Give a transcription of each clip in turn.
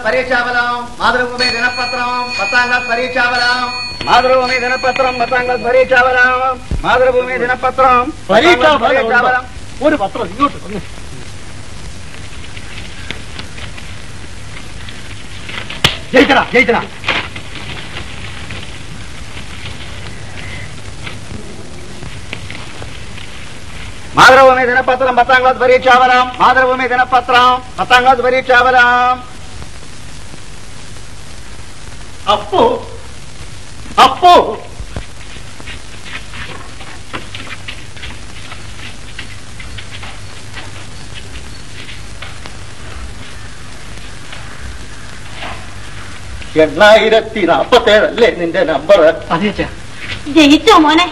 Class പരീക്ഷാഫലം മാതൃഭൂമി ദിനപത്രം പത്താം ക്ലാസ് പരീക്ഷാഫലം മാതൃഭൂമി ദിനപത്രം പത്താം ക്ലാസ് പരീക്ഷാഫലം മാതൃഭൂമി ദിനപത്രം പത്താം ക്ലാസ് പരീക്ഷാഫലം ഒരു പത്രം ഇങ്ങോട്ട് വന്ന് ജയിച്ചടാ ജയിച്ചടാ മാതൃഭൂമി ദിനപത്രം പത്താം ക്ലാസ് പരീക്ഷാഫലം മാതൃഭൂമി ദിനപത്രം പത്താം ക്ലാസ് പരീക്ഷാഫലം അപ്പോ അപ്പോ എണ്ണായിരത്തി നാപ്പത്തേഴല്ലേ നിന്റെ നമ്പർ അതേച്ചാ ജയിച്ചോ മോനെ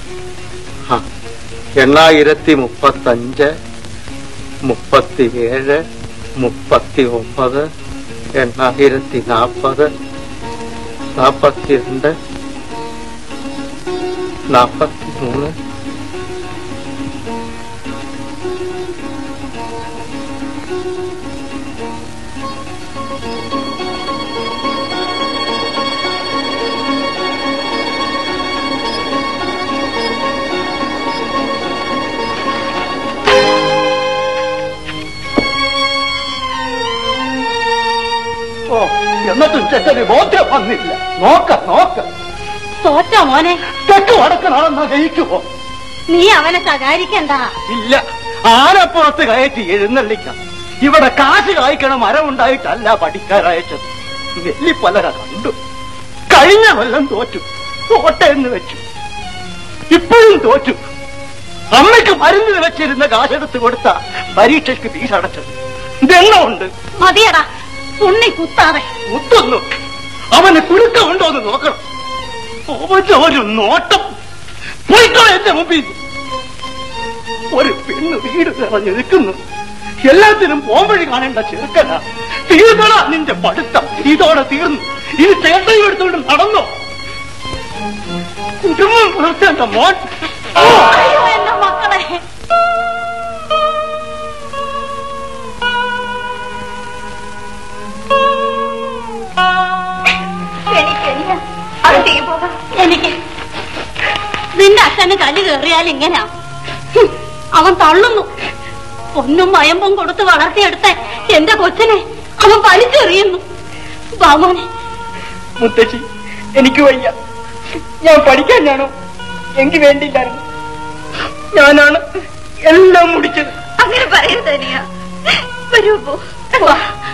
എണ്ണായിരത്തി മുപ്പത്തഞ്ച് മുപ്പത്തിയേഴ് മുപ്പത്തി ഒമ്പത് എണ്ണായിരത്തി നാൽപ്പത് നാൽപ്പത്തിരണ്ട് നാൽപ്പത്തി മൂന്ന് ഓ എന്നിട്ടും ചെക്കന് ബോധ്യം വന്നില്ല നോക്ക നോക്ക തോറ്റോ മോനെ തെക്ക് വടക്ക് നടന്നാ ജയിക്കുമോ നീ അവനെ ശകാരിക്കണ്ട ഇല്ല ആനപ്പുറത്ത് കയറ്റി എഴുന്നള്ളിക്കാം ഇവിടെ കാശ് കായ്ക്കണ മരം ഉണ്ടായിട്ടല്ല പഠിക്കാരയച്ചത് വെള്ളിപ്പലക കണ്ടു കഴിഞ്ഞ കൊല്ലം തോറ്റു തോട്ടെന്ന് വെച്ചു ഇപ്പോഴും തോറ്റു അമ്മയ്ക്ക് മരുന്ന് വെച്ചിരുന്ന കാശെടുത്ത് കൊടുത്ത പരീക്ഷയ്ക്ക് ഫീസ് അടച്ചത് ഇതെണ്ണമുണ്ട് മതിയടാ ഉണ്ണി കുത്താതെ കുത്തുന്നു അവന് കുരുക്കമുണ്ടോ എന്ന് നോക്കണം അവന്റെ ഒരു നോട്ടം പോയിക്കോ എന്റെ മുമ്പിൽ ഒരു പെണ്ണ് വീട് നിറഞ്ഞു നിൽക്കുന്നു എല്ലാത്തിനും പോംവഴി കാണേണ്ട ചെറുക്കന തീർന്നടാ നിന്റെ പഠിത്തം ഇതോടെ തീർന്നു ഇനി ചേട്ടയും എടുത്തുകൊണ്ട് നടന്നോ കുടുംബം പുലർത്തേണ്ട മോൻ ഓ അയ്യോ എന്റെ മക്കളെ എനിക്ക് നിന്റെ അച്ഛന് കല്ല് കയറിയാൽ ഇങ്ങനെയാ ഹും, അവൻ തള്ളുന്നു പൊന്നും മയമ്പും കൊടുത്ത് വളർത്തിയെടുത്ത എന്റെ കൊച്ചിനെ അവൻ വലിച്ചെറിയുന്നു ബാമോനെ മുത്തശ്ശി എനിക്ക് വയ്യ ഞാൻ പഠിക്കാനാണോ എനിക്ക് വേണ്ടിയില്ലായിരുന്നു ഞാനാണ് എല്ലാം മുടിച്ചത് അങ്ങനെ പറയരുത് അനിയ വരൂ പോ വാ.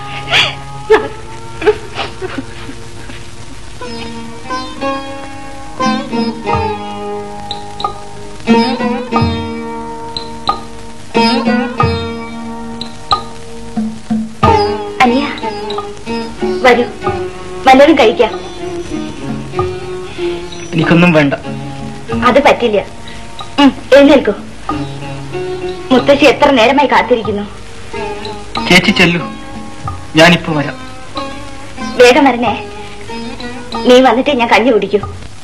അനിയ വരൂ വല്ലതും കഴിക്കാം എനിക്കൊന്നും വേണ്ട അത് പറ്റില്ല ഉം, എഴുന്നേൽക്കൂ മുത്തശ്ശി എത്ര നേരമായി കാത്തിരിക്കുന്നു ചേച്ചി ചെല്ലു ഞാനിപ്പോ വരാം വേഗം വരണേ നീ വന്നിട്ട് ഞാൻ കഞ്ഞി കുടിക്കൂ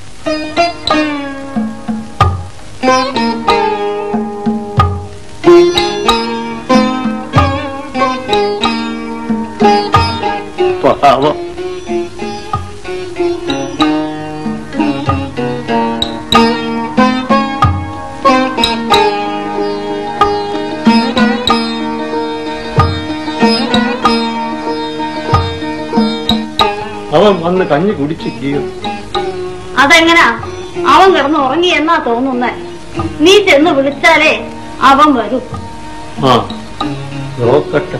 പാവം അവൻ വന്ന് കഞ്ഞി കുടിച്ചില്ലയോ അതെങ്ങനാ അവൻ കിടന്ന് ഉറങ്ങി എന്നാ തോന്നുന്നേ നീ ചെന്ന് വിളിച്ചാലേ അവൻ വരൂ ആ നോക്കട്ടെ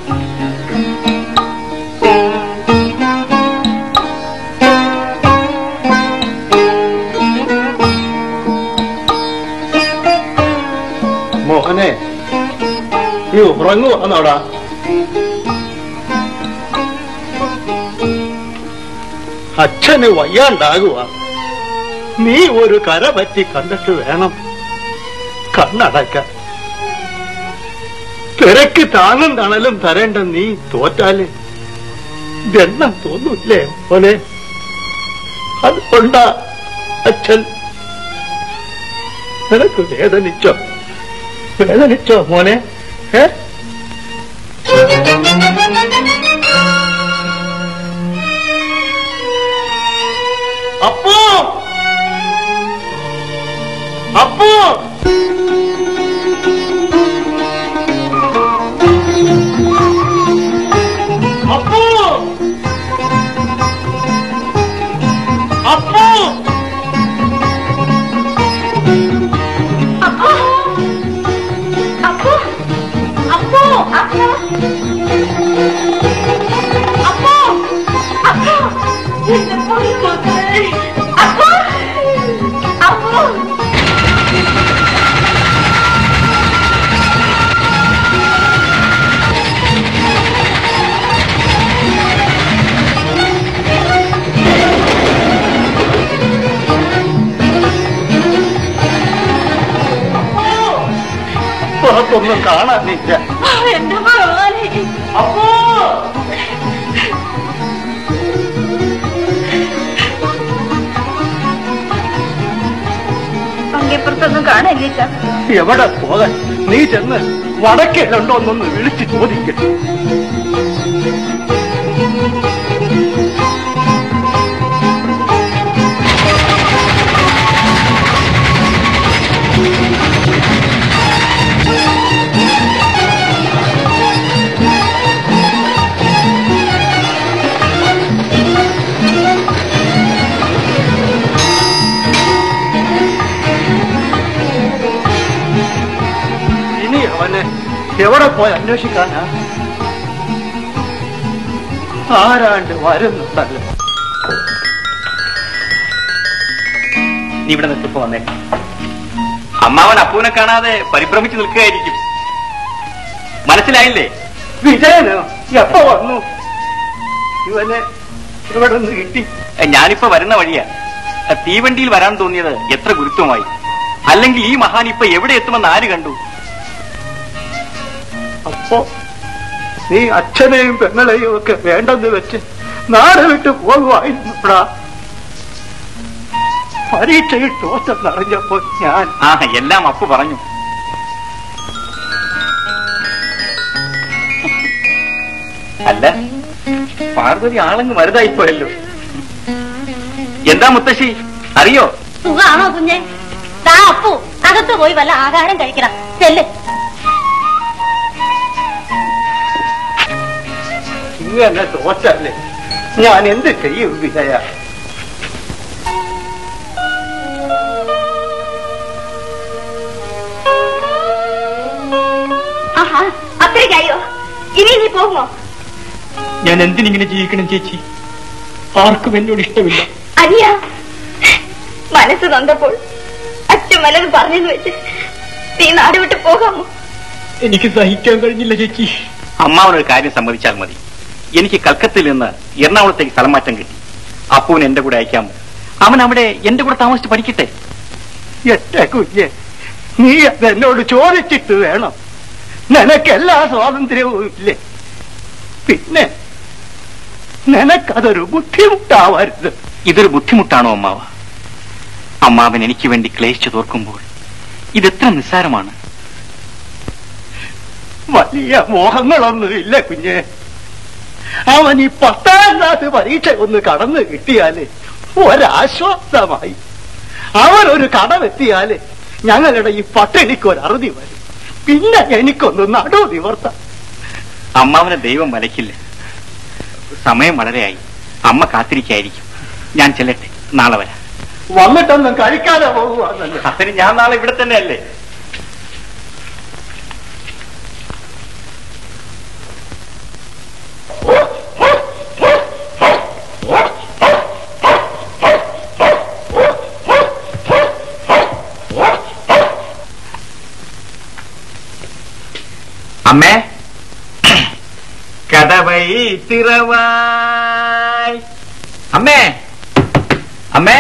മോഹനെ നീ ഉറങ്ങുവാന്നോടാ അച്ഛന് വയ്യാണ്ടാകുക നീ ഒരു കര പറ്റി കണ്ടിട്ട് വേണം കണ്ണടക്കാൻ തിരക്ക് താങ്ങും തണലും തരേണ്ട നീ തോറ്റാല് ദണ്ണം തോന്നൂല്ലേ മോനെ അതുകൊണ്ടാ അച്ഛൻ നിനക്ക് വേദനിച്ചോ വേദനിച്ചോ മോനെ ഏ അപ്പു അപ്പു അപ്പു അപ്പു അപ്പോ അപ്പോ അപ്പോ അപ്പോ അപ്പോ അപ്പോ എന്റെ പൊന്നുമക്കളെ അപ്പോ അപ്പോ പുറത്തൊന്നും കാണാനില്ല എന്റെ ഭഗവാനെ അപ്പോ പങ്കിപ്പുറത്തൊന്നും കാണില്ല എവിടെ പോകാൻ നീ ചെന്ന് വടക്കേലുണ്ടോ എന്നൊന്ന് വിളിച്ച് ചോദിക്കട്ടെ ഇനി അവനെ എവിടെ പോയി അന്വേഷിക്കാനാ ആരാണ്ട് വരുന്നുണ്ടല്ലോ നീ ഇവിടെ നിൽക്കിപ്പോ വന്നേ അമ്മാവൻ അപ്പൂനെ കാണാതെ പരിഭ്രമിച്ച് നിൽക്കുകയായിരിക്കും മനസ്സിലായില്ലേ വിജയനോ എപ്പോ വന്നു ഇവനെ ഇവിടെ നിന്ന് കിട്ടി എ, ഞാനിപ്പോ വരുന്ന വഴിയാ എ, തീവണ്ടിയിൽ വരാൻ തോന്നിയത് എത്ര ഗുരുത്വമായി അല്ലെങ്കിൽ ഈ മഹാൻ ഇപ്പൊ എവിടെ എത്തുമെന്ന് ആര് കണ്ടു അപ്പോ നീ അച്ഛനെയും പെങ്ങളെയും ഒക്കെ വേണ്ടെന്ന് വെച്ച് നാട് വിട്ട് പോകുവായിരുന്നുടാ പരീക്ഷയിൽ തോറ്റെന്നറിഞ്ഞപ്പോ ഞാൻ ആ എല്ലാം അപ്പു പറഞ്ഞു അല്ല പാർവതി ആളങ്ങ് വലുതായിപ്പോയല്ലോ എന്താ മുത്തശ്ശി അറിയോ സുഖാണോ കുഞ്ഞെ താ അപ്പു അകത്ത് പോയി വല്ല ആഹാരം കഴിക്കണം ചെല്ല് ഇങ്ങനെ തോറ്റല്ലേ ഞാൻ എന്ത് ചെയ്യും വിജയ ആഹാ അത്രയ്ക്കായോ ഇനി നീ പോകുമോ ഞാൻ എന്തിനിങ്ങനെ ജീവിക്കണം ചേച്ചി ആർക്കും എന്നോട് ഇഷ്ടമില്ല അനിയ മനസ്സ് നൊന്തപ്പോൾ അച്ഛൻ വല്ലത് പറഞ്ഞെന്ന് വെച്ച് നീ നാട് വിട്ട് പോകാമോ എനിക്ക് സഹിക്കാൻ കഴിഞ്ഞില്ല ചേച്ചി അമ്മാവനൊരു കാര്യം സമ്മതിച്ചാൽ മതി എനിക്ക് കൽക്കത്തയിൽ നിന്ന് എറണാകുളത്തേക്ക് സ്ഥലം മാറ്റം കിട്ടി അപ്പുവിന് എന്റെ കൂടെ അയക്കാമോ അവൻ അവിടെ എന്റെ കൂടെ താമസിച്ച് പഠിക്കട്ടെ എന്റെ കുഞ്ഞെ നീ അത് എന്നോട് ചോദിച്ചിട്ട് വേണം നിനക്ക് എല്ലാ സ്വാതന്ത്ര്യവും ഇല്ലേ പിന്നെ നിനക്കതൊരു ബുദ്ധിമുട്ടാവരുത് ഇതൊരു ബുദ്ധിമുട്ടാണോ അമ്മാവ അമ്മാവൻ എനിക്ക് വേണ്ടി ക്ലേശിച്ചു തോർക്കുമ്പോൾ ഇതെത്ര നിസ്സാരമാണ് വലിയ മോഹങ്ങളൊന്നും ഇല്ല കുഞ്ഞെ അവൻ ഈ പത്താം ക്ലാസ് പരീക്ഷ ഒന്ന് കടന്നു കിട്ടിയാല് ഒരാശ്വാസമായി അവനൊരു കടമെത്തിയാല് ഞങ്ങളുടെ ഈ പട്ടിണിക്ക് ഒരു അറുതി വരും പിന്നെ എനിക്കൊന്ന് നടു നിവർത്താം അമ്മാവനെ ദൈവം വലയ്ക്കില്ല സമയം വളരെയായി അമ്മ കാത്തിരിക്കായിരിക്കും ഞാൻ ചെല്ലട്ടെ നാളെ വരാം വന്നിട്ടൊന്നും കഴിക്കാതെ പോകുവാന്നല്ലേ അതിന് ഞാൻ നാളെ ഇവിടെ തന്നെ അല്ലേ അമ്മേ കഥവൈ തിറവായ് അമ്മേ അമ്മേ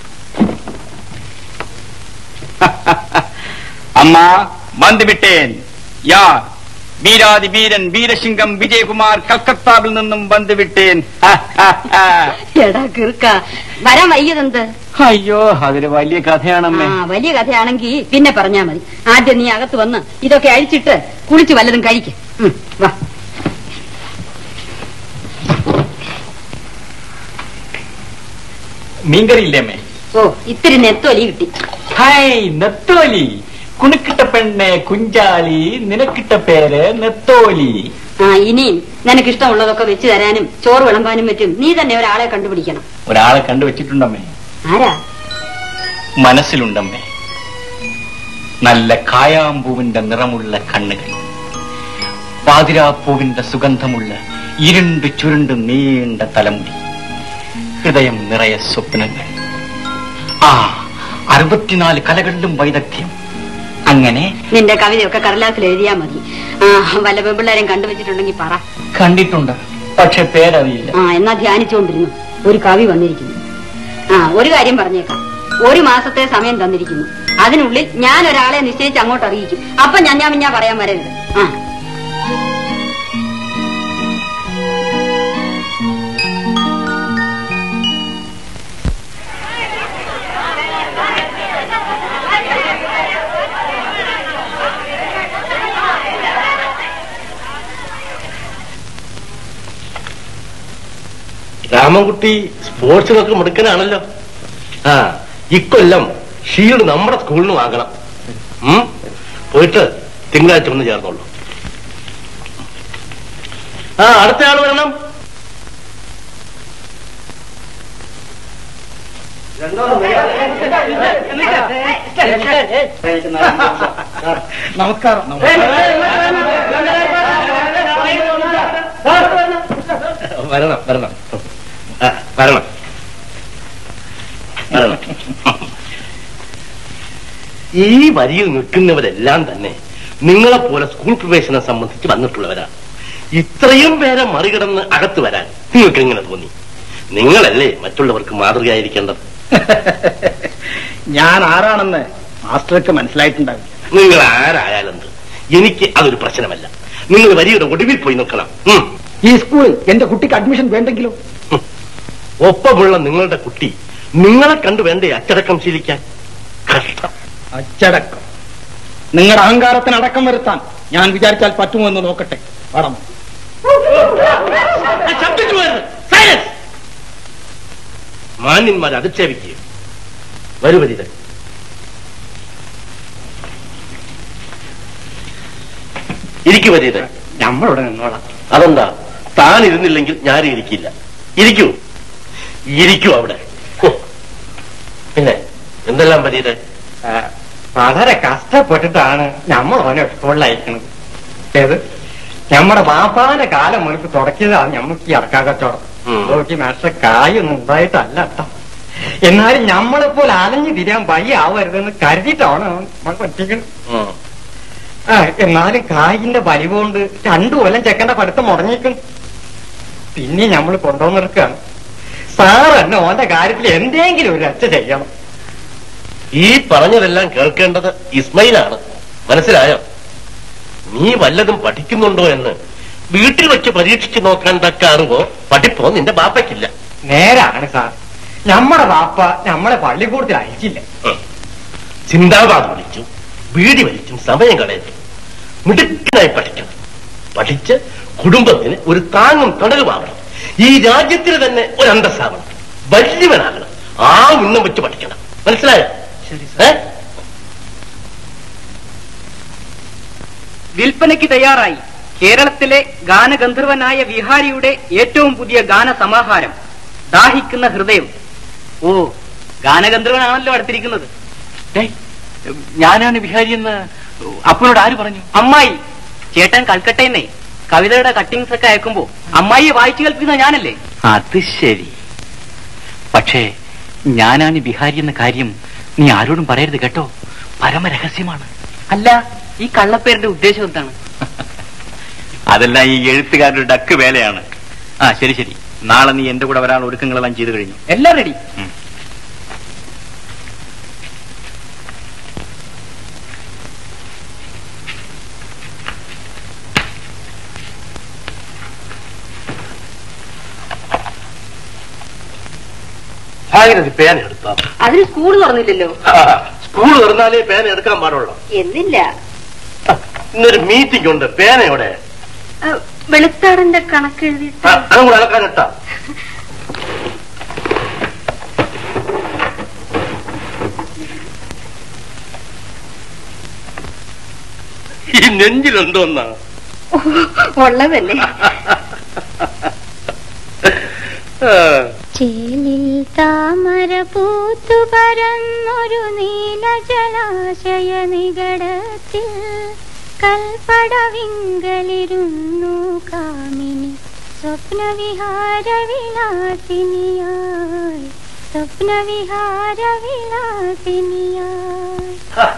அம்மா வந்துவிட்டேன் யார் வீராதி வீரன் வீரசிங்கம் விஜயகுமார் கல்கத்தாவில் നിന്നും வந்துவிட்டேன் എടാ കിറുക്ക വരാൻ വൈകിയതെന്ത് അയ്യോ അതൊരു വലിയ കഥയാണമ്മേ ആ വലിയ കഥയാണെങ്കി പിന്നെ പറഞ്ഞാ മതി ആദ്യം നീ അകത്ത് വന്ന് ഇതൊക്കെ അഴിച്ചിട്ട് കുളിച്ച് വല്ലതും കഴിക്ക വാ മീൻകറി ഇല്ലേ അമ്മേ ഓ ഇത്തിരി നെത്തൊലി കിട്ടി ഹായ് നെത്തോലി കുണുക്കിട്ട പെണ്ണെ കുഞ്ചാലി നിനക്കിട്ട പേര് നെത്തോലി ആ ഇനിയും നിനക്ക് ഇഷ്ടമുള്ളതൊക്കെ വെച്ച് തരാനും ചോറ് വിളമ്പാനും പറ്റും നീ തന്നെ ഒരാളെ കണ്ടുപിടിക്കണം ഒരാളെ കണ്ടുവച്ചിട്ടുണ്ടമ്മേ ആരാ മനസ്സിലുണ്ടമ്മേ നല്ല കായാമ്പൂവിന്റെ നിറമുള്ള കണ്ണുകൾ പാതിരാപ്പൂവിന്റെ സുഗന്ധമുള്ള ഇരുണ്ട് ചുരുണ്ട് നീണ്ട തലമുടി ഹൃദയം നിറയെ സ്വപ്നങ്ങൾ ആ അറുപത്തിനാല് കലകളിലും വൈദഗ്ധ്യം അങ്ങനെ നിന്റെ കവിതയൊക്കെ കടലാസിൽ എഴുതിയാ മതി ആ വല്ല പെമ്പിള്ളേരും കണ്ടുവച്ചിട്ടുണ്ടെങ്കിൽ പറ കണ്ടിട്ടുണ്ട് പക്ഷെ പേരറിയില്ല ആ എന്നാ ധ്യാനിച്ചുകൊണ്ടിരുന്നു ഒരു കവി വന്നിരിക്കുന്നു ആ ഒരു കാര്യം പറഞ്ഞേക്കാം ഒരു മാസത്തെ സമയം തന്നിരിക്കുന്നു അതിനുള്ളിൽ ഞാൻ ഒരാളെ നിശ്ചയിച്ച് അങ്ങോട്ട് അറിയിക്കും അപ്പൊ ഞാൻ ഞാൻ ഞാൻ പറയാൻ വരരുത് ആ രാമൻകുട്ടി സ്പോർട്സിനൊക്കെ മിടുക്കനാണല്ലോ ആ ഇക്കൊല്ലം ഷീൽഡ് നമ്മുടെ സ്കൂളിന് വാങ്ങണം ഉം? പോയിട്ട് തിങ്കളാഴ്ച ഒന്ന് ചേർന്നോളൂ ആ അടുത്ത ആള് വരണം നമസ്കാരം വരണം വരണം ആ, വരണം വരണം ഈ വരിയിൽ നിൽക്കുന്നവരെല്ലാം തന്നെ നിങ്ങളെപ്പോലെ സ്കൂൾ പ്രവേശനം സംബന്ധിച്ച് വന്നിട്ടുള്ളവരാണ് ഇത്രയും പേരെ മറികടന്ന് അകത്ത് വരാൻ നിങ്ങൾക്ക് എങ്ങനെ തോന്നി നിങ്ങളല്ലേ മറ്റുള്ളവർക്ക് മാതൃകയായിരിക്കേണ്ടത് ഞാൻ ആരാണെന്ന് മാസ്റ്റർക്ക് മനസ്സിലായിട്ടുണ്ടാവില്ല നിങ്ങൾ ആരായാലെന്ത് എനിക്ക് അതൊരു പ്രശ്നമല്ല നിങ്ങൾ വരിയുടെ ഒടുവിൽ പോയി നിൽക്കണം ഉം. ഈ സ്കൂളിൽ എന്റെ കുട്ടിക്ക് അഡ്മിഷൻ വേണ്ടെങ്കിലോ ഒപ്പമുള്ള നിങ്ങളുടെ കുട്ടി നിങ്ങളെ കണ്ടു വേണ്ടേ അച്ചടക്കം ശീലിക്കാൻ കഷ്ടം അച്ചടക്കം നിങ്ങളുടെ അഹങ്കാരത്തിന് അടക്കം വരുത്താൻ ഞാൻ വിചാരിച്ചാൽ പറ്റുമോ എന്ന് നോക്കട്ടെ പടം ശബ്ദിച്ചു പോകരുത്. Silence. മാന്യന്മാരെ അധിക്ഷേപിക്കുക വരുവരിത ഇരിക്കു വരിത നമ്മളിവിടെ നിന്നോളാം അതെന്താ താൻ ഇരുന്നില്ലെങ്കിൽ ഞാൻ ഇരിക്കില്ല ഇരിക്കൂ ഇരിക്കൂ അവിടെ ഹോ. പിന്നെ എന്തെല്ലാം പരീത വളരെ കഷ്ടപ്പെട്ടിട്ടാണ് നമ്മൾ ഓനെ സ്കൂളിൽ അയക്കണത് ഏത് നമ്മുടെ ബാപ്പാന്റെ കാലം മുനക്ക് തുടക്കിയതാണ് നമുക്ക് ഈ ഇറക്കാ കച്ചവടം ഉം. നോക്കി മാസ്റ്റർ കായൊന്നും ഉണ്ടായിട്ടല്ല കേട്ടോ എന്നാലും നമ്മളെപ്പോലെ അലഞ്ഞു തിരിയാൻ വയ്യ ആവരുതെന്ന് കരുതിയിട്ടാണ് നമ്മൾ പറ്റിക്കുന്നത് ഉം. ആ, എന്നാലും കായിന്റെ വലിവുകൊണ്ട് രണ്ടു കൊല്ലം ചെക്കന്റെ പഠിത്തം മുടങ്ങിക്കും പിന്നെ നമ്മൾ കൊണ്ടുവന്നെടുക്കുകയാണ് സാർ തന്നെ ഓന്റെ കാര്യത്തിൽ എന്തെങ്കിലും ഒരു രക്ഷ ചെയ്യണം ഈ പറഞ്ഞതെല്ലാം കേൾക്കേണ്ടത് ഇസ്മയിലാണ് മനസ്സിലായോ നീ വല്ലതും പഠിക്കുന്നുണ്ടോ എന്ന് വീട്ടിൽ വെച്ച് പരീക്ഷിച്ച് നോക്കാൻ തക്ക അറിവോ പഠിപ്പോ നിന്റെ ബാപ്പയ്ക്കില്ല നേരാണ് സാർ നമ്മുടെ വാപ്പ നമ്മളെ പള്ളിക്കൂടത്തിൽ അയച്ചില്ല ഉം. ചിന്താബാദ് വിളിച്ചും വീടി വലിച്ചും സമയം കളയരുത് മിടുക്കനായി പഠിക്കണം പഠിച്ച് കുടുംബത്തിന് ഒരു താങ്ങും തണലുമാവണം ഈ രാജ്യത്തിന് തന്നെ ഒരു അന്തസ്സാവണം വലിയവനാകണം ആ ഉന്നം വെച്ച് പഠിക്കണം മനസ്സിലായോ ഏ വിൽപ്പനയ്ക്ക് തയ്യാറായി കേരളത്തിലെ ഗാനഗന്ധർവനായ വിഹാരിയുടെ ഏറ്റവും പുതിയ ഗാനസമാഹാരം ദാഹിക്കുന്ന ഹൃദയം ഓ ഗാനഗന്ധർവനാണല്ലോ അടുത്തിരിക്കുന്നത് ഡേയ്, ഞാനാണ് വിഹാരി എന്ന് അപ്പനോട് ആര് പറഞ്ഞു അമ്മായി ചേട്ടൻ കൽക്കട്ടയെന്നേ കവിതയുടെ കട്ടിങ്സ് ഒക്കെ അയക്കുമ്പോ അമ്മായിയെ വായിച്ചു കേൾപ്പിക്കുന്ന ഞാനല്ലേ അത് ശരി പക്ഷേ ഞാനാണ് ബിഹാരി എന്ന കാര്യം നീ ആരോടും പറയരുത് കേട്ടോ പരമരഹസ്യമാണ് അല്ല ഈ കള്ളപ്പേരിന്റെ ഉദ്ദേശം എന്താണ് അതെല്ലാം ഈ എഴുത്തുകാരുടെ ഡക്ക് വേലയാണ് ആ ശരി ശരി നാളെ നീ എന്റെ കൂടെ വരാൻ ഒരുക്കങ്ങളെല്ലാം ചെയ്തു കഴിഞ്ഞു എല്ലാം റെഡി ഉം. ഭാഗരഥി പേന എടുത്താ അതിന് സ്കൂൾ തുറന്നില്ലല്ലോ സ്കൂൾ തുറന്നാലേ പേന എടുക്കാൻ പാടുള്ളൂ എന്നില്ല ഇന്നൊരു മീറ്റിംഗ് ഉണ്ട് പേനയോടെ വെളുത്താടന്റെ കണക്ക് എഴുതിയിട്ട് അതും കൂടെ അലക്കാനിട്ടാ നെഞ്ചിലുണ്ടോന്നാ ഉള്ളതല്ലേ ആ. ചേലിൽ താമര പൂത്തു പരന്നൊരു നീല ജലാശയ നികടത്തിൽ കൽപ്പടവിങ്കലിരുന്നു കാമിനി സ്വപ്നവിഹാര വിലാസിനിയായി സ്വപ്നവിഹാര വിലാസിനിയായി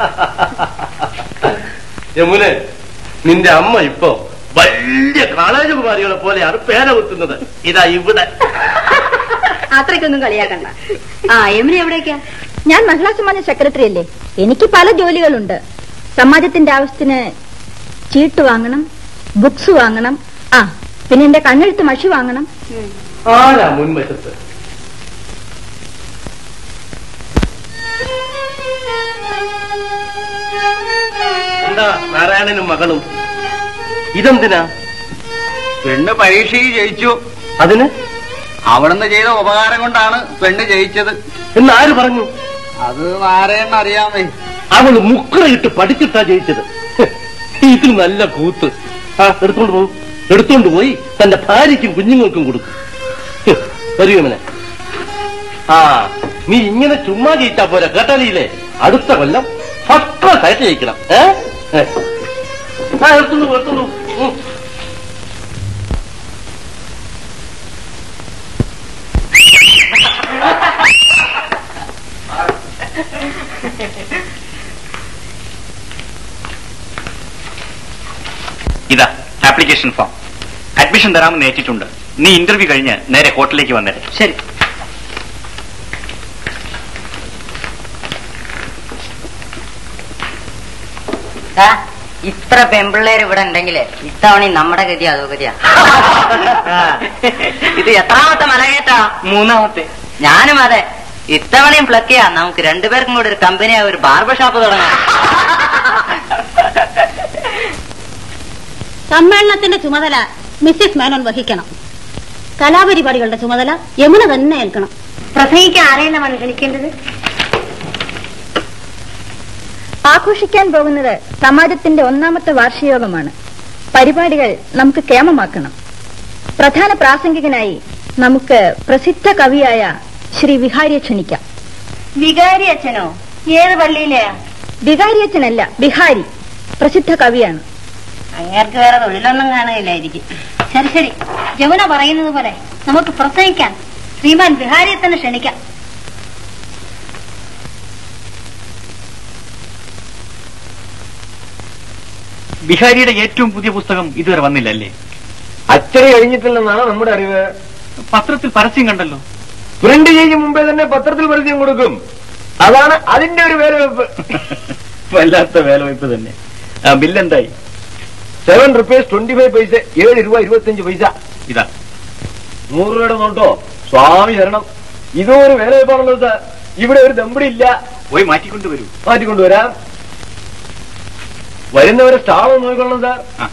യമുനെ നിന്റെ അമ്മ ഇപ്പൊ വലിയ കാളാജകുമാരികളെ പോലെയാണ് പേന കുത്തുന്നത് ഇതാ ഇവിടെ അത്രയ്ക്കൊന്നും കളിയാക്കണ്ട ആ യമുന എവിടേക്കാ ഞാൻ മഹിളാ സമാജ സെക്രട്ടറി അല്ലേ എനിക്ക് പല ജോലികളുണ്ട് സമാജത്തിന്റെ ആവശ്യത്തിന് ചീട്ട് വാങ്ങണം ബുക്സ് വാങ്ങണം ആ പിന്നെ എന്റെ കണ്ണെഴുത്ത് മഷി വാങ്ങണം ആരാ മുൻവശത്ത് എന്താ നാരായണനും മകളും ഇതെന്തിനാ പെണ്ണ് പരീക്ഷയിൽ ജയിച്ചു അതിന് അവിടുന്ന് ചെയ്ത ഉപകാരം കൊണ്ടാണ് പെണ്ണ് ജയിച്ചത് എന്ന് ആര് പറഞ്ഞു അത് നാരായണൻ അറിയാമേ അവള് മുക്കറയിട്ട് പഠിച്ചിട്ടാ ജയിച്ചത് ഹ്, ഇത് നല്ല കൂത്ത് ആ എടുത്തോണ്ട് പോകും എടുത്തോണ്ട് പോയി തന്റെ ഭാര്യയ്ക്കും കുഞ്ഞുങ്ങൾക്കും കൊടുക്കും ഹ്, വരൂ യമനെ ആ നീ ഇങ്ങനെ ചുമ്മാ ജയിച്ചാ പോരാ കേട്ടാലില്ലേ അടുത്ത കൊല്ലം ഫസ്റ്റ് ക്ലാസ് ആയിട്ട് ജയിക്കണം ഏ ഏ. ആ എടുത്തോണ്ട് പോ, എടുത്തോണ്ട് പോ. ഉം. ഇതാ ആപ്ലിക്കേഷൻ ഫോം അഡ്മിഷൻ തരാമെന്ന് ഏറ്റിട്ടുണ്ട് നീ ഇന്റർവ്യൂ കഴിഞ്ഞ് നേരെ ഹോട്ടലിലേക്ക് വന്നേരെ ശരി ഇത്ര പെമ്പിള്ളേർ ഇവിടെ ഉണ്ടെങ്കിലേ ഇത്തവണ നമ്മുടെ ഗതി അതോ ഗതിയാ ഇത് എത്രാമത്തെ മലകേറ്റാ മൂന്നാമത്തെ ഞാനും അതെ ഇത്തവണയും പ്ലക്കിയാ നമുക്ക് രണ്ടുപേർക്കും കൂടെ ഒരു കമ്പനിയാ ഒരു ബാർബർ ഷോപ്പ് തുടങ്ങാം സമ്മേളനത്തിന്റെ ചുമതല മിസ്സിസ് മേനോൻ വഹിക്കണം കലാപരിപാടികളുടെ ചുമതല യമുന തന്നെ ഏൽക്കണം പ്രസംഗിക്കാൻ ആരെയാണ് ക്ഷണിക്കേണ്ടത് ആഘോഷിക്കാൻ പോകുന്നത് സമാജത്തിന്റെ ഒന്നാമത്തെ വാർഷികയോഗമാണ് പരിപാടികൾ നമുക്ക് കേമമാക്കണം പ്രധാന പ്രാസംഗികനായി നമുക്ക് പ്രസിദ്ധ കവിയായ ശ്രീ വിഹാരിയെ ക്ഷണിക്കാം വികാരി അച്ഛനോ ഏത് പള്ളിയിലെയാ വികാരിയച്ഛനല്ല ബിഹാരി പ്രസിദ്ധ കവിയാണ് അങ്ങേർക്ക് വേറെ തൊഴിലൊന്നും കാണുകയില്ലായിരിക്കും ശരി ശരി ജമുന പറയുന്നത് പോലെ നമുക്ക് പ്രസംഗിക്കാൻ ശ്രീമാൻ ബിഹാരിയെ തന്നെ ക്ഷണിക്കാം ബിഹാരിയുടെ ഏറ്റവും പുതിയ പുസ്തകം ഇതുവരെ വന്നില്ലല്ലേ അച്ചടി കഴിഞ്ഞിട്ടില്ലെന്നാണ് നമ്മുടെ അറിവ് പത്രത്തിൽ പരസ്യം കണ്ടല്ലോ പ്രിന്റ് ചെയ്യും മുമ്പേ തന്നെ പത്രത്തിൽ പരസ്യം കൊടുക്കും അതാണ് അതിന്റെ ഒരു വേലവെപ്പ് വല്ലാത്ത വേലവയ്പ് തന്നെ ബില്ലെന്തായി seven rupees twenty five paise ഏഴ് രൂപ ഇരുപത്തിയഞ്ച് പൈസ ഇതാ നൂറ് രൂപയുടെ നോട്ടോ സ്വാമി ശരണം ഇതും ഒരു വേലവെപ്പാണല്ലോ സാർ ഇവിടെ ഒരു ദമ്പടി ഇല്ല പോയി മാറ്റിക്കൊണ്ടുവരൂ മാറ്റിക്കൊണ്ടുവരാം വരുന്നവരെ സ്റ്റാൾ ഒന്ന് നോക്കിക്കൊള്ളണം സാർ ആ.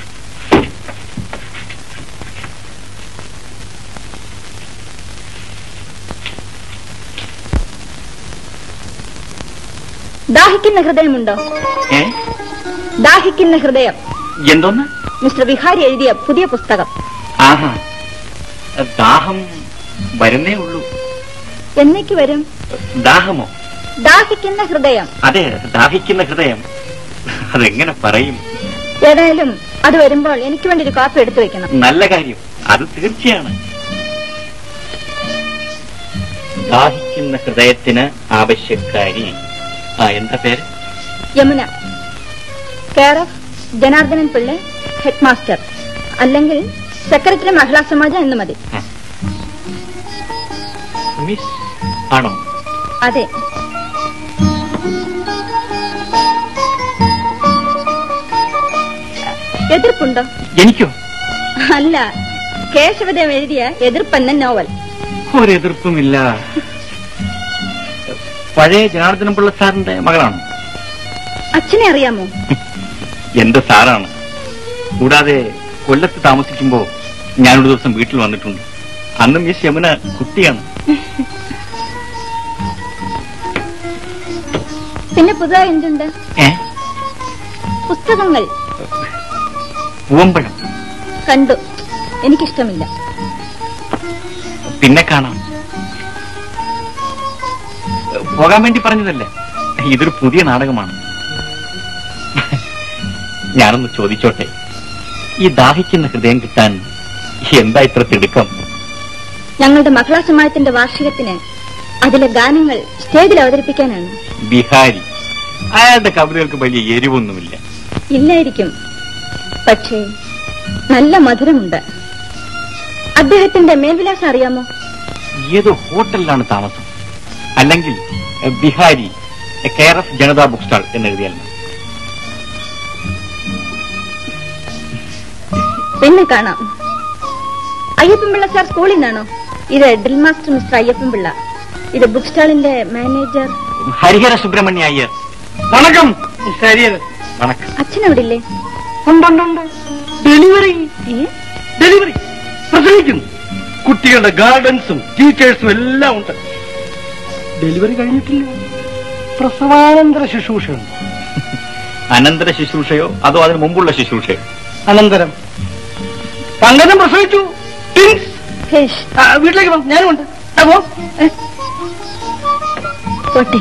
ദാഹിക്കുന്ന ഹൃദയമുണ്ടോ ഏ ദാഹിക്കുന്ന ഹൃദയം എന്തോന്ന് മിസ്റ്റർ വിഹാരി എഴുതിയ പുതിയ പുസ്തകം ആഹാ ദാഹം വരുന്നേ ഉള്ളൂ എന്നേക്ക് വരും ദാഹമോ ദാഹിക്കുന്ന ഹൃദയം അതെ ദാഹിക്കുന്ന ഹൃദയം അതെങ്ങനെ പറയും ഏതായാലും അത് വരുമ്പോൾ എനിക്ക് വേണ്ടി ഒരു കാപ്പി എടുത്തു വെക്കണം നല്ല കാര്യം അത് തീർച്ചയാണ് ദാഹിക്കുന്ന ഹൃദയത്തിന് ആവശ്യക്കാരി ആ എന്താ പേര് Yamuna care of Janardhanan Pillai head master അല്ലെങ്കിൽ സെക്രട്ടറി മഹിളാ സമാജം എന്ന് മതി മിസ് ആണോ അതെ എതിർപ്പുണ്ടോ എനിക്കോ അല്ല കേശവദേവ് എഴുതിയ എതിർപ്പെന്ന നോവൽ ഒരെതിർപ്പുമില്ല പഴയ ജനാർദ്ദനം പിള്ള സാറിന്റെ മകളാണോ അച്ഛനെ അറിയാമോ എന്റെ സാറാണ് കൂടാതെ കൊല്ലത്ത് താമസിക്കുമ്പോ ഞാനൊരു ദിവസം വീട്ടിൽ വന്നിട്ടുണ്ട് അന്ന് മിസ് യമുന കുട്ടിയാണ് പിന്നെ പുതുതായി എന്തുണ്ട് ഏ പുസ്തകങ്ങൾ പൂവമ്പഴം കണ്ടു എനിക്കിഷ്ടമില്ല പിന്നെ കാണാം പോകാൻ വേണ്ടി പറഞ്ഞതല്ലേ ഇതൊരു പുതിയ നാടകമാണ് ഞാനൊന്ന് ചോദിച്ചോട്ടെ ഈ ദാഹിക്കുന്ന ഹൃദയം കിട്ടാൻ എന്താ ഇത്ര തിടുക്കം ഞങ്ങളുടെ മഹിളാ സമാജത്തിന്റെ വാർഷികത്തിന് അതിലെ ഗാനങ്ങൾ സ്റ്റേജിൽ അവതരിപ്പിക്കാനാണ് ബിഹാരി അയാളുടെ കവിതകൾക്ക് വലിയ എരിവൊന്നുമില്ല ഇല്ലായിരിക്കും പക്ഷേ നല്ല മധുരമുണ്ട് അദ്ദേഹത്തിന്റെ മേൽവിലാസം അറിയാമോ ഏതോ ഹോട്ടലിലാണ് താമസം അല്ലെങ്കിൽ എ, Bihari care of Janata book stall എന്നെഴുതിയാൽ മതി. പിന്നെ കാണാം അയ്യപ്പൻപിള്ള സാർ സ്കൂളിൽ നിന്നാണോ ഇത് ഡ്രിൽ മാസ്റ്റർ മിസ്റ്റർ അയ്യപ്പൻപിള്ള ഇത് ബുക്ക് സ്റ്റാളിന്റെ മാനേജർ ഹരിഹര സുബ്രഹ്മണ്യ അയ്യർ വണക്കം ശരിയത് വണക്കം അച്ഛൻ അവിടെ ഇല്ലേ ഉണ്ടുണ്ടുണ്ട് ഡെലിവറി ഏ? ഡെലിവറി പ്രസവിക്കുന്നു കുട്ടികളുടെ ഗാർഡൻസും ടീച്ചേഴ്സും എല്ലാം ഉണ്ട് ഡെലിവറി കഴിഞ്ഞിട്ടില്ല പ്രസവാനന്തര ശുശ്രൂഷയുണ്ട് അനന്തര ശുശ്രൂഷയോ അതോ അതിന് മുമ്പുള്ള ശുശ്രൂഷയോ അനന്തരം പങ്കജം പ്രസവിച്ചു Twins. ഹേഷ് ആ, വീട്ടിലേക്ക് വാ ഞാനുമുണ്ട് ആ, പോ. ഏ, പോട്ടെ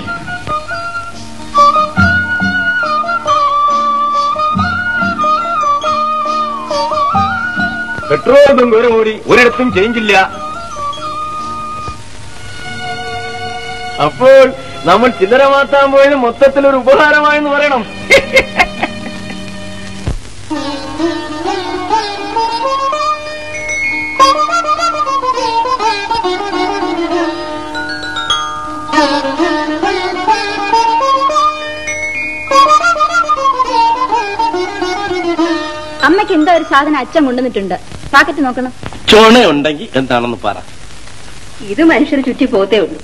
പെട്രോൾ ബങ്ക് വരെ ഓടി ഒരിടത്തും ചേഞ്ച് ഇല്ല അപ്പോൾ നമ്മൾ ചില്ലറ മാറ്റാൻ പോയത് മൊത്തത്തിൽ ഒരു ഉപഹാരമായെന്ന് പറയണം അമ്മയ്ക്ക് എന്തോ ഒരു സാധനം അച്ഛൻ കൊണ്ടുവന്നിട്ടുണ്ട് പാക്കറ്റ് നോക്കണം ചുണ ഉണ്ടെങ്കിൽ എന്താണെന്ന് പറ ഇത് മനുഷ്യർ ചുറ്റി പോത്തേ ഉള്ളൂ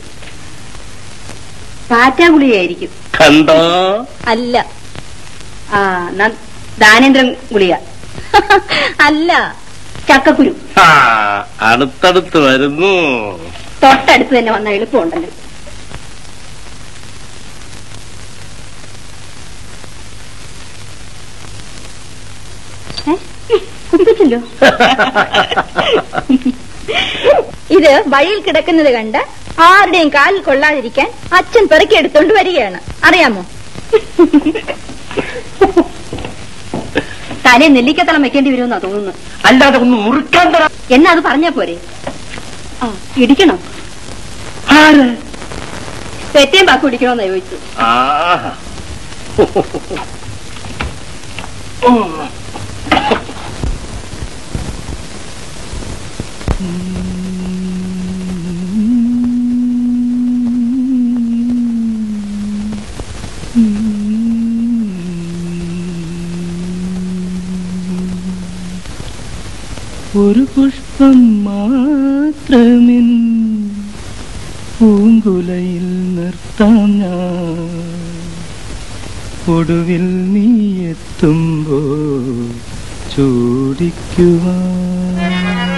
പാറ്റാ ഗുളികയായിരിക്കും കണ്ടോ അല്ല ആ ന- ദാനേന്ദ്രൻ ഗുളിക അല്ല ചക്കക്കുരു ആ അടുത്തടുത്ത് വരുന്നു തൊട്ടടുത്ത് തന്നെ വന്ന എളുപ്പമുണ്ടല്ലോ ഏ? കുപ്പിച്ചല്ലോ ഇത് വഴിയിൽ കിടക്കുന്നത് കണ്ട് ആരുടെയും കാലിൽ കൊള്ളാതിരിക്കാൻ അച്ഛൻ പെറുക്കി എടുത്തോണ്ട് വരികയാണ് അറിയാമോ തലേ നെല്ലിക്കത്തളം വെക്കേണ്ടി വരുമെന്നാ തോന്നുന്നു അല്ലാതെ ഒന്ന് മുറുക്കാൻ തരാ എന്നാ അത് പറഞ്ഞാ പോരെ ആ ഇടിക്കണോ ആര് തെറ്റേം പാക്ക് ഇടിക്കണോന്നാ ചോദിച്ചു ആഹാ. ഒരു പുഷ്പം മാത്രമിൻ പൂങ്കുലയിൽ നിർത്താം ഞാൻ ഒടുവിൽ നീ എത്തുമ്പോ ചൂടിക്കുവാൻ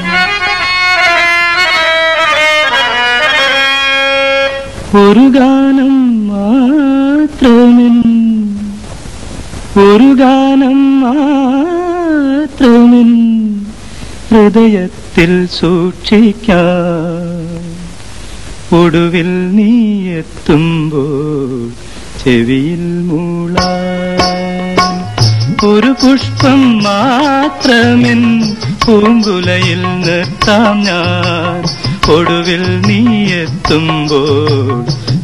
ഒരു ഗാനം മാത്രമിൻ ഒരു ഗാനം മാത്രമിൻ ഹൃദയത്തിൽ സൂക്ഷിക്കാം ഒടുവിൽ നീ എത്തുമ്പോൾ ചെവിയിൽ മൂളാൻ ഒരു പുഷ്പം മാത്രമെൻ പൂങ്കുലയിൽ നിർത്താം ഞാൻ ഒടുവിൽ നീ എത്തുമ്പോൾ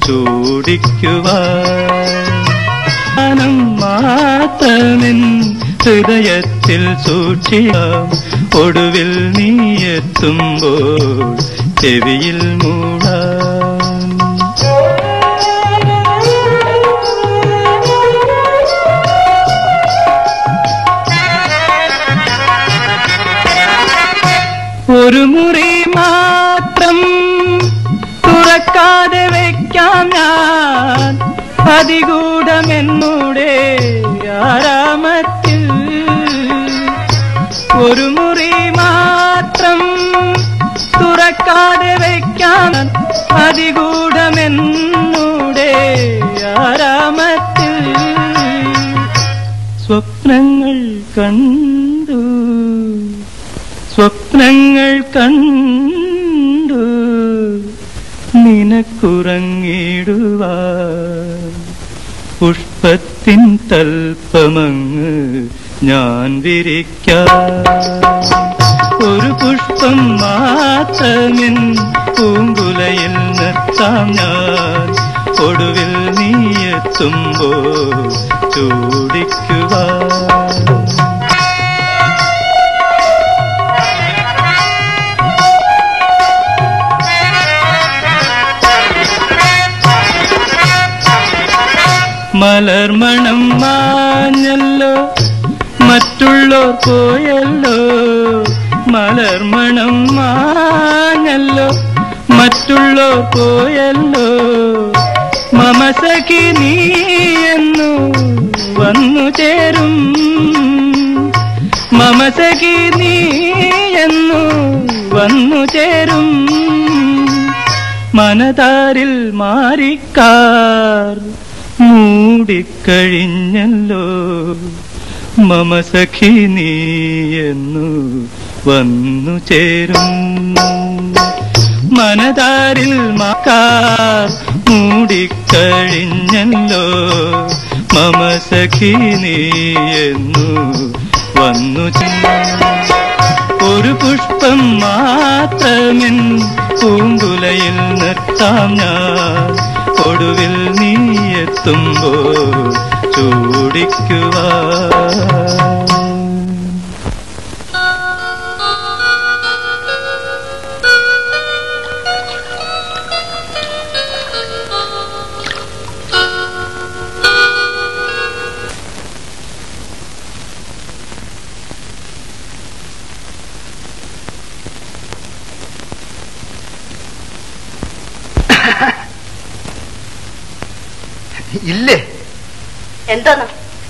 ചൂടിക്കുവാൻ മാത്രമെൻ ഹൃദയത്തിൽ സൂക്ഷിക്കാം ഒടുവിൽ നീ എത്തുമ്പോൾ ചെവിയിൽ മൂടാൻ ഒരു മുറി മാത്രം തുറക്കാതെ വെക്കാം ഞാൻ അതികൂടമെന്നൂടെ ആരാമത്തിൽ ഒരു മുറി മാത്രം തുറക്കാതെ വെക്കാം അതികൂടമെന്നൂടെ ആരാമത്തിൽ സ്വപ്നങ്ങൾ കണ്ടു നിനക്കുറങ്ങിടുവാ പുഷ്പത്തിൻ തൽപ്പമങ്ങ് ഞാൻ വിരിക്കാം ഒരു പുഷ്പം മാത്രമിൻ പൂങ്കുലയിൽ നിർത്താം ഞാൻ ഒടുവിൽ നീ എത്തുമ്പോ ചൂടിക്കുവാ മലർമണം മാഞ്ഞല്ലോ മറ്റുള്ളോർ പോയല്ലോ മലർമണം മാഞ്ഞല്ലോ മറ്റുള്ളോർ പോയല്ലോ മമ സഖി നീ എന്നു വന്നു ചേരും മമ സഖി നീ എന്നു വന്നു ചേരും മനതാരിൽ മാറിക്കാർ മൂടിക്കഴിഞ്ഞല്ലോ മമ സഖി നീ എന്നു വന്നു ചേരും മനതാരിൽ മാക്കാർ മൂടിക്കഴിഞ്ഞല്ലോ മമ സഖി നീ എന്നു വന്നു ചേരും ഒരു പുഷ്പം മാത്രമിൻ പൂങ്കുലയിൽ നിർത്താം ഞാൻ ഒടുവിൽ നീ എത്തുമ്പോ ചൂടിക്കുവാ ഇല്ലേ എന്തോന്ന്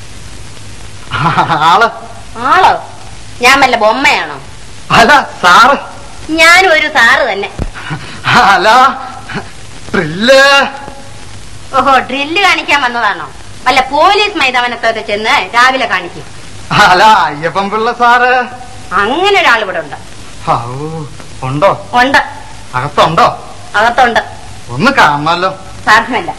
ആള് ആളോ ഞാൻ വല്ല ബൊമ്മയാണോ അല്ല സാറ് ഞാനും ഒരു സാറ് തന്നെ അല്ല ഡ്രില്ല് ഓഹോ ഡ്രില്ല് കാണിക്കാൻ വന്നതാണോ വല്ല പോലീസ് മൈതാനത്തൊക്കെ ചെന്ന് രാവിലെ കാണിക്കും അല്ല അയ്യപ്പൻ പിള്ള സാറ് അങ്ങനെ ഒരാൾ ഇവിടെ ഉണ്ട് ഔ, ഉണ്ടോ ഉണ്ട് അകത്തുണ്ടോ അകത്തുണ്ട് ഒന്ന് കാണണമല്ലോ സാധ്യമല്ല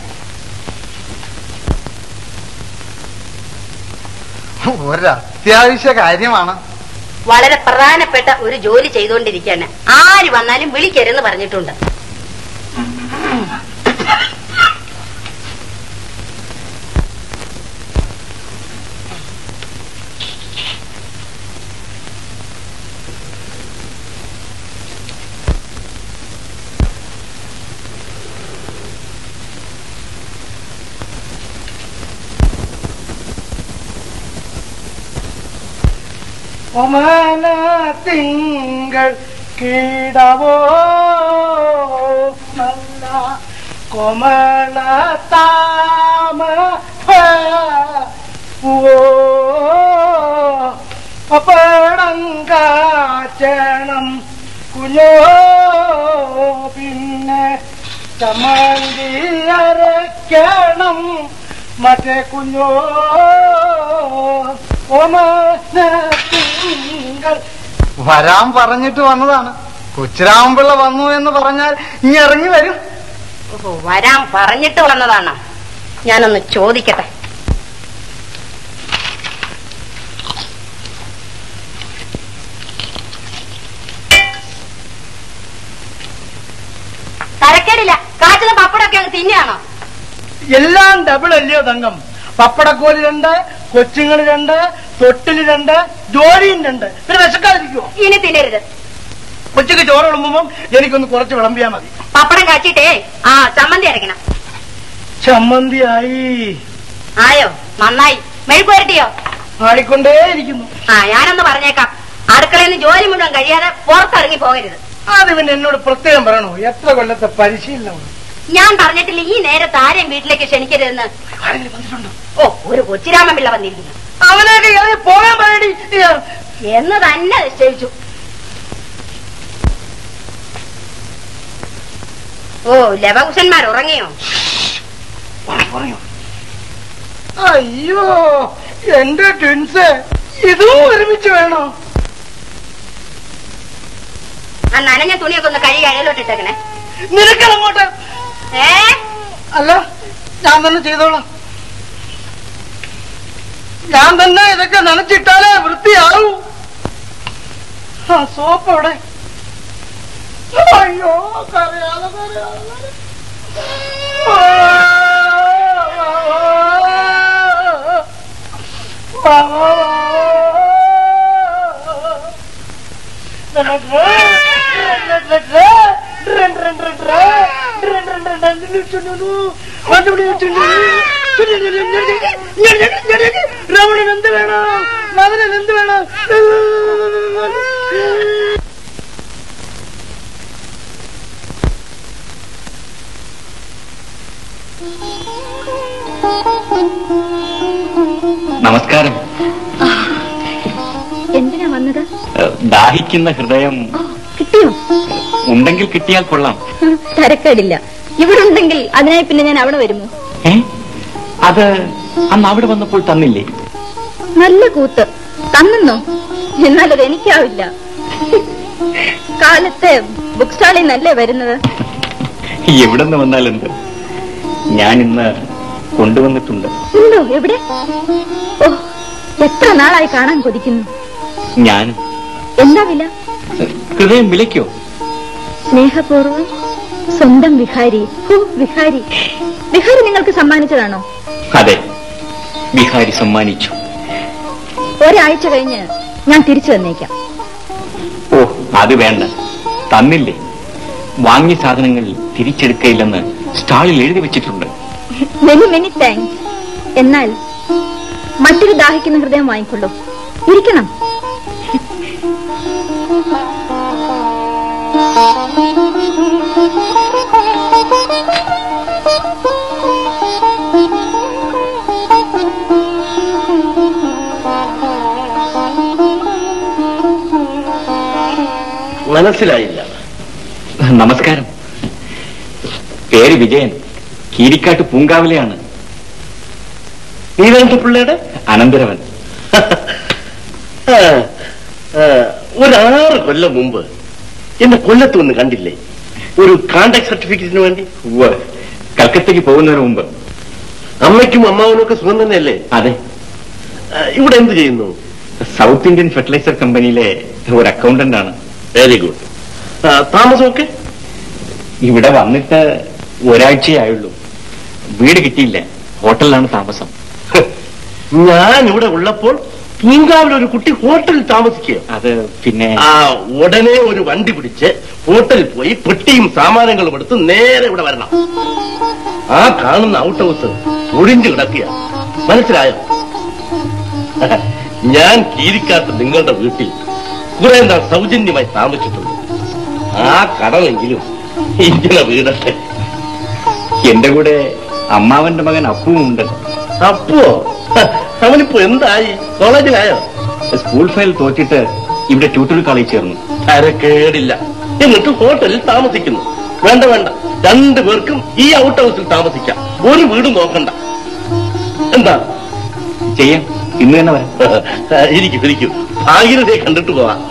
ഒരു അത്യാവശ്യ കാര്യമാണ് വളരെ പ്രധാനപ്പെട്ട ഒരു ജോലി ചെയ്തുകൊണ്ടിരിക്കുകയാണ് ആര് വന്നാലും വിളിക്കരുന്ന് പറഞ്ഞിട്ടുണ്ട് ഒമാന തിങ്കൾ കീടവോ നല്ല കൊമള താമ ഓ അപ്പടങ്കാച്ചണം കുഞ്ഞോ പിന്നെ ചമ്മന്തി അരയ്ക്കണം മറ്റേ കുഞ്ഞോ ഓമനത്തിങ്കൾ വരാൻ പറഞ്ഞിട്ട് വന്നതാണ് കൊച്ചുരാമപിള്ള വന്നു എന്ന് പറഞ്ഞാൽ ഇനി ഇറങ്ങി വരും ഓഹോ വരാൻ പറഞ്ഞിട്ട് വന്നതാണ് ഞാനൊന്ന് ചോദിക്കട്ടെ തരക്കേടില്ല കാച്ചിലും പപ്പടമൊക്കെ അങ്ങ് തിന്നെയാണോ എല്ലാം ഡബിൾ അല്ലയോ തങ്കം പപ്പടക്കോല് രണ്ട് കൊച്ചുങ്ങൾ രണ്ട് തൊട്ടില് രണ്ട് ജോലിയും രണ്ട് പിന്നെ വിശക്കാതിരിക്കുവോ ഇനി തിന്നരുത് കൊച്ചുക്ക് ചോറ് വിളമ്പുമ്പം എനിക്കൊന്ന് കുറച്ച് വിളമ്പിയാ മതി പപ്പടം കാച്ചിട്ടേ ആ ചമ്മന്തി അരക്കണം ചമ്മന്തിയായി ആയോ നന്നായി മെഴുക്ക് വരട്ടിയോ ആടിക്കൊണ്ടേയിരിക്കുന്നു ആ ഞാനൊന്ന് പറഞ്ഞേക്കാം അടുക്കളയിൽ നിന്ന് ജോലി മുഴുവൻ കഴിയാതെ പുറത്തിറങ്ങി പോകരുത് അത് പിന്നെ എന്നോട് പ്രത്യേകം പറയണോ എത്ര കൊല്ലത്തെ പരിശീലനമാണ് ഞാൻ പറഞ്ഞിട്ടില്ല ഈ നേരത്ത് ആരെയും വീട്ടിലേക്ക് ക്ഷണിക്കരുതെന്ന് ഓ ഒരു കൊച്ചിരാമൻ പിള്ള വന്നിരിക്കുന്നു അവനെയൊക്കെ ഇറങ്ങി പോകാൻ പറയടി എന്ന് തന്നെ നിശ്ചയിച്ചു ഓ ലവകുശന്മാർ ഉറങ്ങിയോ അയ്യോ എന്റെ ട്വിൻസ് ഇതും ഒരുമിച്ച് വേണോ ആ നനഞ്ഞ തുണിയൊക്കെ ഒന്ന് കഴുകി അഴയിലോട്ട് ഇട്ടേക്കണേ നിനക്കങ്ങോട്ട് അല്ല ഞാൻ തന്നെ ചെയ്തോളാം ഞാൻ തന്നെ ഇതൊക്കെ നനച്ചിട്ടാലേ വൃത്തിയാവൂ ആ സോപ്പ് അവിടെ അയ്യോ കരയാതെ കരയാതെ രമണൻ എന്ത് വേണം മകനൻ എന്ത് വേണം നമസ്കാരം എന്തിനാ വന്നത് ഏഹ്, ദാഹിക്കുന്ന ഹൃദയം കിട്ടിയോ ഉണ്ടെങ്കിൽ കിട്ടിയാൽ കൊള്ളാം തരക്കേടില്ല ഇവിടെ ഉണ്ടെങ്കിൽ അതിനായി പിന്നെ ഞാൻ അവിടെ വരുമോ ഏ അത് അന്ന് അവിടെ വന്നപ്പോൾ തന്നില്ലേ നല്ല കൂത്ത് തന്നെന്നോ എന്നാൽ അത് എനിക്കാവില്ല കാലത്തെ ബുക്ക് സ്റ്റാളിൽ നിന്നല്ലേ വരുന്നത് എവിടെ നിന്ന് വന്നാലെന്ത് ഞാൻ ഇന്ന് കൊണ്ടുവന്നിട്ടുണ്ട് ഉണ്ടോ എവിടെ ഓ എത്ര നാളായി കാണാൻ കൊതിക്കുന്നു ഞാൻ എന്താ വില ഹൃദയം വിലയ്ക്കോ സ്നേഹപൂർവ്വം സ്വന്തം വിഹാരി ഹോ വിഹാരി വിഹാരി നിങ്ങൾക്ക് സമ്മാനിച്ചതാണോ അതെ ബിഹാരി സമ്മാനിച്ചു ഒരാഴ്ച കഴിഞ്ഞ് ഞാൻ തിരിച്ചു തന്നേക്കാം ഓ അത് വേണ്ട തന്നില്ലേ വാങ്ങിയ സാധനങ്ങൾ തിരിച്ചെടുക്കയില്ലെന്ന് സ്റ്റാളിൽ എഴുതി വെച്ചിട്ടുണ്ട് മെനി മെനി താങ്ക്സ് എന്നാൽ മറ്റൊരു ദാഹിക്കുന്ന ഹൃദയം വാങ്ങിക്കൊള്ളൂ ഇരിക്കണം മനസ്സിലായില്ല നമസ്കാരം പേര് വിജയൻ കീരിക്കാട്ട് പൂങ്കാവിലെയാണ് നീലകണ്ഠ പിള്ളയുടെ അനന്തരവൻ ആ, ആ, ഒരാറ് കൊല്ലം മുമ്പ് എന്നെ കൊല്ലത്ത് വന്ന് കണ്ടില്ലേ ഒരു കാണ്ടാക്ട് സർട്ടിഫിക്കറ്റിന് വേണ്ടി ഉവ്വ്. കൽക്കത്തയ്ക്ക് പോകുന്നതിന് മുമ്പ് അമ്മയ്ക്കും അമ്മാവനും ഒക്കെ സുഖം തന്നെയല്ലേ അതെ ആ, ഇവിടെ എന്ത് ചെയ്യുന്നു സൗത്ത് ഇന്ത്യൻ ഫെർട്ടിലൈസർ കമ്പനിയിലെ ഒരു അക്കൗണ്ടന്റ് ആണ് വെരി ഗുഡ് താമസമൊക്കെ ഇവിടെ വന്നിട്ട് ഒരാഴ്ചയേ ആയുള്ളൂ വീട് കിട്ടിയില്ല ഹോട്ടലിലാണ് താമസം ഞാൻ ഇവിടെ ഉള്ളപ്പോൾ പൂങ്കാവിൽ ഒരു കുട്ടി ഹോട്ടലിൽ താമസിക്കുക അത് പിന്നെ ആ ഉടനെ ഒരു വണ്ടി പിടിച്ച് ഹോട്ടലിൽ പോയി പെട്ടിയും സാമാനങ്ങളും എടുത്ത് നേരെ ഇവിടെ വരണം ആ കാണുന്ന ഔട്ട് ഹൗസ് ഒഴിഞ്ഞു കിടക്കുക മനസ്സിലായോ ഞാൻ കീരിക്കാത്ത നിങ്ങളുടെ വീട്ടിൽ കുറെ നാൾ സൗജന്യമായി താമസിച്ചിട്ടുണ്ട് ആ കടമെങ്കിലും ഇങ്ങനെ വീടട്ടെ എന്റെ കൂടെ അമ്മാവന്റെ മകൻ അപ്പുവും ഉണ്ട് അപ്പോ അവനിപ്പോ എന്തായി കോളേജിലായോ സ്കൂൾ ഫയൽ തോറ്റിട്ട് ഇവിടെ ട്യൂട്ടോറിയൽ കോളേജ് ചേർന്നു തരക്കേടില്ല എന്നിട്ട് ഹോട്ടലിൽ താമസിക്കുന്നു വേണ്ട വേണ്ട രണ്ടു പേർക്കും ഈ ഔട്ട് ഹൗസിൽ താമസിക്കാം ഒരു വീട് നോക്കണ്ട എന്താ ചെയ്യാം ഇന്ന് തന്നെ വരാം ഇരിക്കും ഇരിക്കും ഭാഗീരഥയെ കണ്ടിട്ട് പോവാം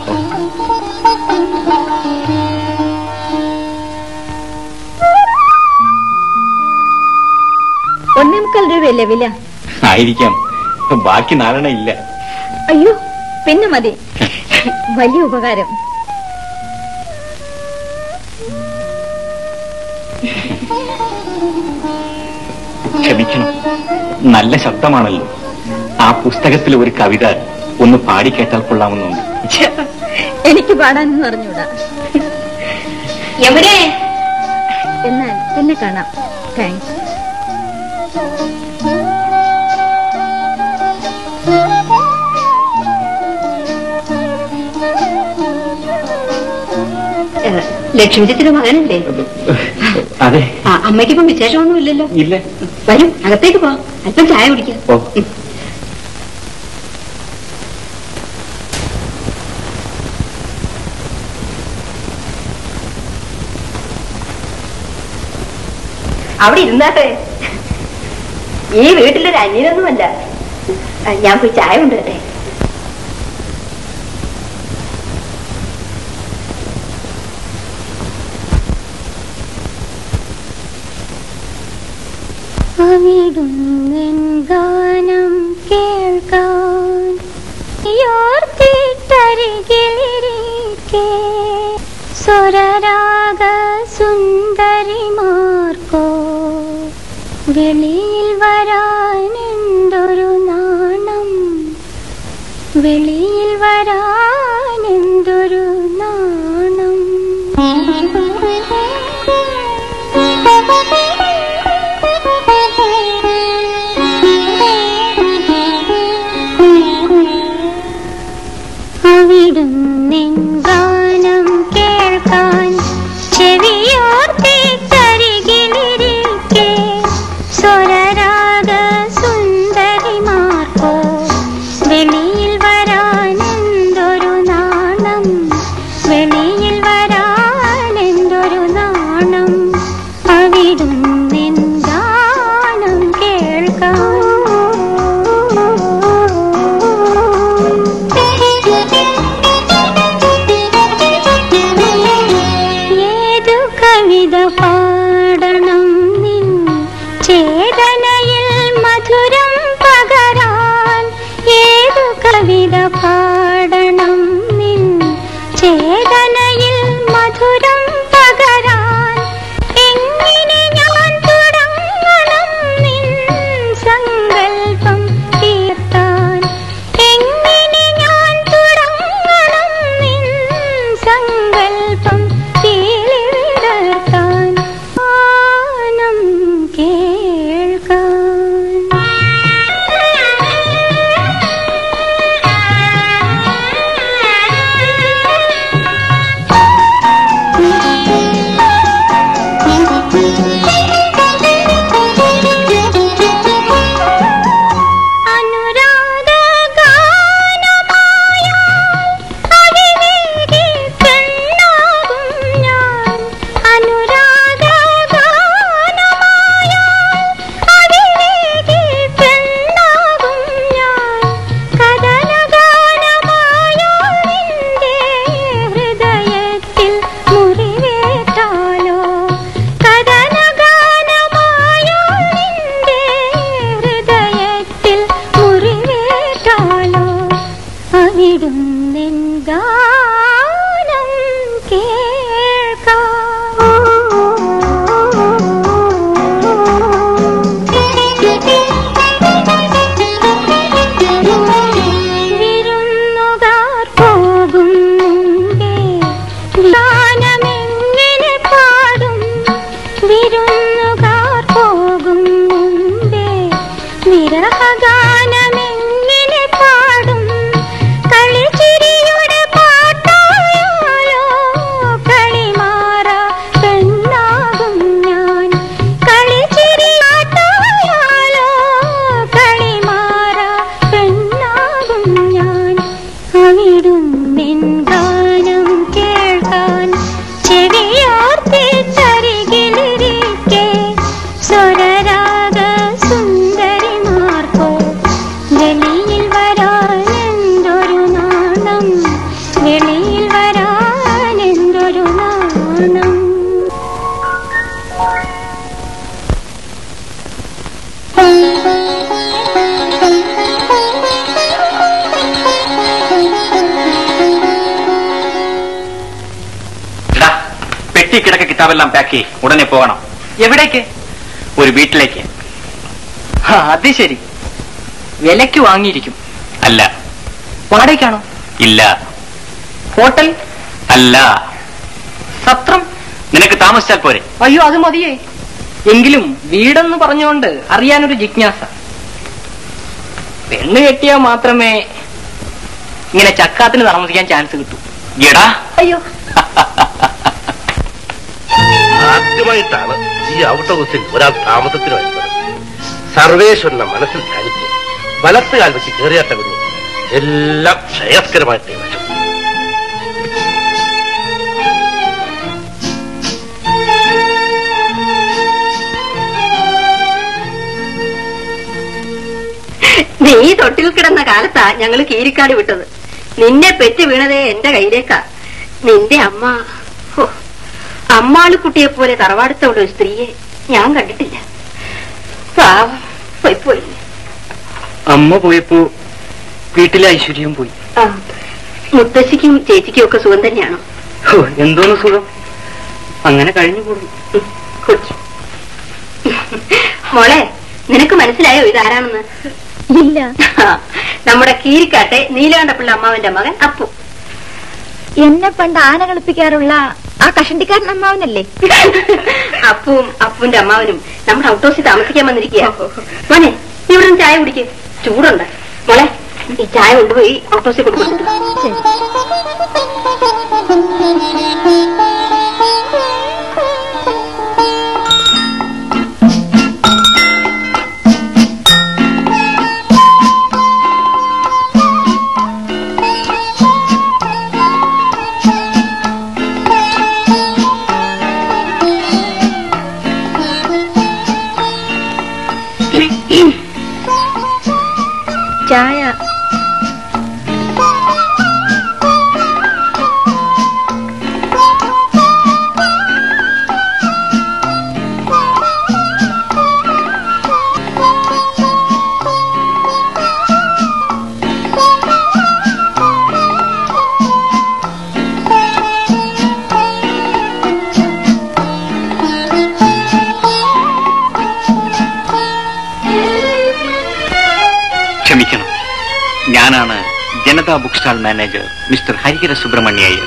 ഒന്നേ മുക്കാൽ രൂപയല്ലേ വില ആയിരിക്കാം ബാക്കി നാലെണ്ണ ഇല്ല അയ്യോ പിന്നെ മതി വലിയ ഉപകാരം ക്ഷമിക്കണം നല്ല ശബ്ദമാണല്ലോ ആ പുസ്തകത്തിലെ ഒരു കവിത ഒന്ന് പാടി കേട്ടാൽ കൊള്ളാമെന്നുണ്ട് എനിക്ക് പാടാനൊന്നും അറിഞ്ഞൂടാ എവിടെ എന്നാൽ പിന്നെ കാണാം താങ്ക്സ് ലക്ഷ്മിജിത്തിന്റെ മകനല്ലേ അതെ ആ അമ്മയ്ക്കിപ്പം വിശേഷമൊന്നും ഇല്ലല്ലോ ഇല്ല വരും അകത്തേക്ക് പോ അല്പം ചായ കുടിക്കാം ഓ അവിടെ ഇരുന്നാട്ടെ ഈ വീട്ടിലൊരു അന്യനൊന്നുമല്ല ആ, ഞാൻ പോയി ചായ കൊണ്ടുവരട്ടെ അവിടുന്നെൻ ഗാനം കേൾക്കാൻ യോർത്തിട്ടരികിലിരിക്കെ സ്വരരാഗ സുന്ദരിമാർക്കോ വെളിയിൽ വരാനെന്തൊരു നാണം വെളിയിൽ വരാനെന്തൊരു നാണം അവിടുന്നിൻ ഗാനം കേൾക്കാൻ ചെവിയോർത്തിക്കരികിലിരിക്കെ സ്വരരാഗ സുന്ദരിമാർക്കോ വെളിയിൽ വരാനെന്തൊരു നാണം വെളിയിൽ വരാനെന്തൊരു നാണം അവിടുന്നിൻ ഗാനം കേൾക്കാം ഏതു കവിത പാടണം നിൻ ചേതനയിൽ മധുരം പകരാൻ ഏതു കവിത പാടണം നിൻ ചേതനയിൽ മധുരം പകരാൻ എങ്ങനെ ഞാൻ തുടങ്ങണം നിൻ സങ്കൽപ്പം തീർത്താൻ എങ്ങനെ ഞാൻ തുടങ്ങണം നിൻ സങ്കൽപ്പം തീളിവിടർത്താൻ ആനം അനുരാഗ അവിവേകി പെണ്ണാകും ഞാൻ അനുരാഗ അവിവേകി പെണ്ണാകും ഞാൻ കഥനഗാനമായോ നിന്റെ ഹൃദയത്തിൽ മുറിവേറ്റാലോ കഥനഗാനമായോ നിന്റെ ഹൃദയത്തിൽ മുറിവേറ്റാലോ അവിടുന്നെൻ ഗാനം കേൾക്കാം വിരുന്നുകാർ പോകും മുമ്പേ ഗാനമെങ്ങനെ പാടും വിരുന്നുകാർ പോകും മുമ്പേ വിരഹഗാനമെങ്ങനെ പാടും കളിച്ചിരിയുടെ പാട്ടായാലോ കളിമാറ പെണ്ണാകും ഞാൻ കളിച്ചിരി പാട്ടായാലോ കളിമാറ പെണ്ണാകും ഞാൻ അവിടുന്നിൻ ഗാനം കേൾക്കാൻ ചെവിയോർത്തിട്ടരികിലിരിക്കെ സ്വരരാഗ സുന്ദരിമാർക്കോ വെളിയിൽ വരാനെന്തൊരു നാണം വെളിയിൽ വരാനെന്തൊരു നാണം എടാ പെട്ടി കിടക്ക കിതാബെല്ലാം പാക്ക് ചെയ്യ് ഉടനെ പോകണം എവിടേക്ക് ഒരു വീട്ടിലേക്ക് ആ, അത് ശരി വിലക്ക് വാങ്ങിയിരിക്കും അല്ല വാടകയ്ക്കാണോ ഇല്ല ഹോട്ടൽ അല്ല സത്രം നിനക്ക് താമസിച്ചാൽ പോരെ അയ്യോ അത് മതിയേ എങ്കിലും വീടെന്ന് പറഞ്ഞുകൊണ്ട് അറിയാനൊരു ജിജ്ഞാസ പെണ്ണ് കെട്ടിയാൽ മാത്രമേ ഇങ്ങനെ ചക്കാത്തിന് താമസിക്കാൻ ചാൻസ് കിട്ടൂ എടാ അയ്യോ ആദ്യമായിട്ടാണ് ഈ ഔട്ട് ഹൗസിൽ ഒരാൾ താമസത്തിന് വരുന്നത് സർവേശ്വരനെ മനസ്സിൽ ധ്യാനിച്ച് വലത്ത് കാൽ വെച്ച് കയറിയാട്ട കുഞ്ഞ് എല്ലാം ശ്രേയസ്കരമായിട്ട് വശം നീ തൊട്ടിൽ കിടന്ന കാലത്താ ഞങ്ങൾ കീരിക്കാട് വിട്ടത് നിന്നെ പെറ്റ് വീണതേ എന്റെ കയ്യിലേക്കാ നിന്റെ അമ്മ ഹോ, അമ്മാളുകുട്ടിയെ പോലെ തറവാടുത്തുള്ള ഒരു സ്ത്രീയെ ഞാൻ കണ്ടിട്ടില്ല പാവം പോയി പോയി അമ്മ പോയപ്പോ വീട്ടിലെ ഐശ്വര്യം പോയി ആ മുത്തശ്ശിക്കും ചേച്ചിക്കും ഒക്കെ സുഖം തന്നെയാണോ ഹോ, എന്തോന്ന് സുഖം അങ്ങനെ കഴിഞ്ഞു കൂടും കുടിക്ക്. മോളെ നിനക്ക് മനസ്സിലായോ ഇതാരാണെന്ന് ഇല്ല നമ്മുടെ കീരിക്കാട്ടെ നീലകണ്ഠപ്പിള്ള അമ്മാവന്റെ മകൻ അപ്പു എന്നെ പണ്ട് ആന കളിപ്പിക്കാറുള്ള ആ കഷണ്ടിക്കാരൻ അമ്മാവനല്ലേ അപ്പുവും അപ്പുവിന്റെ അമ്മാവനും നമ്മുടെ ഔട്ട് ഹൗസിൽ താമസിക്കാൻ വന്നിരിക്കുക മോനെ നീ ഇവിടെ നിന്ന് ചായ കുടിക്ക് ചൂടുണ്ട് മോളെ ഈ ചായ കൊണ്ടുപോയി ഔട്ട് ഹൗസിൽ കൊടുക്കുന്നു ശരി ചായ ക്ഷമിക്കണം ഞാനാണ് Janata book stall manager mister Harihara Subrahmanya Iyer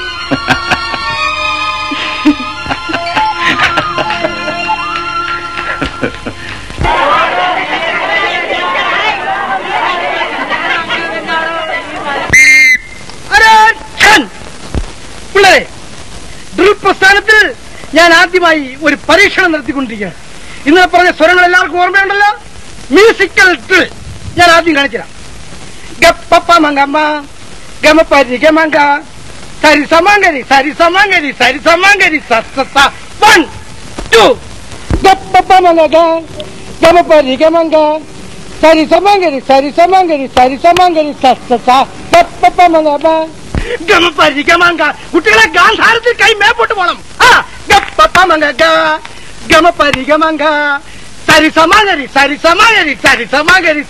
പിള്ളേരെ ഡ്രിൽ പ്രസ്ഥാനത്തിൽ ഞാൻ ആദ്യമായി ഒരു പരീക്ഷണം നടത്തിക്കൊണ്ടിരിക്കുകയാണ് ഇന്നലെ പറഞ്ഞ സ്വരങ്ങൾ എല്ലാവർക്കും ഓർമ്മയുണ്ടല്ലോ മ്യൂസിക്കൽ ഡ്രിൽ ഞാൻ ആദ്യം കാണിച്ചുതരാം ഗപ്പപ്പ മങ്കമ്മ ഗമപ്പരി ഗമങ്ക സരി സമാങ്കരി സരി സമാങ്കരി സരി സമാങ്കരി വൺ ടു ഗപ്പപ്പ മംഗ ഗമപ്പരി ഗമങ്ക സരി സമാങ്കരി സരി സമാങ്കരി സരി സമാങ്കരി ഗപ്പപ്പ മംഗ ഗമപ്പരി ഗമങ്ക കുട്ടികളെ ഗാന്ധാരത്തിൽ കൈ മേപ്പോട്ട് പോണം ആ ഗപ്പപ്പ മംഗ ഗമപ്പരി ഗമങ്ക സരി സമാഗരി സരി സമാഗരി സരി സമാഗരി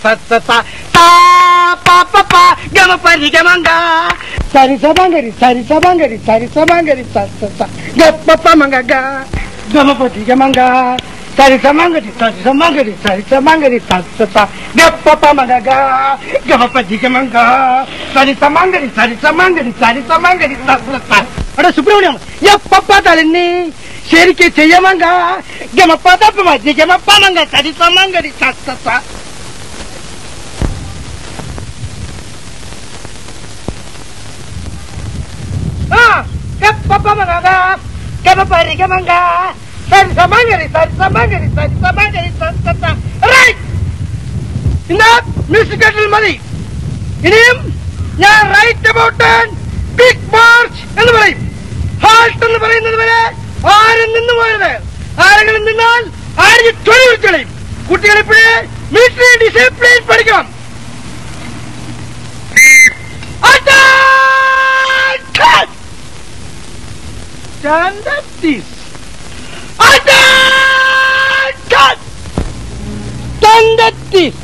ഗമപരി ഗമങ്ക സരി സമാഗരി സരി സമാഗരി സരി സമാഗരി ഗപ്പ മംഗ ഗമപതി ഗമങ്ക സരി സമാഗരി സരി സമാഗരി സരി സമാഗരി ഗപ്പ മംഗ ഗമപതി ഗമങ്ക സരി സമാഗരി സരി സമാഗരി സരി സമാഗരി അവിടെ സുബ്രഹ്മണ്യം എപ്പ തലന്നി ശരിക്ക് ചെയ്യാമങ്ക ഗമപ്പ തപ്പ മതി ഗമപ്പ മങ്ക സരി സമാഗരി സത്ത ഗമപ്പരി ഗമങ്ക സരി സമാഗരി സരി സമാഗരി സരി സമാഗരി സത്ത റൈറ്റ് ഇന്ന് മ്യൂസിക്കൽ മതി ഇനിയും ഞാൻ റൈറ്റ് അബൌട്ട് ബിഗ് മാർച്ച് എന്ന് പറയും ഹാൾട്ട് എന്ന് പറയുന്നത് വരെ ആരും നിന്നു പോയത് ആരെങ്കിലും നിന്നാൽ ആരും തൊഴിൽ വിളിച്ചളയും കുട്ടികൾ ഇപ്പോഴേ മിലിറ്ററി ഡിസിപ്ലിൻ പഠിക്കണം Attention! Stand up, please. Attention! Stand up, please.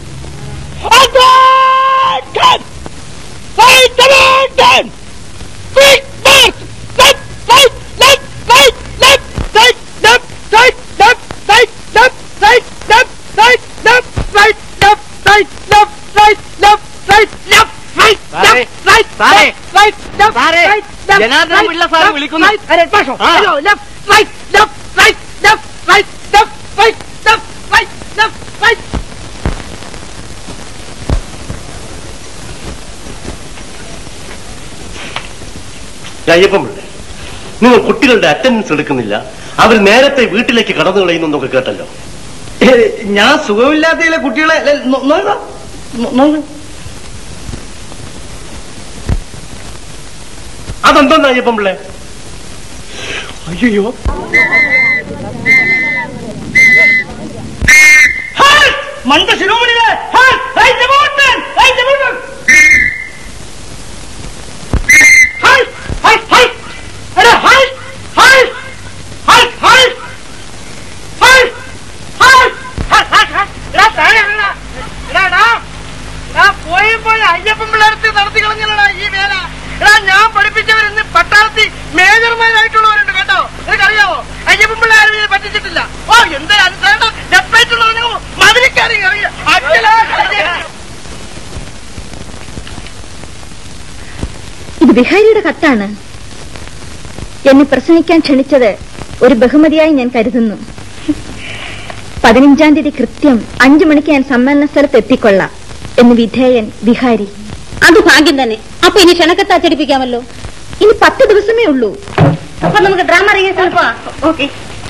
Attention! Right attention! Quick march! Left, right, left, right, left, right, left, right, left, right, left, right, left, right, left, right, left, right, left, right, left, right, left, right, സാറേ, left, right, സാറേ, left, right, left, സാറേ, right, left, Janardhana right, Pillai sir left, വിളിക്കുന്നു. right, അരെ, പാഷോ, ആ. അയ്യോ, left, right, left, right, left, right, left, right, left, right, left, right. അയ്യപ്പം പിള്ളേ നിങ്ങൾ കുട്ടികളുടെ അറ്റൻഡൻസ് എടുക്കുന്നില്ല അവർ നേരത്തെ വീട്ടിലേക്ക് കടന്നു കളയുന്നൊക്കെ കേട്ടല്ലോ ഞാൻ സുഖമില്ലാത്തതിലെ കുട്ടികളെ ല- നോ- നോക്കാം. നോ- നോക്ക്. അതെന്താ അയ്യപ്പം പിള്ളേ അയ്യോ മണ്ട ശിരോമണികളെ ബിഹാരിയുടെ കത്താണ് എന്നെ പ്രസംഗിക്കാൻ ക്ഷണിച്ചത് ഒരു ബഹുമതിയായി ഞാൻ കരുതുന്നു പതിനഞ്ചാം തീയതി കൃത്യം അഞ്ചു മണിക്ക് ഞാൻ സമ്മേളന സ്ഥലത്ത് എത്തിക്കൊള്ളാം എന്ന് വിധേയൻ ബിഹാരി അത് ഭാഗ്യം തന്നെ അപ്പൊ ഇനി ക്ഷണക്കത്ത് അച്ചടിപ്പിക്കാമല്ലോ ഇനി പത്ത് ദിവസമേ ഉള്ളൂ അപ്പൊ നമുക്ക് ഡ്രാമ റിഹേഴ്സൽ പോവാം ഓക്കെ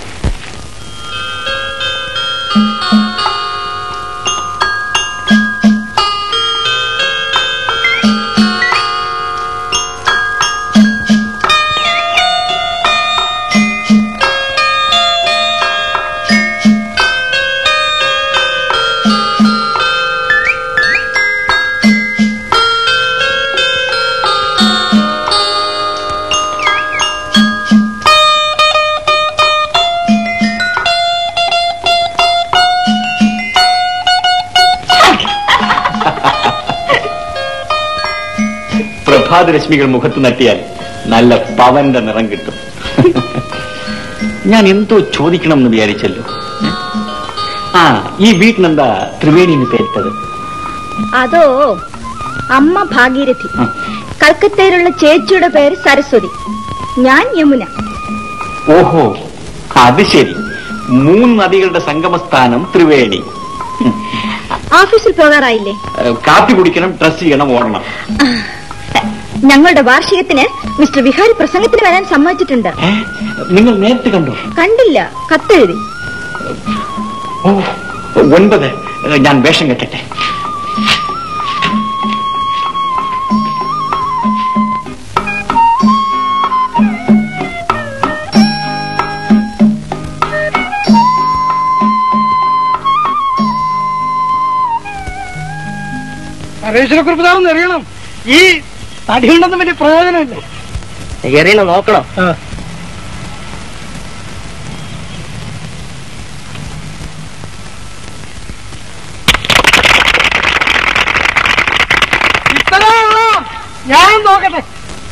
പ്രഭാതരശ്മികൾ മുഖത്ത് നട്ടിയാൽ നല്ല പവന്റെ നിറം കിട്ടും ഞാൻ എന്തോ ചോദിക്കണം എന്ന് വിചാരിച്ചല്ലോ ആ ഈ വീട്ടിനെന്താ ത്രിവേണിന്ന് പേരിട്ടത് അതോ അമ്മ ഭാഗീരഥി കൽക്കത്തയിലുള്ള ചേച്ചിയുടെ പേര് സരസ്വതി ഞാൻ യമുന ഓഹോ അത് ശരി മൂന്ന് നദികളുടെ സംഗമസ്ഥാനം ത്രിവേണി ഓഫീസിൽ പോകാറായില്ലേ ഏഹ്, കാപ്പി കുടിക്കണം ഡ്രസ് ചെയ്യണം ഓടണം ഞങ്ങളുടെ വാർഷികത്തിന് മിസ്റ്റർ വിഹാരി പ്രസംഗത്തിന് വരാൻ സമ്മതിച്ചിട്ടുണ്ട് നിങ്ങൾ നേരത്തെ കണ്ടോ കണ്ടില്ല കത്തെഴുതി ഓ ഒൻപത് ഏഹ്, ഞാൻ വേഷം കെട്ടട്ടെ പരമേശ്വരക്കുറിപ്പ് താറൊന്ന് എറിയണം ഈ തടിയുണ്ടെന്ന് വലിയ പ്രയോജനമില്ല എറിയണം നോക്കണം ഇത്രേ ഉള്ളൂ ഞാൻ നോക്കട്ടെ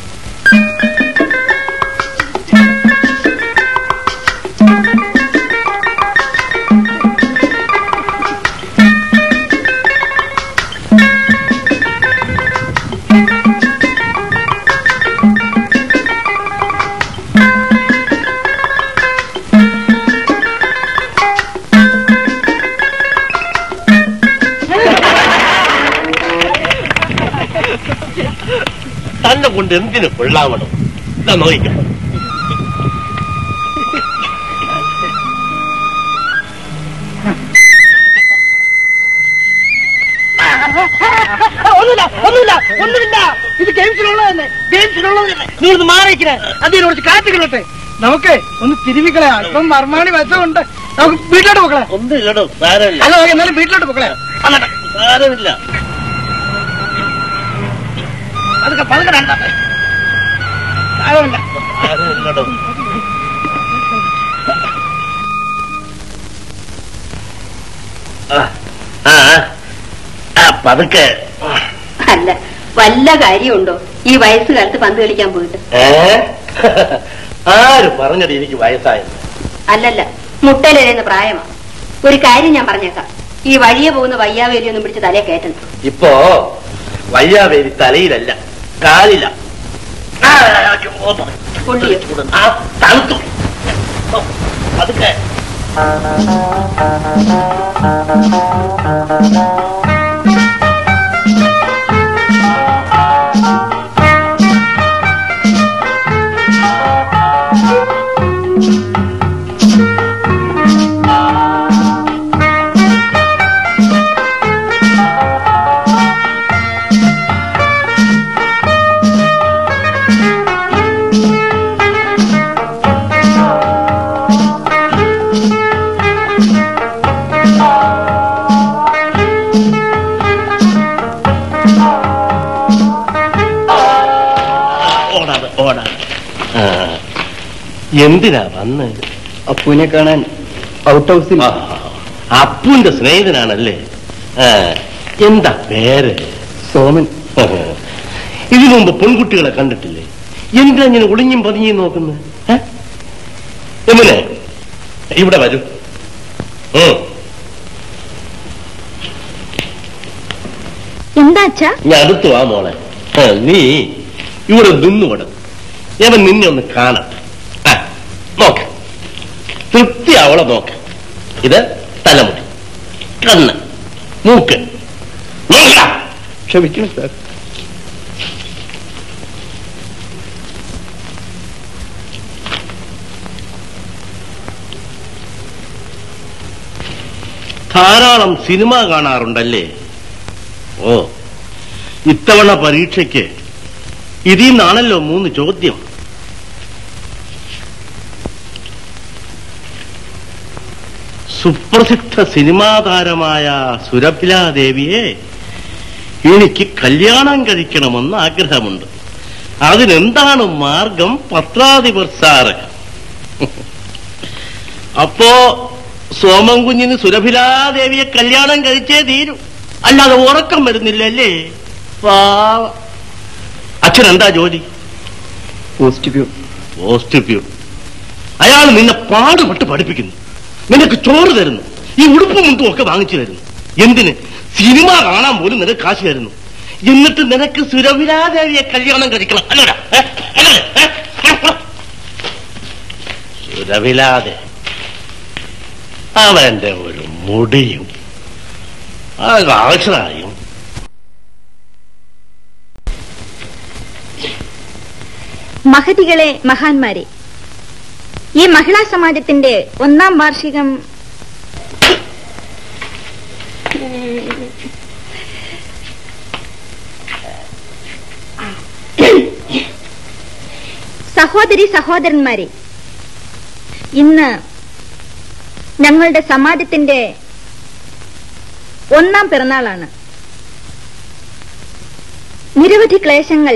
തന്നെ കൊണ്ട് എന്തിനു കൊള്ളാവണം ഇതാ നോക്കിക്കോ ഒന്നുമില്ല ഒന്നുമില്ല ഒന്നുമില്ല ഇത് ഗെയിംസിലുള്ളത് തന്നെ ഗെയിംസിലുള്ളത് തന്നെ നീ ഒന്ന് മാറിയിരിക്കണേ അതിന് കുറച്ച് കാറ്റ് കിളട്ടെ നമുക്ക് ഒന്ന് തിരുവിക്കളയാ ഇപ്പം മർമാണി വശമുണ്ട് നമുക്ക് വീട്ടിലോട്ട് പോക്കളെ ഒന്നും കേട്ടോ സാരമില്ല അല്ല എന്നാലും വീട്ടിലോട്ട് പോക്കളെ സാരമില്ല പതുക്കെ പതുക്കെ രണ്ടാമത്തെ സാരമില്ല സാരമില്ലടോ ആ ആ, ആ പതുക്കെ അല്ല വല്ല കാര്യമുണ്ടോ ഈ വയസ്സുകാലത്ത് പന്ത് കളിക്കാൻ പോയിട്ട് ഏ ആര് പറഞ്ഞത് എനിക്ക് വയസ്സായത് അല്ലല്ല മുട്ടയിലെഴുന്ന പ്രായമാ ഒരു കാര്യം ഞാൻ പറഞ്ഞേക്കാം ഈ വഴിയെ പോകുന്ന വയ്യാവേലിയൊന്നും പിടിച്ച് തലേ കയറ്റണം ഇപ്പോ വയ്യാവേലി തലയിലല്ല കാലില ആ, ഓ, പൊള്ളിയോ ആ, തണുത്തു ഓ, പതുക്കെ ഓടാതെ ഓടാതെ ആ, എന്തിനാ വന്ന് അപ്പുവിനെ കാണാൻ ഔട്ട് ഹൗസിൽ ആ, അപ്പുവിന്റെ സ്നേഹിതനാണല്ലേ ആ, എന്താ പേര് സോമൻ ഇതിനു മുമ്പ് പെൺകുട്ടികളെ കണ്ടിട്ടില്ലേ എന്താ ഇങ്ങനെ ഒളിഞ്ഞും പതിഞ്ഞും നോക്കുന്നത് ഏ? യമുനെ ഇവിടെ വരൂ ഉം. എന്താ അച്ഛാ ഞാൻ അടുത്തു വാ മോളെ ആ, നീ ഇവിടെ നിന്നുവിടെ ഞാൻ നിന്നെ ഒന്ന് കാണട്ടെ ആ നോക്ക് തൃപ്തി അവളെ നോക്ക് ഇത് തലമുടി കണ്ണ് മൂക്ക് നോക്കടാ ക്ഷമിക്കണം സാർ ധാരാളം സിനിമ കാണാറുണ്ടല്ലേ ഓ ഇത്തവണ പരീക്ഷയ്ക്ക് ഇതിൽ നിന്നാണല്ലോ മൂന്ന് ചോദ്യം സുപ്രസിദ്ധ സിനിമാ താരമായ സുരഭിലാദേവിയെ എനിക്ക് കല്യാണം കഴിക്കണമെന്ന് ആഗ്രഹമുണ്ട് അതിനെന്താണ് മാർഗം പത്രാധിപർ സാറ് അപ്പോ സോമൻ കുഞ്ഞിന് സുരഭിലാദേവിയെ കല്യാണം കഴിച്ചേ തീരൂ അല്ലാതെ ഉറക്കം വരുന്നില്ലല്ലേ പാവ അച്ഛൻ എന്താ ജോലി പോസ്റ്റ് പ്യൂ പോസ്റ്റ് പ്യൂ അയാൾ നിന്നെ പാടുപെട്ട് പഠിപ്പിക്കുന്നു നിനക്ക് ചോറ് തരുന്നു ഈ ഉടുപ്പും മുണ്ടും ഒക്കെ വാങ്ങിച്ചു തരുന്നു എന്തിന് സിനിമ കാണാൻ പോലും നിനക്ക് കാശ് തരുന്നു എന്നിട്ട് നിനക്ക് സുരഭിലാദേവിയെ കല്യാണം കഴിക്കണം അല്ലടാ ഏ? അല്ലടാ? ഏ? സുരഭിലാതെ അവന്റെ ഒരു മുടിയും ആകാശനായും മഹതികളെ മഹാന്മാരെ ഈ മഹിളാ സമാജത്തിന്റെ ഒന്നാം വാർഷികം സഹോദരി സഹോദരന്മാരെ ഇന്ന് ഞങ്ങളുടെ സമാജത്തിന്റെ ഒന്നാം പിറന്നാളാണ് നിരവധി ക്ലേശങ്ങൾ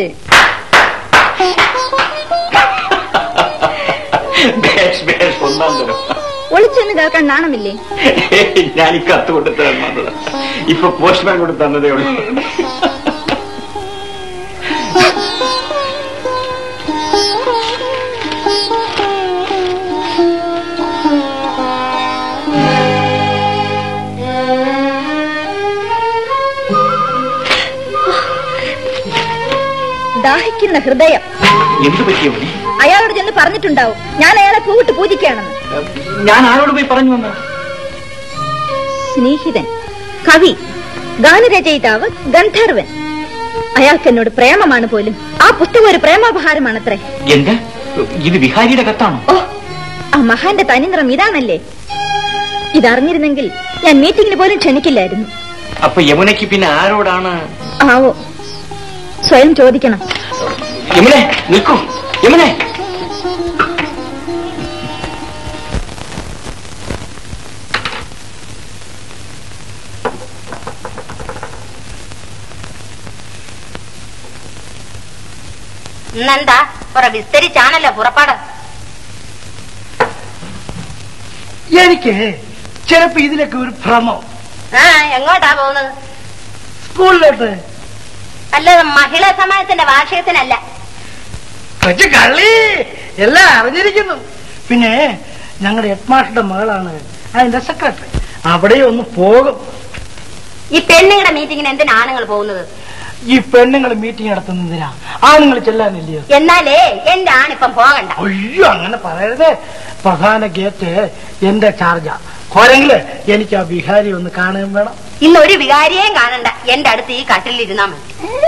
ബേഷ് ബേഷ് ഒന്നാം തരം ഒളിച്ചെന്ന് കേൾക്കാൻ നാണമില്ലേ ഞാൻ ഈ കത്ത് കൊണ്ട് തന്നത് ഇപ്പൊ പോസ്റ്റ്മാൻ കൊണ്ട് തന്നതേ ഉള്ളൂ ദാഹിക്കുന്ന ഹൃദയം എന്തു പറ്റിയ മതി അയാളോട് ചെന്ന് പറഞ്ഞിട്ടുണ്ടാവും ഞാൻ അയാളെ പൂവിട്ട് പൂജിക്കുകയാണെന്ന് ഞാൻ ആരോട് പോയി പറഞ്ഞു വന്നു സ്നേഹിതൻ കവി ഗാനരചയിതാവ് ഗന്ധർവൻ അയാൾക്ക് എന്നോട് പ്രേമമാണ് പോലും ആ പുസ്തകം ഒരു പ്രേമാപഹാരമാണത്രേ എന്താ ഇത് വിഹാരിയുടെ കത്താണോ ഓ ആ മഹാന്റെ തനിനിറം ഇതാണല്ലേ ഇതറിഞ്ഞിരുന്നെങ്കിൽ ഞാൻ മീറ്റിംഗിന് പോലും ക്ഷണിക്കില്ലായിരുന്നു അപ്പൊ യമുനയ്ക്ക് പിന്നെ ആരോടാണ് ആവോ സ്വയം ചോദിക്കണം യമുനെ നിൽക്കൂ യമുനെ ഇന്നെന്താ കുറെ വിസ്തരിച്ചാണല്ലോ പുറപ്പാട് എനിക്ക് ചിലപ്പോ ഇതിലൊക്കെ ഒരു ഭ്രമം ആ എങ്ങോട്ടാ പോകുന്നത് സ്കൂളിലോട്ട് അല്ലാതെ മഹിളാ സമാജത്തിന്റെ വാർഷികത്തിനല്ല കൊച്ചു കള്ളി എല്ലാം അറിഞ്ഞിരിക്കുന്നു പിന്നെ ഞങ്ങളുടെ ഹെഡ്മാസ്റ്ററുടെ മകളാണ് അതിന്റെ സെക്രട്ടറി അവിടെ ഒന്ന് പോകും ഈ പെണ്ണുങ്ങളുടെ മീറ്റിങ്ങിന് എന്തിനാ ആണുങ്ങൾ പോകുന്നത് ഈ പെണ്ണുങ്ങൾ മീറ്റിംഗ് നടത്തുന്നതിനാ ആണുങ്ങൾ ചെല്ലാനില്ലയോ എന്നാലേ എന്റെ ആണിപ്പം പോകണ്ട അയ്യോ അങ്ങനെ പറയരുത് പ്രധാന ഗേറ്റ് എന്റെ ചാർജാ പോരെങ്കില് എനിക്ക് ആ വിഹാരി ഒന്ന് കാണുകയും വേണം ഇന്ന് ഒരു വികാരിയെയും കാണണ്ട എന്റെ അടുത്ത് ഈ കട്ടിലിരുന്നാ മതി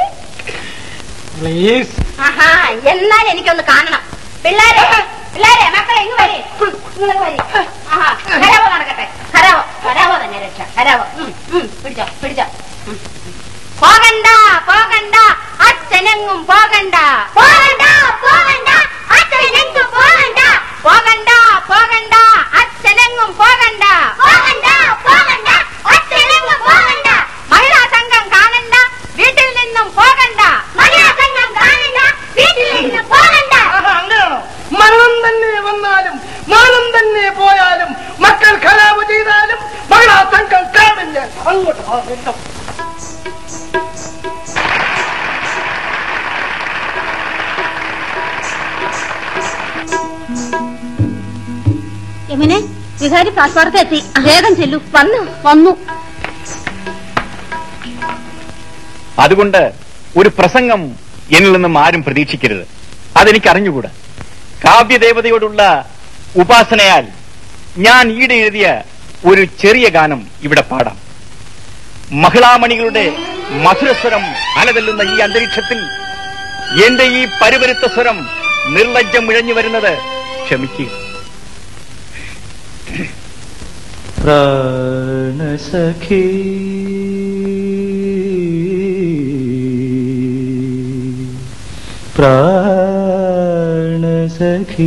പ്ലീസ് ആഹാ എന്നാൽ എനിക്കൊന്ന് കാണണം പിള്ളേരെ പിള്ളേരെ മക്കളെ ഇങ്ങ് വരി ഇങ്ങ് വരി ആഹാ ഖരാവോ നടക്കട്ടെ ഖരാവോ ഖരാവോ തന്നെ രക്ഷ ഖരാവോ ഉം, ഉം, പിടിച്ചോ പിടിച്ചോ ഉം. പോകണ്ട പോകണ്ട അച്ഛനെങ്ങും പോകണ്ട പോകണ്ട പോകണ്ട അച്ഛനെങ്ങും പോകണ്ട പോകണ്ട പോകണ്ട അച്ഛനെങ്ങും പോകണ്ട പോകണ്ട പോകണ്ട അച്ഛനെങ്ങും പോകണ്ട മഹിളാ സംഘം കാണണ്ട വീട്ടിൽ നിന്നും പോകണ്ട മഹിളാ സംഘം കാണണ്ട വീട്ടിൽ നിന്നും പോകണ്ട അങ്ങനെയാണോ മരണം തന്നെ വന്നാലും മാനം തന്നെ പോയാലും മക്കൾ ഖരാബ് ചെയ്താലും മകളാ സംഘം കാണില്ല അങ്ങോട്ട് ആ, എന്തോ. യമുനെ വിഹാരി പ്ലാറ്റ്ഫോറത്ത് എത്തി വേഗം ചെല്ലു വന്നു വന്നു അതുകൊണ്ട് ഒരു പ്രസംഗം എന്നിൽ നിന്നും ആരും പ്രതീക്ഷിക്കരുത് അതെനിക്ക് അറിഞ്ഞുകൂടാ കാവ്യദേവതയോടുള്ള ഉപാസനയാൽ ഞാൻ ഈടെ എഴുതിയ ഒരു ചെറിയ ഗാനം ഇവിടെ പാടാം മഹിളാമണികളുടെ മധുരസ്വരം അലതല്ലുന്ന ഈ അന്തരീക്ഷത്തിൽ എന്റെ ഈ പരുപരുത്ത സ്വരം നിർലജ്ജം ഇഴഞ്ഞു വരുന്നത് ക്ഷമിക്കുക പ്രാണസഖി പ്രാണസഖി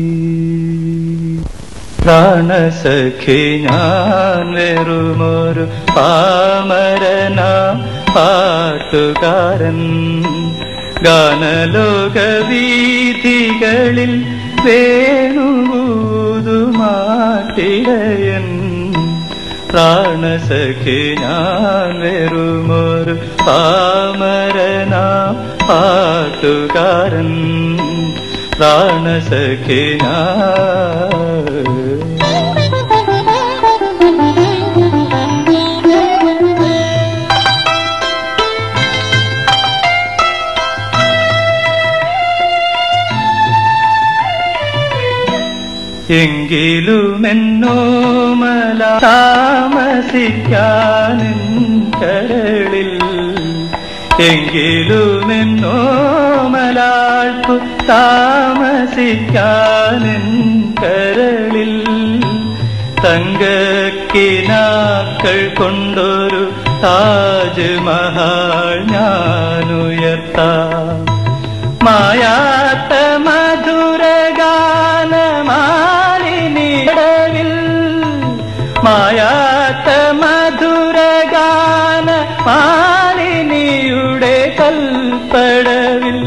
പ്രാണസഖി ഞാൻ വെറുമൊരു പാമരന പാട്ടുകാരൻ ഗാനലോക വീഥികളിൽ വേണുകൂതുമാട്ടിടയൻ പ്രാണസഖി ഞാൻ വെറുമൊരു പാമരന പാട്ടുകാരൻ പ്രാണസഖി ഞാൻ എങ്കിലുമെന്നോമല താമസിക്കാനും കരളിൽ എങ്കിലുമെന്നോമലാൾക്കു താമസിക്കാനും കരളിൽ തങ്കക്കിനാക്കൾ കൊണ്ടൊരു താജ്മഹാൾ ഞാനുയർത്താം മായാത്ത മധുരഗാനമാലിനിടവിൽ മായാത്ത മധുരഗാന മാലിനിയുടെ കൽപ്പടവിൽ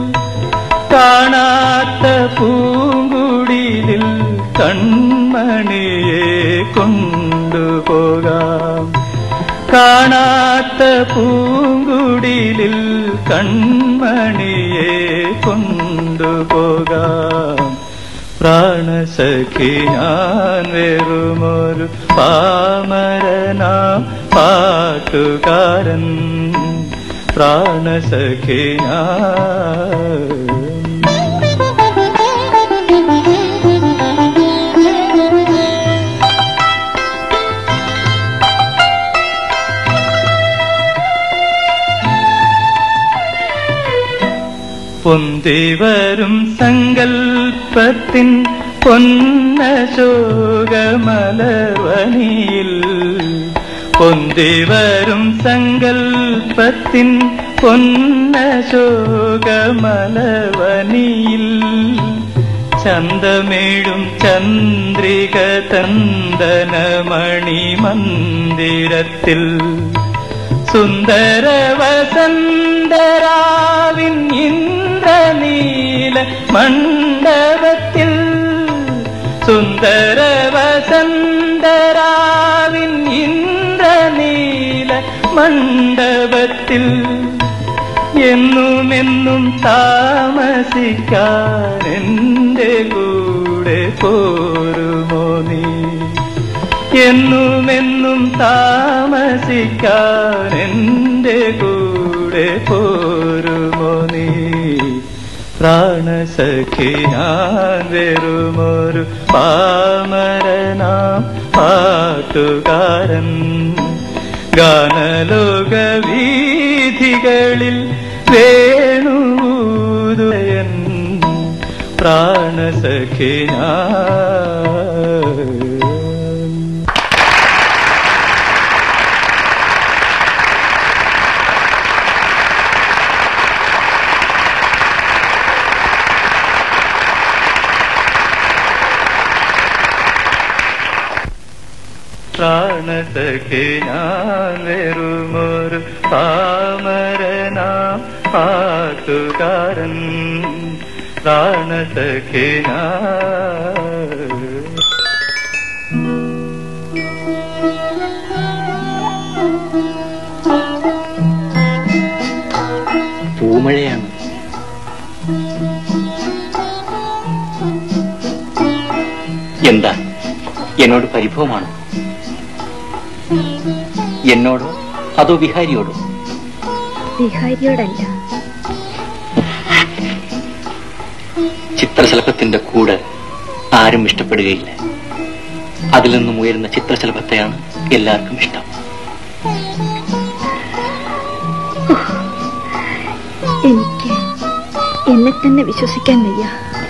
കാണാത്ത പൂങ്കുടിലിൽ കൺമണിയെ കൊണ്ടുപോകാം കാണാത്ത പൂങ്കുടിലിൽ കൺമണിയെ കൊണ്ടുപോകാം പ്രാണസഖി ഞാൻ വെറുമൊരു പാമരനാം പാട്ടുകാരൻ പ്രാണസഖി ഞാൻ പൊന്തിവരും സങ്കൽപ്പത്തിൻ പൊന്നശോകമലവനിയിൽ പൊന്തിവരും സങ്കൽപ്പത്തിൻ പൊന്നശോകമലവനിയിൽ ചന്തമേഴും ചന്ദ്രിക തന്ദനമണി മന്ദിരത്തിൽ സുന്ദര വസന്തരാവിൻ ഇന്ദ്രനീല മണ്ഡപത്തിൽ സുന്ദര വസന്തരാവിൻ ഇന്ദ്രനീല മണ്ഡപത്തിൽ എന്നുമെന്നും താമസിക്കാൻ എന്റെ കൂടെ പോരുമോ നീ എന്നുമെന്നും താമസിക്കാൻ എന്റെ കൂടെ പോരുമോ നീ പ്രാണസഖി ഞാൻ വെറുമൊരു പാമരനാം പാട്ടുകാരൻ ഗാനലോക വീഥികളിൽ വേണുദയൻ പ്രാണസഖി ഞാൻ പ്രാണസഖി ഞാൻ വെറുമൊരു പാമരനാം പാട്ടുകാരൻ പ്രാണസഖി ഞാൻ പൂമഴയാണ് എന്താ എന്നോട് പരിഭവമാണ് എന്നോടോ അതോ വിഹാരിയോടോ വിഹാരിയോടല്ല ചിത്രശലഭത്തിന്റെ കൂട് ആരും ഇഷ്ടപ്പെടുകയില്ല അതിൽ നിന്നും ഉയരുന്ന ചിത്രശലഭത്തെയാണ് എല്ലാവർക്കും ഇഷ്ടം എനിക്ക് എന്നെ തന്നെ വിശ്വസിക്കാൻ വയ്യ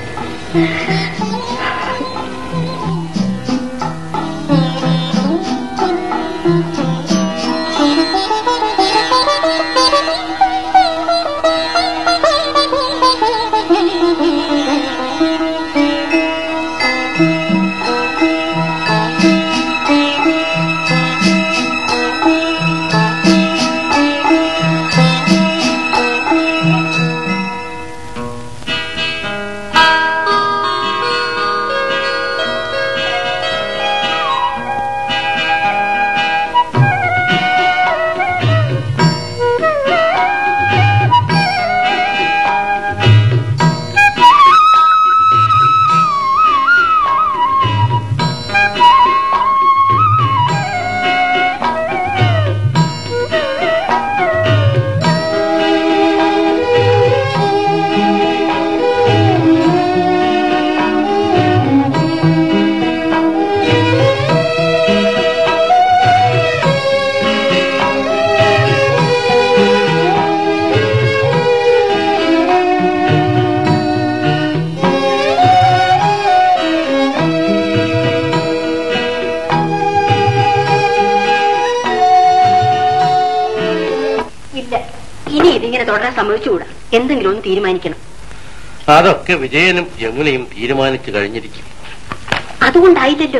ഇല്ല ഇനി ഇതിങ്ങനെ തുടരാൻ സമ്മതിച്ചുകൂടാ എന്തെങ്കിലും ഒന്ന് തീരുമാനിക്കണം അതൊക്കെ വിജയനും യമുനയും തീരുമാനിച്ചു കഴിഞ്ഞിരിക്കും അതുകൊണ്ടായില്ലല്ലോ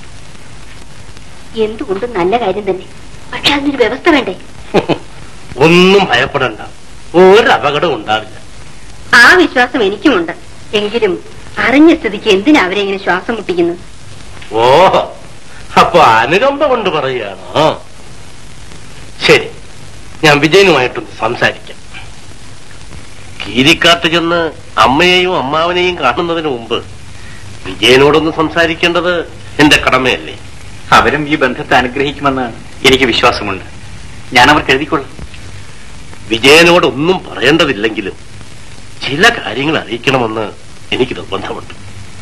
എന്തുകൊണ്ടും നല്ല കാര്യം തന്നെ പക്ഷെ അതിനൊരു വ്യവസ്ഥ വേണ്ടേ ഒന്നും ഭയപ്പെടണ്ട ഒരു അപകടം ഉണ്ടാവില്ല ആ വിശ്വാസം എനിക്കുമുണ്ട് എങ്കിലും അറിഞ്ഞ സ്ഥിതിക്ക് എന്തിനാ അവരെ ഇങ്ങനെ ശ്വാസം മുട്ടിക്കുന്നത് ഓ അപ്പൊ അനുകമ്പ കൊണ്ട് പറയുകയാണോ ശരി ഞാൻ വിജയനുമായിട്ടൊന്ന് സംസാരിക്കാം കീരിക്കാട്ട് ചെന്ന് അമ്മയെയും അമ്മാവനെയും കാണുന്നതിന് മുമ്പ് വിജയനോടൊന്ന് സംസാരിക്കേണ്ടത് എന്റെ കടമയല്ലേ അവരും ഈ ബന്ധത്തെ അനുഗ്രഹിക്കുമെന്ന് എനിക്ക് വിശ്വാസമുണ്ട് ഞാൻ അവർക്ക് എഴുതിക്കൊള്ളാം വിജയനോട് ഒന്നും പറയേണ്ടതില്ലെങ്കിലും ചില കാര്യങ്ങൾ അറിയിക്കണമെന്ന് എനിക്ക് നിർബന്ധമുണ്ട്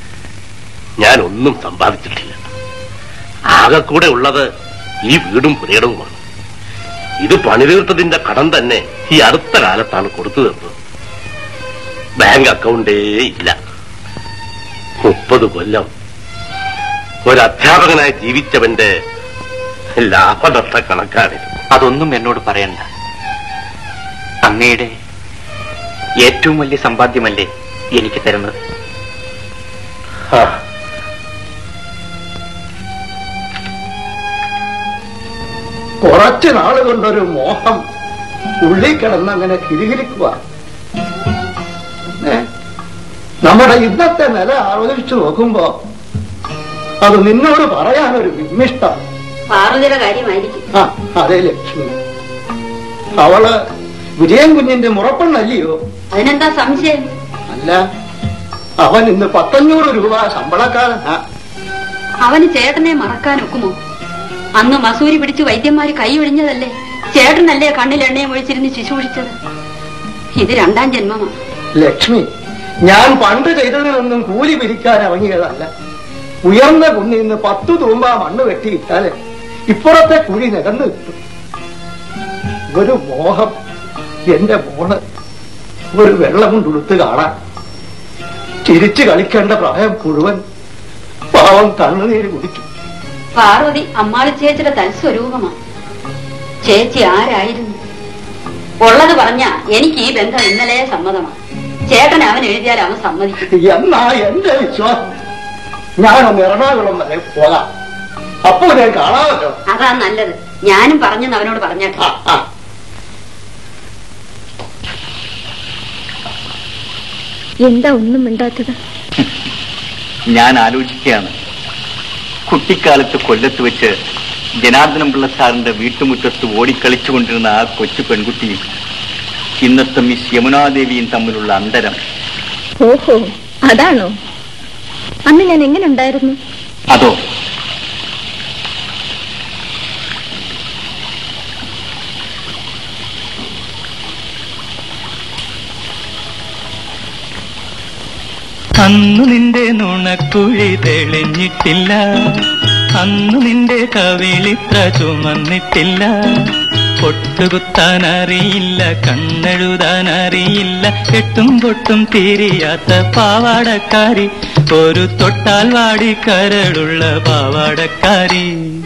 ഞാൻ ഒന്നും സമ്പാദിച്ചിട്ടില്ല ആകെ കൂടെ ഉള്ളത് ഈ വീടും പുരയിടവുമാണ് ഇത് പണിതീർത്തതിന്റെ കടം തന്നെ ഈ അടുത്ത കാലത്താണ് കൊടുത്തു തീർത്തത് ബാങ്ക് അക്കൗണ്ടേ ഇല്ല മുപ്പത് കൊല്ലം ഒരു അധ്യാപകനായി ജീവിച്ചവന്റെ ലാഭനഷ്ട കണക്കാണിത് അതൊന്നും എന്നോട് പറയണ്ട അങ്ങയുടെ ഏറ്റവും വലിയ സമ്പാദ്യമല്ലേ എനിക്ക് തരുന്നത് ആ. കുറച്ചു നാള് കൊണ്ടൊരു മോഹം ഉള്ളിൽ കിടന്നങ്ങനെ കിരികിരിക്കുക ഏ? നമ്മുടെ ഇന്നത്തെ നില ആലോചിച്ചു നോക്കുമ്പോ അത് നിന്നോട് പറയാനൊരു വിമ്മിഷ്ടം പാർവതിയുടെ കാര്യമായിരിക്കും ആ അതേ ലക്ഷ്മി അവള് വിജയൻ കുഞ്ഞിന്റെ മുറപ്പെണ്ണല്ലയോ അതിനെന്താ സംശയം അല്ല അവൻ ഇന്ന് പത്തഞ്ഞൂറ് രൂപ ശമ്പളക്കാരനാ അവന് ചേട്ടനെ മറക്കാൻ ഒക്കുമോ അന്ന് മസൂരി പിടിച്ച് വൈദ്യന്മാര് കൈ ഒഴിഞ്ഞതല്ലേ ചേട്ടനല്ലേ കണ്ണിൽ എണ്ണയും ഒഴിച്ചിരുന്ന് ശുശ്രൂഷിച്ചത് ഇത് രണ്ടാം ജന്മമാ ലക്ഷ്മി ഞാൻ പണ്ട് ചെയ്തതിനൊന്നും കൂലി പിരിക്കാൻ ഇറങ്ങിയതല്ല ഉയർന്ന കുന്നിൽ നിന്ന് പത്തു തൂമ്പ മണ്ണ് വെട്ടിയിട്ടാല് ഇപ്പുറത്തെ കുഴി നികന്നു കിട്ടും ഒരു മോഹം എന്റെ മോള് ഒരു വെള്ളം കൊണ്ടുടുത്ത് കാണാൻ ചിരിച്ചു കളിക്കേണ്ട പ്രായം മുഴുവൻ പാവം കണ്ണുനീര് കുടിക്കും പാർവതി അമ്മാളി ചേച്ചിയുടെ തൽസ്വരൂപമാണ് ചേച്ചി ആരായിരുന്നു ഉള്ളത് പറഞ്ഞ എനിക്ക് ഈ ബന്ധം ഇന്നലെ സമ്മതമാണ് ചേട്ടൻ അവൻ എഴുതിയാൽ അവൻ സമ്മതിക്കും എന്നാ എന്റെ വിശ്വാസം ഞാനൊന്ന് എറണാകുളം വരെ പോകാം അപ്പോ ഞാൻ കാണാമല്ലോ അതാ നല്ലത് ഞാനും പറഞ്ഞെന്ന് അവനോട് പറഞ്ഞേട്ടെ എന്താ ഒന്നും മിണ്ടാത്തത് ഞാൻ ആലോചിക്കുകയാണ് കുട്ടിക്കാലത്ത് കൊല്ലത്ത് വെച്ച് ജനാർദ്ദനം പിള്ള സാറിന്റെ വീട്ടുമുറ്റത്ത് ഓടിക്കളിച്ചുകൊണ്ടിരുന്ന ആ കൊച്ചു പെൺകുട്ടിയും ഇന്നത്തെ മിസ് യമുനാദേവിയും തമ്മിലുള്ള അന്തരം ഓഹോ അതാണോ അന്ന് ഞാൻ എങ്ങനെ ഉണ്ടായിരുന്നു അതോ അന്നു നിന്റെ നുണക്കുഴി തെളിഞ്ഞിട്ടില്ല അന്നു നിന്റെ കവിളിത്ര ചുമന്നിട്ടില്ല പൊട്ടുകുത്താൻ അറിയില്ല കണ്ണെഴുതാൻ അറിയില്ല കെട്ടും പൊട്ടും തീരിയാത്ത പാവാടക്കാരി ഒരു തൊട്ടാൽ വാടി കരളുള്ള പാവാടക്കാരി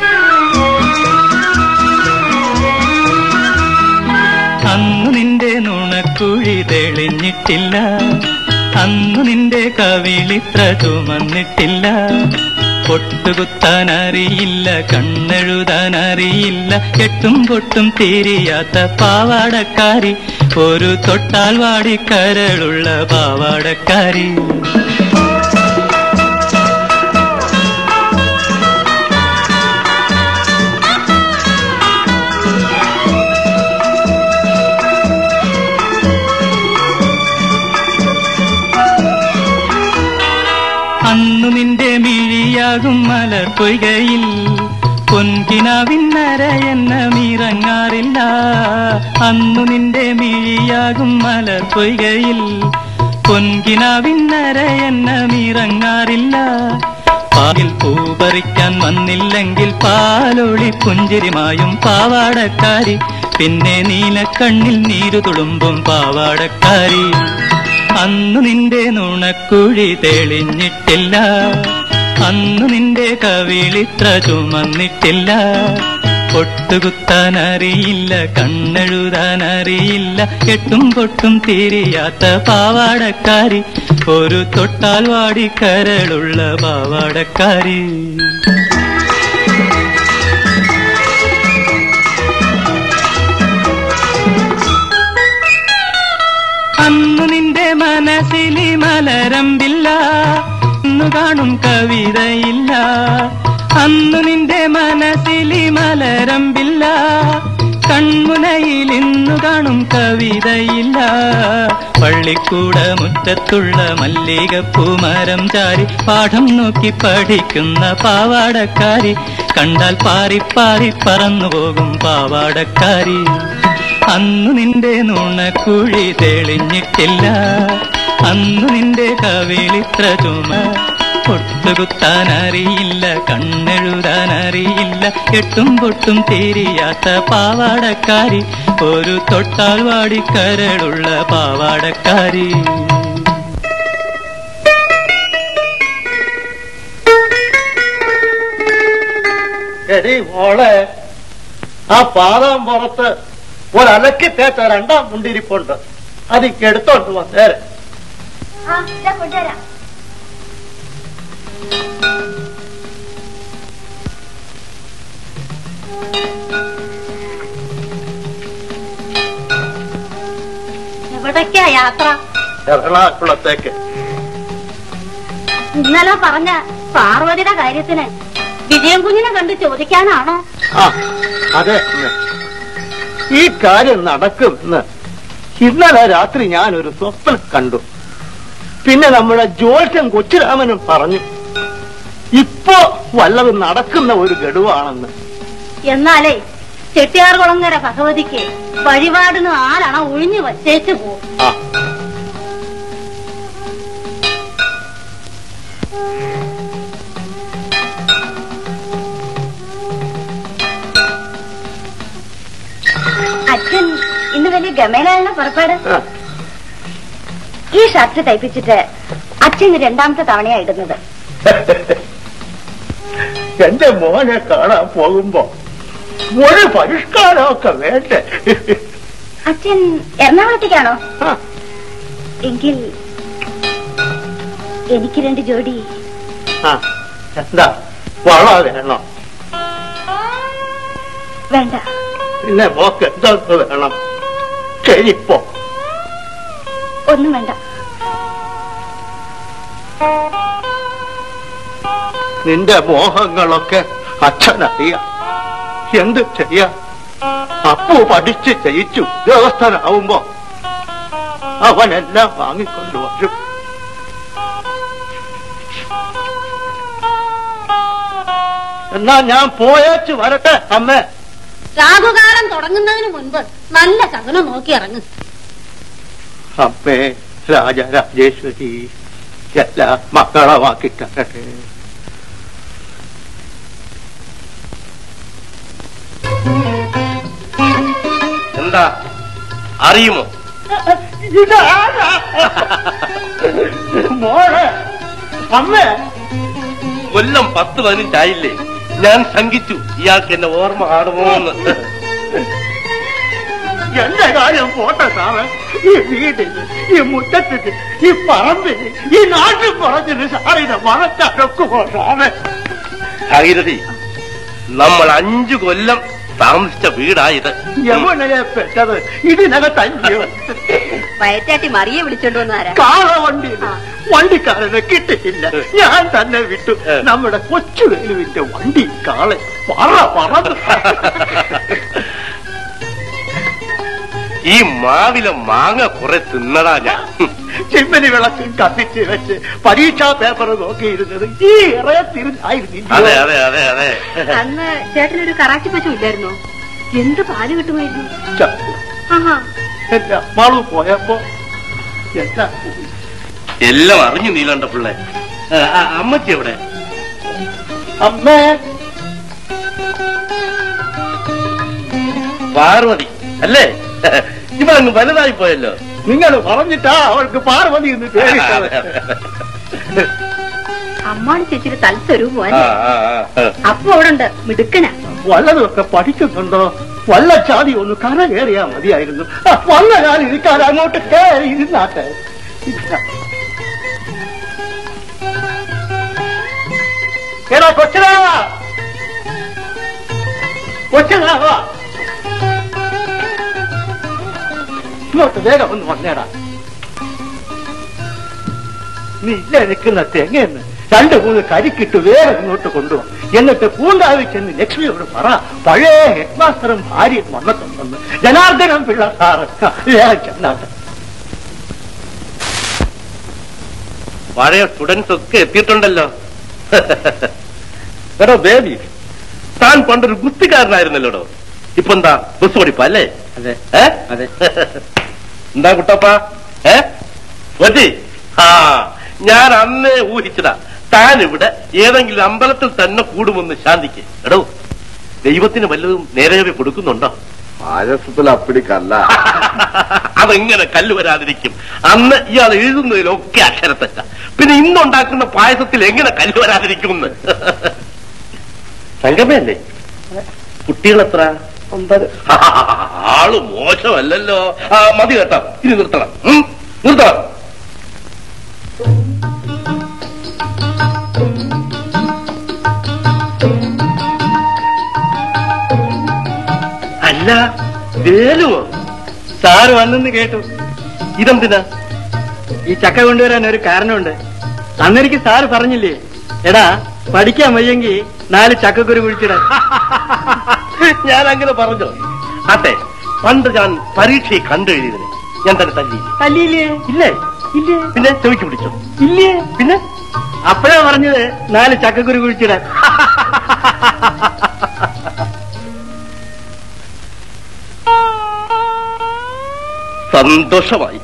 അന്നു നിന്റെ നുണക്കുഴി തെളിഞ്ഞിട്ടില്ല അന്നു നിന്റെ കവിളിത്ര ചുമന്നിട്ടില്ല പൊട്ടുകുത്താൻ അറിയില്ല കണ്ണെഴുതാൻ അറിയില്ല കെട്ടും പൊട്ടും തീരിയാത്ത പാവാടക്കാരി ഒരു തൊട്ടാൽ വാടി കരളുള്ള പാവാടക്കാരി അന്നു നിന്റെ മിഴിയാകും മലർ പൊയ്കയിൽ പൊൻകിനാവിന്നര എന്ന മീറങ്ങാറില്ല അന്നു നിന്റെ മിഴിയാകും മലർ പൊയ്കയിൽ പൊൻകിനാവിന്നര എന്ന മീറങ്ങാറില്ല പാലിൽ പൂപറിക്കാൻ വന്നില്ലെങ്കിൽ പാലൊളി പുഞ്ചിരിമായും പാവാടക്കാരി പിന്നെ നീലക്കണ്ണിൽ നീരു തുളുമ്പും പാവാടക്കാരി അന്നു നിന്റെ നുണക്കുഴി തെളിഞ്ഞിട്ടില്ല അന്നു നിന്റെ കവിളിത്ര ചുമന്നിട്ടില്ല പൊട്ടുകുത്താൻ അറിയില്ല കണ്ണെഴുതാൻ അറിയില്ല കെട്ടും പൊട്ടും തീരിയാത്ത പാവാടക്കാരി ഒരു തൊട്ടാൽ വാടി കരളുള്ള പാവാടക്കാരി അന്നു നിന്റെ മനസ്സിലി മലരമ്പില്ല ഇന്നു കാണും കവിതയില്ല അന്നു നിന്റെ മനസ്സിലി മലരമ്പില്ല കൺമുനയിൽ ഇന്നു കാണും കവിതയില്ല പള്ളിക്കൂട മുറ്റത്തുള്ള മല്ലികപ്പൂമരം ചാരി പാഠം നോക്കി പഠിക്കുന്ന പാവാടക്കാരി കണ്ടാൽ പാറി പാറി പറന്നു പോകും പാവാടക്കാരി അന്നു നിന്റെ നുണക്കുഴി തെളിഞ്ഞിട്ടില്ല അന്നു നിന്റെ കവിളിത്ര ചുമ പൊട്ടുകുത്താൻ അറിയില്ല കണ്ണെഴുതാൻ അറിയില്ല കെട്ടും പൊട്ടും തീരിയാത്ത പാവാടക്കാരി ഒരു തൊട്ടാൽ വാടി കരളുള്ള പാവാടക്കാരി എടി മോളെ ആ പാദം പുറത്ത് ഒരലക്കി തേച്ച രണ്ടാം മുണ്ടിരിപ്പുണ്ട് അതിക്ക് എടുത്തോണ്ട് വന്നേരെ ആ ഇതാ കൊണ്ടുവരാം എവിടേക്കാ യാത്ര എറണാകുളത്തേക്ക് ഇന്നലെ പറഞ്ഞ പാർവതിയുടെ കാര്യത്തിന് വിജയൻ കുഞ്ഞിനെ കണ്ട് ചോദിക്കാനാണോ ആ അതെ അമ്മേ. ഈ കാര്യം നടക്കുമെന്ന് ഇന്നലെ രാത്രി ഞാൻ ഒരു സ്വപ്നം കണ്ടു പിന്നെ നമ്മുടെ ജോത്സ്യൻ കൊച്ചുരാമനും പറഞ്ഞു ഇപ്പോ വല്ലതും നടക്കുന്ന ഒരു ഗഡുവാണെന്ന് എന്നാലേ ചെട്ടിയാർകുളങ്ങര ഭഗവതിക്ക് വഴിപാടിന് ആരണ ഒഴിഞ്ഞു വച്ചേച്ചു പോകും ആ അച്ഛൻ ഇന്ന് വലിയ ഗമേലാണ് പുറപ്പാട് ആ. ഈ ഷർട്ട് തയ്പ്പിച്ചിട്ട് അച്ഛൻ ഇത് രണ്ടാമത്തെ തവണയാ ഇടുന്നത് എന്റെ മോനെ കാണാൻ പോകുമ്പോ ഒരു പരിഷ്കാരമൊക്കെ വേണ്ടേ അച്ഛൻ എറണാകുളത്തേക്കാണോ ആ. എങ്കിൽ എനിക്ക് രണ്ട് ജോഡി ആ എന്താ വള വേണോ വേണ്ട പിന്നെ മോക്ക് എന്തൊക്കെ വേണം ചെരിപ്പോ ഒന്നും വേണ്ട നിന്റെ മോഹങ്ങളൊക്കെ അച്ഛനറിയാം എന്ത് ചെയ്യാ അപ്പു പഠിച്ച് ജയിച്ചു ഉദ്യോഗസ്ഥനാവുമ്പോ അവനെല്ലാം വാങ്ങിക്കൊണ്ടുവരും എന്നാ ഞാൻ പോയേച്ചു വരട്ടെ അമ്മേ രാഘുകാലം തുടങ്ങുന്നതിന് മുൻപ് നല്ല ശകനം നോക്കി ഇറങ്ങും അമ്മേ രാജരാജേശ്വരി എല്ലാ മക്കളമാക്കി തരട്ടെ എന്താ അറിയുമോ ഇതാരാ മോളെ അമ്മേ കൊല്ലം പത്ത് പതിനഞ്ചായില്ലേ ഞാൻ ശങ്കിച്ചു ഇയാൾക്ക് എന്നെ ഓർമ്മ കാണുമോ എന്ന് എന്റെ കാര്യം പോട്ടെ സാറ് ഈ വീടിന് ഈ മുറ്റത്തിന് ഈ പറമ്പിന് ഈ നാട്ടിൽ കുറഞ്ഞിന് സാറിനെ മറച്ചടക്കുമോ സാറേ ഭാഗീരഥി നമ്മൾ അഞ്ചു കൊല്ലം താമസിച്ച വീടായത് യമുനയെ പെട്ടത് ഇതിനകത്തഞ്ചോ വയറ്റാട്ടി മറിയെ വിളിച്ചോണ്ട് വന്നാരാ കാള വണ്ടി വണ്ടിക്കാരനെ കിട്ടിയില്ല ഞാൻ തന്നെ വിട്ടു നമ്മുടെ കൊച്ചു വേലുവിന്റെ വണ്ടി കാളെ പറ പറന്നു ഈ മാവിലെ മാങ്ങ കുറെ തിന്നടാ ഞാൻ ചിമ്മനി വിളക്കും കത്തിച്ച് വെച്ച് പരീക്ഷാ പേപ്പർ നോക്കിയിരുന്നത് ഈ ഇറയത്തിരുന്നായിരുന്നു അതെ അതെ അതെ അതെ അന്ന് ചേട്ടനൊരു കറാച്ചി പശു ഇല്ലായിരുന്നോ എന്ത് പാല് കിട്ടുമായിരുന്നു ആഹാ എന്റെ അമ്മാളു പോയപ്പോ എന്താ എല്ലാം അറിഞ്ഞു നീലണ്ട പിള്ളേ അമ്മച്ചി എവിടെ അമ്മേ പാർവതി അല്ലേ ഇവളങ്ങ് വലുതായി പോയല്ലോ നിങ്ങൾ പറഞ്ഞിട്ടാ അവൾക്ക് പാർവതി എന്ന് പേരിട്ടത് അമ്മാണ് ചേച്ചിയുടെ തൽസ്വരൂപം ആ, അല്ലേ ആ, ആ. അപ്പൊ അവിടെ ഉണ്ട് മിടുക്കനാ വല്ലതുമൊക്കെ പഠിക്കുന്നുണ്ടോ വല്ല ചാതി ഒന്ന് കര കയറിയാ മതിയായിരുന്നു ആ, വന്ന ഞാൻ ഇരിക്കാൻ അങ്ങോട്ട് കയറി ഇരുന്നാട്ടെ എടാ കൊച്ചനാവാ കൊച്ചനാവാ ഇങ്ങോട്ട് വേഗം ഒന്ന് വന്നേടാ നീ ഇല്ല നിൽക്കുന്ന തെങ്ങയെന്ന് രണ്ടു മൂന്ന് കരിക്കിട്ട് വേഗം ഇങ്ങോട്ട് കൊണ്ടുപോകും എന്നിട്ട് പൂങ്കാവിൽ ചെന്ന് ലക്ഷ്മിയോട് പറ പഴയ ഹെഡ് മാസ്റ്ററും ഭാര്യയും വന്നിട്ടുണ്ടെന്ന് ജനാർദ്ദനം പിള്ള സാറ് വേഗം ചെന്നാട്ടെ പഴയ സ്റ്റുഡൻസ് ഒക്കെ എത്തിയിട്ടുണ്ടല്ലോ എടോ ബേബി താൻ പണ്ടൊരു ഗുസ്തിക്കാരനായിരുന്നല്ലോടോ ഇപ്പൊ എന്താ ബസ് ഓടിപ്പോ അല്ലേ അതെ ഏ അതെ എന്താ കുട്ടപ്പ ഏ പറ്റി ആ ഞാൻ അന്നേ ഊഹിച്ചതാ താൻ ഇവിടെ ഏതെങ്കിലും അമ്പലത്തിൽ തന്നെ കൂടുമെന്ന് ശാന്തിക്ക് എടോ ദൈവത്തിന് വല്ലതും നേരെ കൊടുക്കുന്നുണ്ടോ പായസത്തിൽ അപ്പിടിക്കല്ല അതെങ്ങനെ കല്ല് വരാതിരിക്കും അന്ന് ഇയാൾ എഴുതുന്നതിലൊക്കെ അക്ഷരത്തെറ്റ പിന്നെ ഇന്നുണ്ടാക്കുന്ന പായസത്തിൽ എങ്ങനെ കല്ല് വരാതിരിക്കുമെന്ന് സംഗമയല്ലേ കുട്ടികൾ എത്ര ഒമ്പത് ആള് മോശമല്ലല്ലോ ആ മതി കേട്ടോ ഇനി നിർത്തണം ഉം? നിർത്തണം അല്ല വേലുവോ സാറ് വന്നെന്ന് കേട്ടു ഇതെന്തിനാ ഈ ചക്ക കൊണ്ടുവരാൻ ഒരു കാരണമുണ്ട് അന്നെനിക്ക് സാറ് പറഞ്ഞില്ലേ എടാ പഠിക്കാൻ വയ്യെങ്കിൽ നാല് ചക്കക്കുരു കുഴിച്ചിടാൻ ഞാൻ അങ്ങനെ പറഞ്ഞോ അതെ പണ്ട് ഞാൻ പരീക്ഷയെ കണ്ടെഴുതിയതിന് ഞാൻ തന്നെ തല്ലി തല്ലിയില്ലേ ഇല്ലേ ഇല്ലേ പിന്നെ ചെവിക്ക് പിടിച്ചോ ഇല്ലേ പിന്നെ അപ്പോഴാ പറഞ്ഞത് നാല് ചക്കക്കുരു കുഴിച്ചിടാൻ സന്തോഷമായി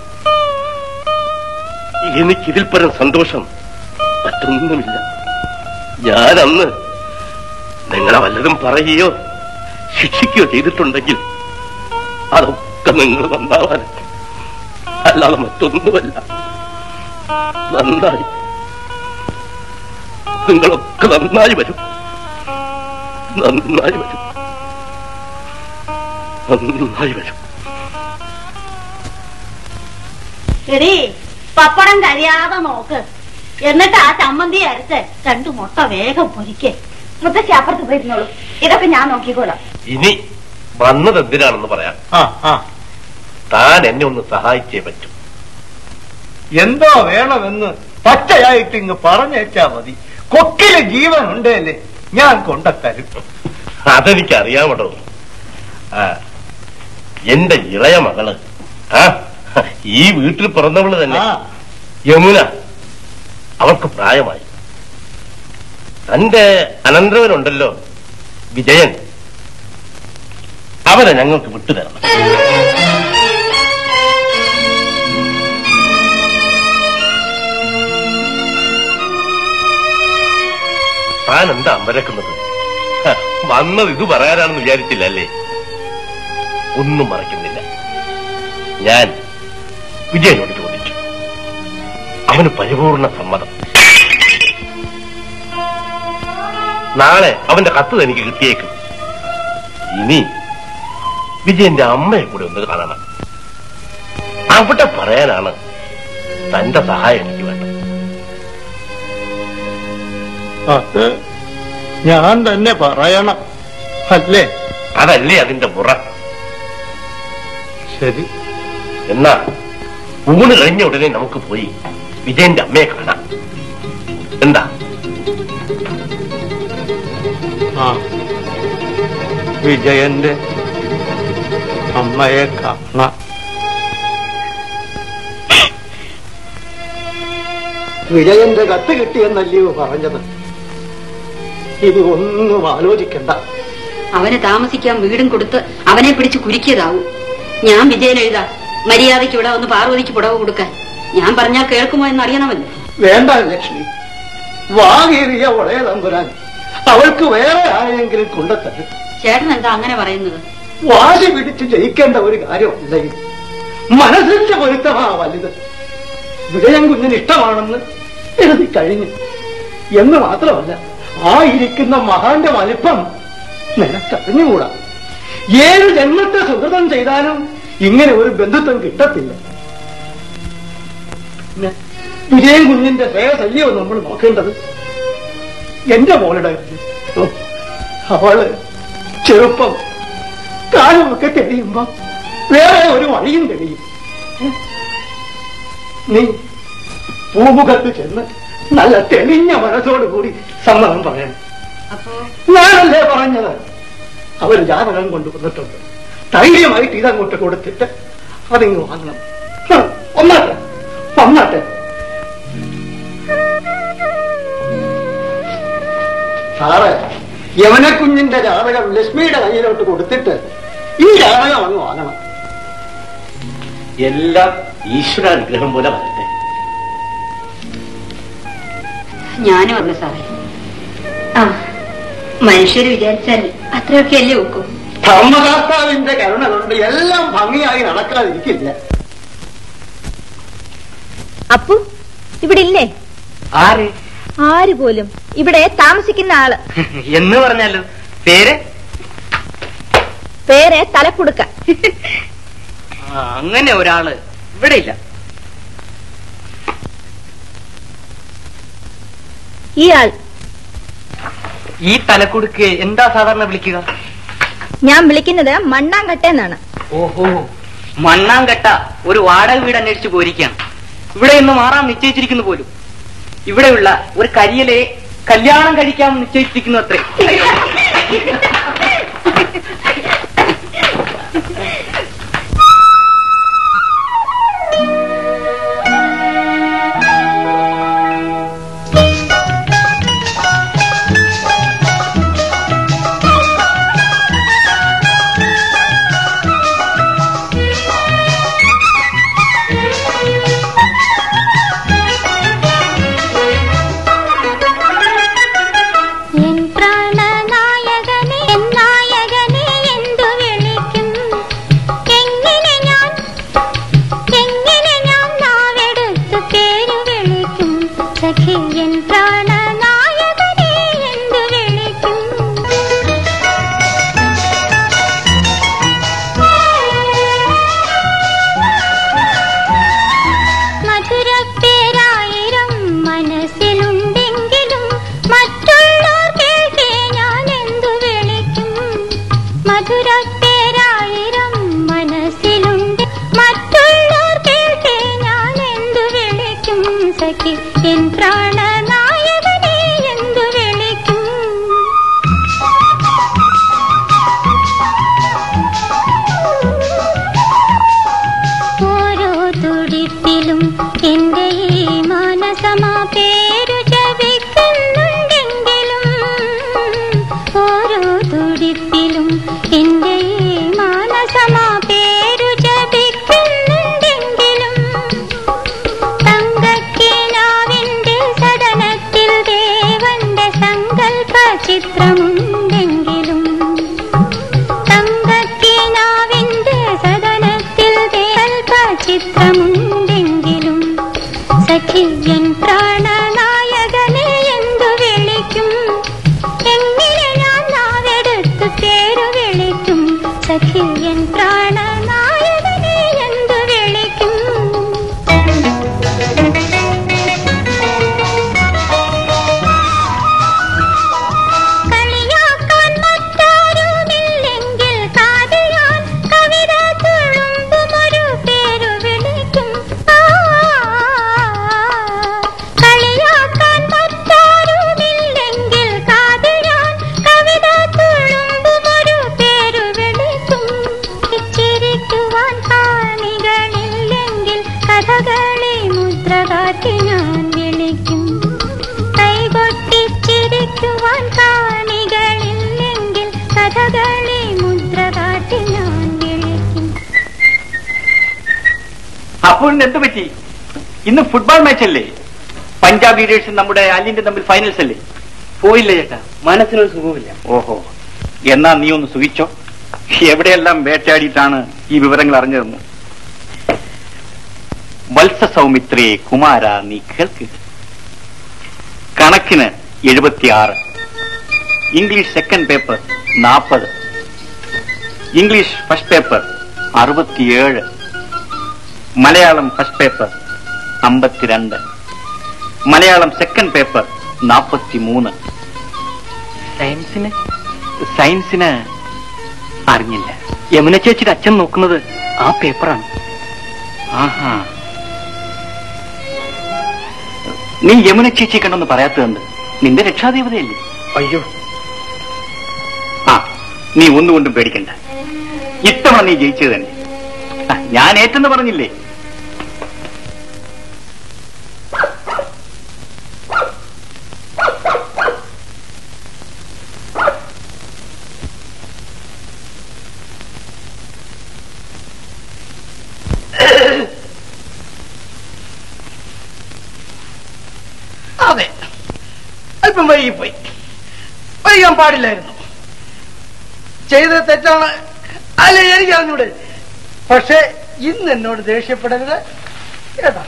എനിക്കിതിൽ പരം സന്തോഷം മറ്റൊന്നുമില്ല ഞാൻ അന്ന് നിങ്ങളെ വല്ലതും പറയുകയോ ശിക്ഷിക്കുകയോ ചെയ്തിട്ടുണ്ടെങ്കിൽ അതൊക്കെ നിങ്ങൾ നന്നാവാൻ അല്ലാതെ മറ്റൊന്നുമല്ല നന്നായി നിങ്ങളൊക്കെ നന്നായി വരും നന്നായി വരും നന്നായി വരും എടീ പപ്പടം കഴിയാതെ നോക്ക് എന്നിട്ട് ആ ചമ്മന്തി അരച്ച് രണ്ടു മുട്ട വേഗം പൊരിക്കേ മുത്തശ്ശി അപ്പുറത്ത് പോയിരുന്നോളൂ ഇതൊക്കെ ഞാൻ നോക്കിക്കോളാം ഇനി വന്നത് എന്തിനാണെന്ന് പറയാം ആ ആ താൻ എന്നെ ഒന്ന് സഹായിച്ചേ പറ്റൂ എന്തോ വേണമെന്ന് പച്ചയായിട്ട് ഇങ്ങ് പറഞ്ഞേച്ചാ മതി കൊക്കില് ജീവൻ ഉണ്ടല്ലേ ഞാൻ കൊണ്ടത്തരും അതെനിക്കറിയാമടോ ആ എന്റെ ഇളയ മകള് ആ ഈ വീട്ടിൽ പിറന്നവള് തന്നെ യമുന അവൾക്ക് പ്രായമായി തന്റെ അനന്തരവനുണ്ടല്ലോ വിജയൻ അവനെ ഞങ്ങൾക്ക് വിട്ടുതരണം താൻ എന്താ അമ്പരക്കുന്നത് ഹ, വന്നത് ഇത് പറയാനാണെന്ന് വിചാരിച്ചില്ല അല്ലേ ഒന്നും മറക്കുന്നില്ല ഞാൻ വിജയനോട് ചോദിച്ചു അവന് പരിപൂർണ സമ്മതം നാളെ അവന്റെ കത്ത് എനിക്ക് കിട്ടിയേക്കും ഇനി വിജയന്റെ അമ്മയെ കൂടെ ഒന്ന് കാണണം അവിടെ പറയാനാണ് തന്റെ സഹായം എനിക്ക് വേണ്ടത് അത് ഞാൻ തന്നെ പറയണം അല്ലേ അതല്ലേ അതിന്റെ മുറ ശരി എന്നാ ഊണ് കഴിഞ്ഞ ഉടനെ നമുക്ക് പോയി വിജയന്റെ അമ്മയെ കാണാം എന്താ ആ വിജയന്റെ അമ്മയെ കാണാം വിജയന്റെ കത്ത് കിട്ടിയെന്നല്ലയോ പറഞ്ഞത് ഇത് ഒന്നും ആലോചിക്കണ്ട അവന് താമസിക്കാൻ വീടും കൊടുത്ത് അവനെ പിടിച്ച് കുരുക്കിയതാവും ഞാൻ വിജയൻ എഴുതാ മര്യാദയ്ക്ക് ഇവിടെ ഒന്ന് പാർവതിക്ക് പുടവ് കൊടുക്കാൻ ഞാൻ പറഞ്ഞാൽ കേൾക്കുമോ എന്നറിയണമല്ലോ വേണ്ട ലക്ഷ്മി വാകേറിയ ഒളയ തമ്പുരാൻ അവൾക്ക് വേറെ ആരെങ്കിലും കൊണ്ടെത്തരും ചേട്ടൻ എന്താ അങ്ങനെ പറയുന്നത് വാശി പിടിച്ച് ജയിക്കേണ്ട ഒരു കാര്യമല്ല ഇത് മനസ്സിന്റെ പൊരുത്തമാ വലുത് വിജയം കുഞ്ഞിന് ഇഷ്ടമാണെന്ന് എഴുതി കഴിഞ്ഞു എന്ന് മാത്രമല്ല ആ ഇരിക്കുന്ന മഹാന്റെ വലിപ്പം നിനക്കറിഞ്ഞുകൂടാ ഏഴ് ജന്മത്തെ സുഹൃതം ചെയ്താലും ഇങ്ങനെ ഒരു ബന്ധുത്വം കിട്ടത്തില്ല പിന്നെ വിജയൻ കുഞ്ഞിന്റെ ശ്രേയസല്ലയോ നമ്മൾ നോക്കേണ്ടത് എന്റെ മോളുടെ കാര്യം. ഓ, അവള് ചെറുപ്പം കാലമൊക്കെ കഴിയുമ്പോ വേറെ ഒരു വഴിയും കഴിയും നീ പൂമുഖത്ത് ചെന്ന് നല്ല തെളിഞ്ഞ മനസ്സോടുകൂടി സമ്മതം പറയണം അപ്പോ ഞാനല്ലേ പറഞ്ഞത് അവർ ജാതകം കൊണ്ടുവന്നിട്ടുണ്ട് ധൈര്യമായിട്ട് ഇതങ്ങോട്ട് കൊടുത്തിട്ട് അതിങ്ങ് വാങ്ങണം ഹ്, ഒന്നാട്ടെ വന്നാട്ടെ സാറ് യവനക്കുഞ്ഞിന്റെ ജാതകം ലക്ഷ്മിയുടെ കയ്യിലോട്ട് കൊടുത്തിട്ട് ഈ ജാതകം അങ്ങ് വാങ്ങണം എല്ലാം ഈശ്വരാനുഗ്രഹം പോലെ വരട്ടെ ഞാനും അല്ല സാറേ ആ മനുഷ്യര് വിചാരിച്ചാൽ അത്രയൊക്കെ അല്ലേ ഒക്കും ധർമ്മകർത്താവിന്റെ കരുണ കൊണ്ട് എല്ലാം ഭംഗിയായി നടക്കാതിരിക്കില്ല അപ്പു ഇവിടെ ഇല്ലേ ആര് ആര് പോലും ഇവിടെ താമസിക്കുന്ന ആള് എന്ന് പറഞ്ഞാലോ പേര് പേര് തലക്കുടുക്ക ആ, അങ്ങനെ ഒരാള് ഇവിടെ ഇല്ല ഈ ആൾ ഈ തലക്കുടുക്ക് എന്താ സാധാരണ വിളിക്കുക ഞാൻ വിളിക്കുന്നത് മണ്ണാങ്കട്ടെന്നാണ് ഓഹോ മണ്ണാങ്കട്ട ഒരു വാടക വീട് അന്വേഷിച്ച് പോയിരിക്കുകയാണ് ഇവിടെ ഇന്ന് മാറാൻ നിശ്ചയിച്ചിരിക്കുന്നു പോലും ഇവിടെയുള്ള ഒരു കരിയലെ കല്യാണം കഴിക്കാൻ നിശ്ചയിച്ചിരിക്കുന്നു അത്രേ എൻ പ്രാണനായകനെ എൻ നായകനെ എന്തു വിളിക്കും എങ്ങനെ ഞാൻ എങ്ങനെ ഞാൻ നാവെടുത്ത് പേര് വിളിക്കും സഖി എൻ പ്രാണനായകനെ എന്തു വിളിക്കും മധുരപ്പേരായിരം മനസ്സിലുണ്ടെങ്കിലും മറ്റുള്ളവർ കേൾക്കെ ഞാൻ എന്തു വിളിക്കും മധുരപ്പേരായിരം മനസ്സിലുണ്ട് മറ്റുള്ളവർ കേൾക്കെ ഞാൻ എന്തു വിളിക്കും സഖി എൻ പ്രാണനായകനെ എന്തു വിളിക്കും ഓരോ തുടിപ്പിലും എന്റെ ഈ മാനസമാ പേരു ജപിക്കുന്നുണ്ടെങ്കിലും ഓരോ തുടിപ്പിലും എന്റെ ഈ വിളിക്കും സഖിയൻ പ്രാണനായകനെ എന്തു വിളിക്കും കളിയാക്കാൻ മറ്റാരുമില്ലെങ്കിൽ കാതിയാൻ കവിത തുളുമ്പുമൊരു പേരു വിളിക്കും ആ, കളിയാക്കാൻ മറ്റാരുമില്ലെങ്കിൽ കാതിയാൻ കവിത തുളുമ്പുമൊരു പേരു വിളിക്കും ചിരിക്കുവാൻ കാണികളില്ലെങ്കിൽ കഥകളി മുദ്ര കാട്ടി ഞാൻ വിളിക്കും കൈകൊട്ടി ചിരിക്കുവാൻ കാണികളില്ലെങ്കിൽ കഥകളി മുദ്ര കാട്ടി ഞാൻ വിളിക്കും അപ്പോൾ ഇന്ന് എന്ത് പറ്റി ഇന്ന് ഫുട്ബോൾ മാച്ച് അല്ലേ പഞ്ചാബ് ലീഡേഴ്സും നമ്മുടെ അല്ലിന്റെ തമ്മിൽ ഫൈനൽസ് അല്ലേ പോയില്ല ചേട്ടാ മനസ്സിനൊരു സുഖമില്ല ഓഹോ എന്നാ നീ ഒന്ന് സുഖിച്ചോ എവിടെയെല്ലാം വേട്ടയാടിയിട്ടാണ് ഈ വിവരങ്ങൾ അറിഞ്ഞതെന്ന് വത്സ സൗമിത്രയെ കുമാര നീ കേൾക്ക് കണക്കിന് എഴുപത്തിയാറ് ഇംഗ്ലീഷ് സെക്കൻഡ് പേപ്പർ നാൽപ്പത് ഇംഗ്ലീഷ് ഫസ്റ്റ് പേപ്പർ അറുപത്തിയേഴ് മലയാളം ഫസ്റ്റ് പേപ്പർ അമ്പത്തിരണ്ട് മലയാളം സെക്കൻഡ് പേപ്പർ നാൽപ്പത്തിമൂന്ന് സയൻസിന് സയൻസിന് അറിഞ്ഞില്ല യമുന ചേച്ചിയുടെ അച്ഛൻ നോക്കുന്നത് ആ പേപ്പറാണ് ആഹാ നീ യമുന ചേച്ചി കണ്ടെന്ന് പറയാത്തതുണ്ട് നിന്റെ രക്ഷാദേവതയല്ലേ അയ്യോ ആ നീ ഒന്നുകൊണ്ടും പേടിക്കണ്ട ഇത്തവണ നീ ജയിച്ചത് തന്നെ ആ, ഞാൻ ഏറ്റെന്ന് പറഞ്ഞില്ലേ അതെ അല്പം വൈകിപ്പോയി വൈകാൻ പാടില്ലായിരുന്നു ചെയ്തത് തെറ്റാണ് അല്ലെ എനിക്ക് അറിഞ്ഞൂടെ പക്ഷേ ഇന്ന് എന്നോട് ദേഷ്യപ്പെടരുത് കേട്ടാ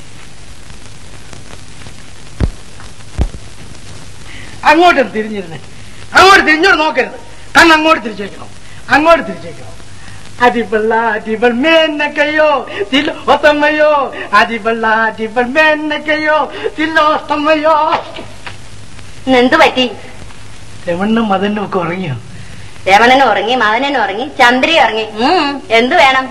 അങ്ങോട്ടും തിരിഞ്ഞിരുന്നേ അങ്ങോട്ട് തിരിഞ്ഞോട് നോക്കരുത് കണ്ണ് അങ്ങോട്ട് തിരിച്ചു വെക്കണം അങ്ങോട്ട് തിരിച്ചു വെക്കണം അടിപൊള അടിപൊൾ മേന്നക്കയോ തിലോത്തമ്മയോ അടിപൊള അടിപൊൾ മേന്നക്കയോ തിലോത്തമ്മയോ എന്തു പറ്റി രമണ്ണും മദനും ഒക്കെ ഉറങ്ങിയോ രമണനും ഉറങ്ങി മദനനും ഉറങ്ങി ചന്ദ്രി ഉറങ്ങി ഉം, എന്തു വേണം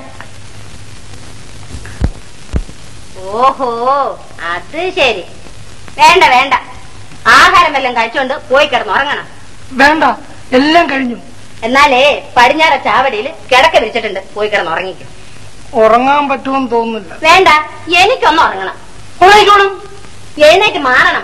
ഓഹോ അത് ശരി വേണ്ട വേണ്ട ആഹാരം വല്ലതും കഴിച്ചോണ്ട് പോയി കിടന്ന് ഉറങ്ങണം വേണ്ട എല്ലാം കഴിഞ്ഞു എന്നാലേ പടിഞ്ഞാറ ചാവടിയിൽ കിടക്ക വിരിച്ചിട്ടുണ്ട് പോയി കിടന്ന് ഉറങ്ങിക്കും ഉറങ്ങാൻ പറ്റുമെന്ന് തോന്നുന്നില്ല വേണ്ട എനിക്കൊന്ന് ഉറങ്ങണം ഉറങ്ങിക്കോളും എഴുന്നേറ്റ് മാറണം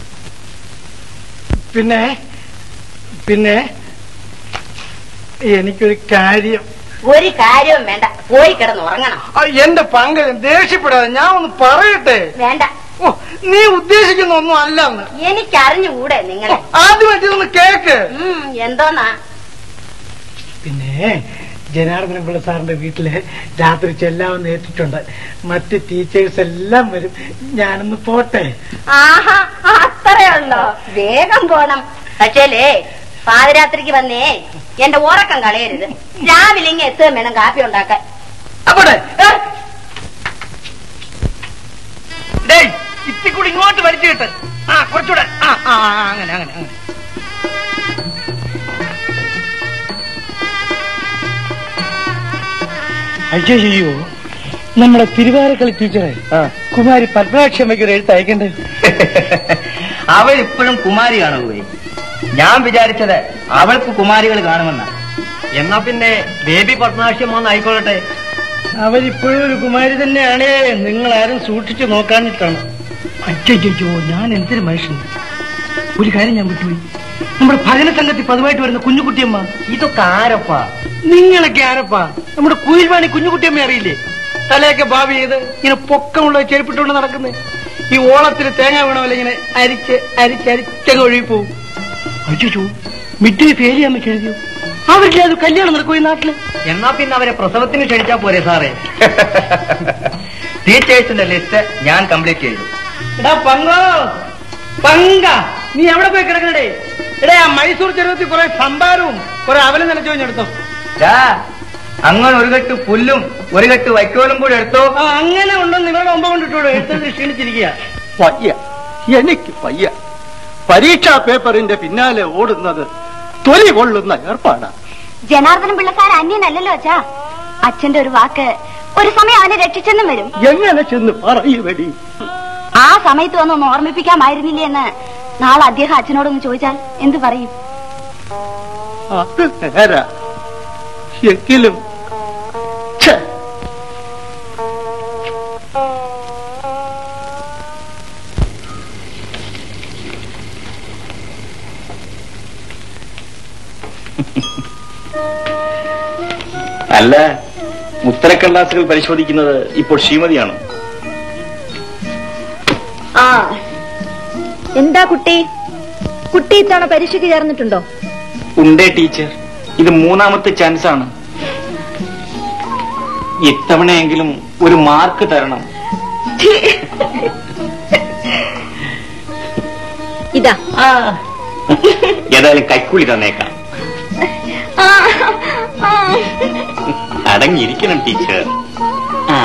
പിന്നെ പിന്നെ എനിക്കൊരു കാര്യം ഒരു കാര്യവും വേണ്ട പോയി കിടന്ന് ഉറങ്ങണം ആ, എന്റെ പങ്കജം ദേഷ്യപ്പെടാതെ ഞാൻ ഒന്ന് പറയട്ടെ വേണ്ട ഓ നീ ഉദ്ദേശിക്കുന്ന ഒന്നും അല്ലെന്ന് എനിക്കറിഞ്ഞുകൂടെ നിങ്ങളെ ആദ്യമായിട്ട് ഇതൊന്ന് കേക്ക് ഉം, എന്തോന്നാ പിന്നെ ജനാർദ്ദന പിള്ള സാറിന്റെ വീട്ടില് രാത്രി ചെല്ലാമെന്ന് ഏറ്റിട്ടുണ്ട് മറ്റ് ടീച്ചേഴ്സ് എല്ലാം വരും ഞാനൊന്ന് പോട്ടെ ആഹാ അത്രേ ഉള്ളോ വേഗം പോണം പക്ഷേലേ പാതിരാത്രിക്ക് വന്നേ എന്റെ ഉറക്കം കളയരുത് രാവിലെ ഇങ്ങ് എത്തുകയും വേണം കാപ്പി ഉണ്ടാക്കാൻ അപ്പോടെ ഇത്തിക്കൂടി ഇങ്ങോട്ട് വലിച്ചു കിട്ട് ആ കുറച്ചുകൂടെ ആ ആ ആ, അങ്ങനെ അങ്ങനെ അങ്ങനെ അയ്യോ നമ്മുടെ തിരുവാരക്കളി ടീച്ചറെ കുമാരി പത്മനാക്ഷമ്മയ്ക്ക് ഒരു എഴുത്ത് അയക്കണ്ടേ അവൾ ഇപ്പോഴും കുമാരിയാണ് പോയി ഞാൻ വിചാരിച്ചത് അവൾക്ക് കുമാരികൾ കാണുമെന്ന എന്നാ പിന്നെ ബേബി പത്മനാക്ഷം വന്ന് ആയിക്കോളട്ടെ അവരിപ്പോഴും ഒരു കുമാരി തന്നെയാണേ നിങ്ങൾ ആരും സൂക്ഷിച്ചു നോക്കാനിട്ടാണ് അയ്യോ ഞാൻ എന്തൊരു മനുഷ്യൻ ഒരു കാര്യം ഞാൻ വിട്ടുപോയി നമ്മുടെ ഭജന സംഘത്തിൽ പതിവായിട്ട് വരുന്ന കുഞ്ഞുകുട്ടിയമ്മ ഇതൊക്കെ ആരപ്പാ നിങ്ങളൊക്കെ ആരപ്പാ നമ്മുടെ കുയിൽവാണി കുഞ്ഞുകുട്ടിയമ്മ അറിയില്ലേ തലയൊക്കെ ഭാവി ചെയ്ത് ഇങ്ങനെ പൊക്കമുള്ള ചെരുപ്പിട്ടുകൊണ്ട് നടക്കുന്നത് ഈ ഓളത്തിൽ തേങ്ങ വീണ പോലെ ഇങ്ങനെ അരിച്ച് അരിച്ച് അരിച്ചങ്ങ് ഒഴുകി പോവും അയ്യോ മിഡ് ഫെയിൽ ചെയ്യാൻ പറ്റി എഴുതിയോ അവർക്ക് അത് കല്യാണം നടക്കും ഈ നാട്ടില് എന്നാ പിന്നെ അവരെ പ്രസവത്തിന് ക്ഷണിച്ചാ പോരെ സാറേ ടീച്ചേഴ്സിന്റെ ലിസ്റ്റ് ഞാൻ കംപ്ലീറ്റ് ചെയ്തു എടാ പങ്കോ പങ്ക നീ എവിടെ പോയി കിടക്കണേ എടേ ആ മൈസൂർ ചെരുവത്തിൽ കുറെ സംഭാരവും കുറെ അവലും നനച്ചു കഴിഞ്ഞെടുത്തോ അങ്ങനെ ഒരു കെട്ട് പുല്ലും ഒരു കെട്ട് വൈക്കോലും കൂടി എടുത്തോ അങ്ങനെ ഉണ്ടെന്ന് നിങ്ങളുടെ ഒമ്പ കൊണ്ടിട്ടുള്ളൂ എടുത്തത് ക്ഷീണിച്ചിരിക്കുക വയ്യ എനിക്ക് വയ്യ പരീക്ഷാ പേപ്പറിന്റെ പിന്നാലെ ഓടുന്നത് തൊലി കൊള്ളുന്ന ഏർപ്പാടാ ജനാർദ്ദനം പിള്ളക്കാർ അന്യനല്ലല്ലോ അച്ഛാ അച്ഛന്റെ ഒരു വാക്ക് ഒരു സമയം അവനെ രക്ഷിച്ചെന്നും വരും എങ്ങനെ ചെന്ന് പറയുവടി ആ സമയത്ത് വന്നൊന്ന് ഓർമ്മിപ്പിക്കാമായിരുന്നില്ലേ എന്ന് നാളെ അദ്ദേഹം അച്ഛനോടൊന്ന് ചോദിച്ചാൽ എന്ത് പറയും അത് നേരാ എങ്കിലും ഛെ, അല്ല ഉത്തരക്കടലാസുകൾ പരിശോധിക്കുന്നത് ഇപ്പോൾ ശ്രീമതിയാണ് ആ എന്താ കുട്ടി കുട്ടി ഇത്തവണ പരീക്ഷയ്ക്ക് ചേർന്നിട്ടുണ്ടോ ഉണ്ടേ ടീച്ചർ ഇത് മൂന്നാമത്തെ ചാൻസ് ആണ് ഇത്തവണയെങ്കിലും ഒരു മാർക്ക് തരണം ഇതാ ഏതായാലും കൈക്കൂലി തന്നേക്കാം അടങ്ങിയിരിക്കണം ടീച്ചർ ആ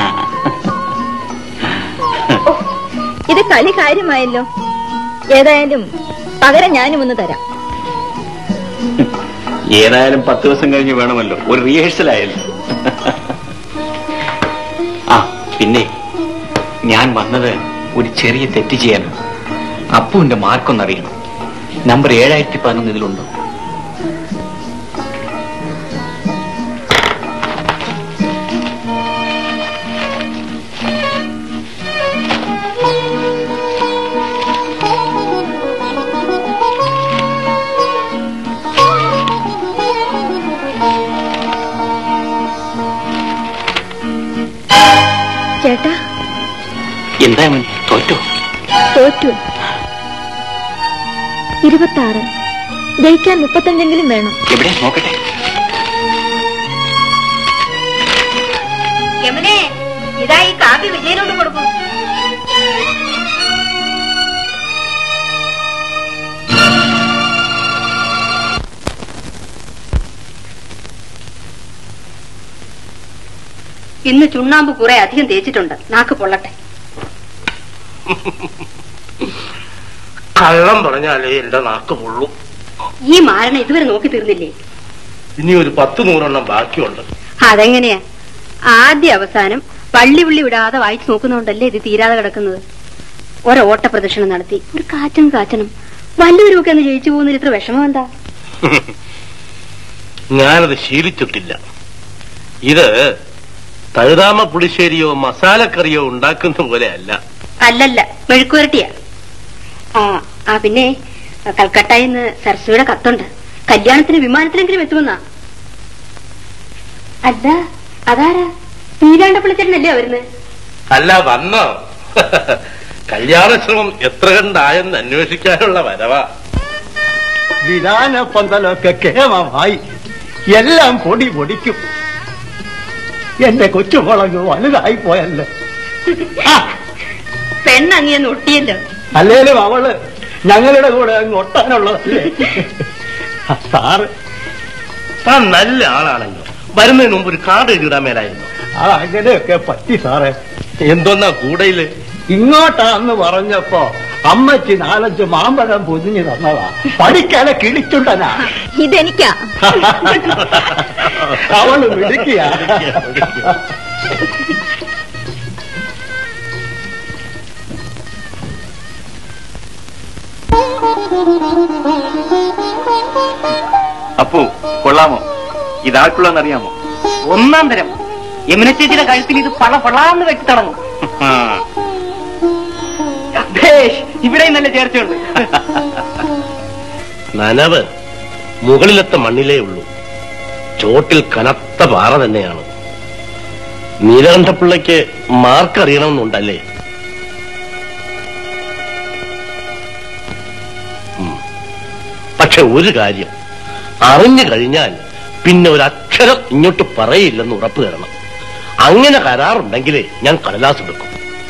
ഇത് കളി കാര്യമായല്ലോ ഏതായാലും പകരം ഞാനും ഒന്ന് തരാം ഏതായാലും പത്ത് ദിവസം കഴിഞ്ഞ് വേണമല്ലോ ഒരു റിഹേഴ്സൽ ആയല്ലോ ആ പിന്നെ ഞാൻ വന്നത് ഒരു ചെറിയ തെറ്റ് ചെയ്യാനാണ് അപ്പുവിന്റെ മാർക്കൊന്നറിയണം നമ്പർ ഏഴായിരത്തി പതിനൊന്ന് ഇതിലുണ്ടോ ചേട്ടാ എന്താ മോൻ, തോറ്റോ തോറ്റു ഇരുപത്താറ് ജയിക്കാൻ മുപ്പത്തഞ്ചെങ്കിലും വേണം എവിടെ നോക്കട്ടെ യമുനെ ഇതാ ഈ കാപ്പി വിജയനോട് കൊടുക്കും ഇന്ന് ചുണ്ണാമ്പ് കുറെ അധികം തേച്ചിട്ടുണ്ട് നാക്ക് പൊള്ളട്ടെ കള്ളം പറഞ്ഞാലേ എന്റെ നാക്ക് പൊള്ളും ഈ മാരണ ഇതുവരെ നോക്കി തീർന്നില്ലേ ഇനി ഒരു പത്ത് നൂറെണ്ണം ബാക്കിയുണ്ട് അതെങ്ങനെയാ ആദ്യ അവസാനം പള്ളി പുള്ളി വിടാതെ വായിച്ചു നോക്കുന്നോണ്ടല്ലേ ഇത് തീരാതെ കിടക്കുന്നത് ഒരോട്ട പ്രദക്ഷിണം നടത്തി ഒരു കാറ്റും കാച്ചണം വല്ലവരുമൊക്കെ ഒന്ന് ജയിച്ചു പോകുന്നതിൽ ഇത്ര വിഷമം എന്താ ഞാനത് ശീലിച്ചിട്ടില്ല ഇത് തഴുതാമ പുളിശ്ശേരിയോ മസാലക്കറിയോ ഉണ്ടാക്കുന്ന പോലെ അല്ല അല്ലല്ല മെഴുക്കുവരട്ടിയാ ആ ആ പിന്നെ കൽക്കട്ടയിൽ നിന്ന് സരസ്വയുടെ കത്തുണ്ട് കല്യാണത്തിന് വിമാനത്തിലെങ്കിലും എത്തുമെന്നാ അല്ല അതാരാ നീലാണ്ട പിളിച്ചേട്ടനല്ലേ വരുന്നത് അല്ല വന്നോ കല്യാണശ്രമം എത്ര കണ്ടായെന്ന് അന്വേഷിക്കാനുള്ള വരവാ വിധാന പന്തലൊക്കെ കേമമായി എല്ലാം പൊടി പൊടിക്കും എന്റെ കൊച്ചുമുളക് വലുതായി പോയല്ലോ പെണ്ണങ്ങിയെന്ന് ഒട്ടിയല്ലോ അല്ലേലും അവള് ഞങ്ങളുടെ കൂടെ അങ്ങ് ഒട്ടാനുള്ളതല്ലേ സാറ് താൻ നല്ല ആളാണല്ലോ വരുന്നതിന് മുമ്പ് ഒരു കാർഡ് എഴുതിടാൻ മേലായിരുന്നു അത് അങ്ങനെയൊക്കെ പറ്റി സാറേ എന്തോന്നാ കൂടയില് ഇങ്ങോട്ടാന്ന് പറഞ്ഞപ്പോ അമ്മച്ചി നാലഞ്ച് മാമ്പഴം പൊതിഞ്ഞു തന്നതാ പഠിക്കാനെ കിളിച്ചുണ്ടനാ ഇതെനിക്കാ അവള് മിടുക്കിയ അപ്പു കൊള്ളാമോ ഇതാർക്കുള്ളതെന്നറിയാമോ ഒന്നാം തരം യമുന ചേച്ചിയുടെ കഴുത്തിൽ ഇത് പള പളാന്ന് വെച്ച് തുടങ്ങും ആ, ഭേഷ്, ഇവിടെയും നല്ല ചേർച്ചയുണ്ട് നനവ് മുകളിലത്തെ മണ്ണിലേ ഉള്ളൂ ചോട്ടിൽ കനത്ത പാറ തന്നെയാണ് നീലകണ്ഠപിള്ളയ്ക്ക് മാർക്ക് അറിയണമെന്നുണ്ടല്ലേ ഉം. പക്ഷെ ഒരു കാര്യം അറിഞ്ഞു കഴിഞ്ഞാൽ പിന്നെ ഒരു അക്ഷരം ഇങ്ങോട്ട് പറയില്ലെന്ന് ഉറപ്പ് തരണം അങ്ങനെ കരാറുണ്ടെങ്കിലേ ഞാൻ കടലാസ് എടുക്കും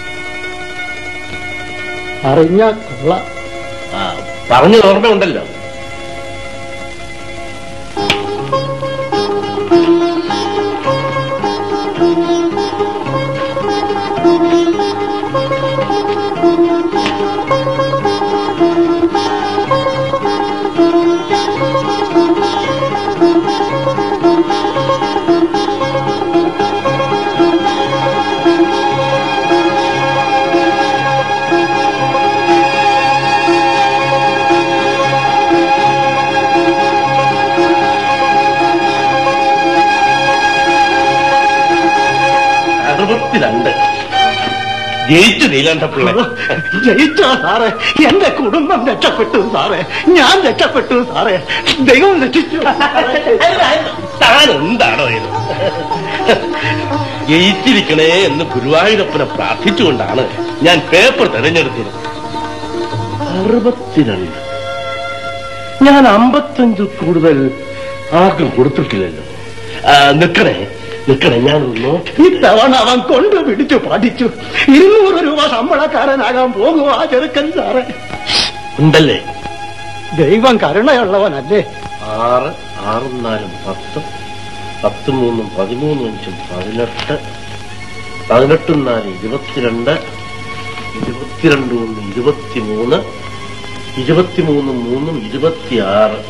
അറിഞ്ഞ കൊള്ള ആ, പറഞ്ഞത് ഓർമ്മയുണ്ടല്ലോ അറുപത്തിരണ്ട് ജയിച്ചു നീലകണ്ഠപിള്ള ജയിച്ചോ സാറേ എന്റെ കുടുംബം രക്ഷപ്പെട്ടു സാറേ ഞാൻ രക്ഷപ്പെട്ടു സാറേ ദൈവം രക്ഷിച്ചു താൻ എന്താണോ ഇത് ജയിച്ചിരിക്കണേ എന്ന് ഗുരുവായൂരപ്പനെ പ്രാർത്ഥിച്ചുകൊണ്ടാണ് ഞാൻ പേപ്പർ തെരഞ്ഞെടുത്തത് അറുപത്തിരണ്ട് ഞാൻ അമ്പത്തഞ്ച് കൂടുതൽ ആർക്കും കൊടുത്തിട്ടില്ലല്ലോ ആ, നിക്കണേ നിക്കണേ ഞാൻ നോക്കി ഇത്തവണ അവൻ കൊണ്ടു പിടിച്ചു പഠിച്ചു ഇരുന്നൂറ് രൂപ ശമ്പളക്കാരനാകാൻ പോകും ആ ചെറുക്കൻ സാറേ ഉണ്ടല്ലേ ദൈവം കരുണയുള്ളവനല്ലേ ആറ് ആറും നാലും പത്ത് പത്ത് മൂന്നും പതിമൂന്നും അഞ്ചും പതിനെട്ട് പതിനെട്ടും നാല് ഇരുപത്തിരണ്ട് ഇരുപത്തിരണ്ട് ഒന്ന് ഇരുപത്തിമൂന്ന് ഇരുപത്തിമൂന്നും മൂന്നും ഇരുപത്തിയാറ്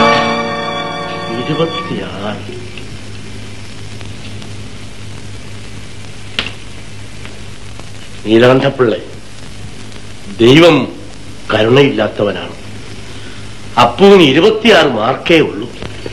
ഇരുപത്തിയാറ് നീലകണ്ഠപ്പിള്ളെ ദൈവം കരുണയില്ലാത്തവനാണ് അപ്പൂന് ഇരുപത്തിയാറ് മാർക്കേ ഉള്ളൂ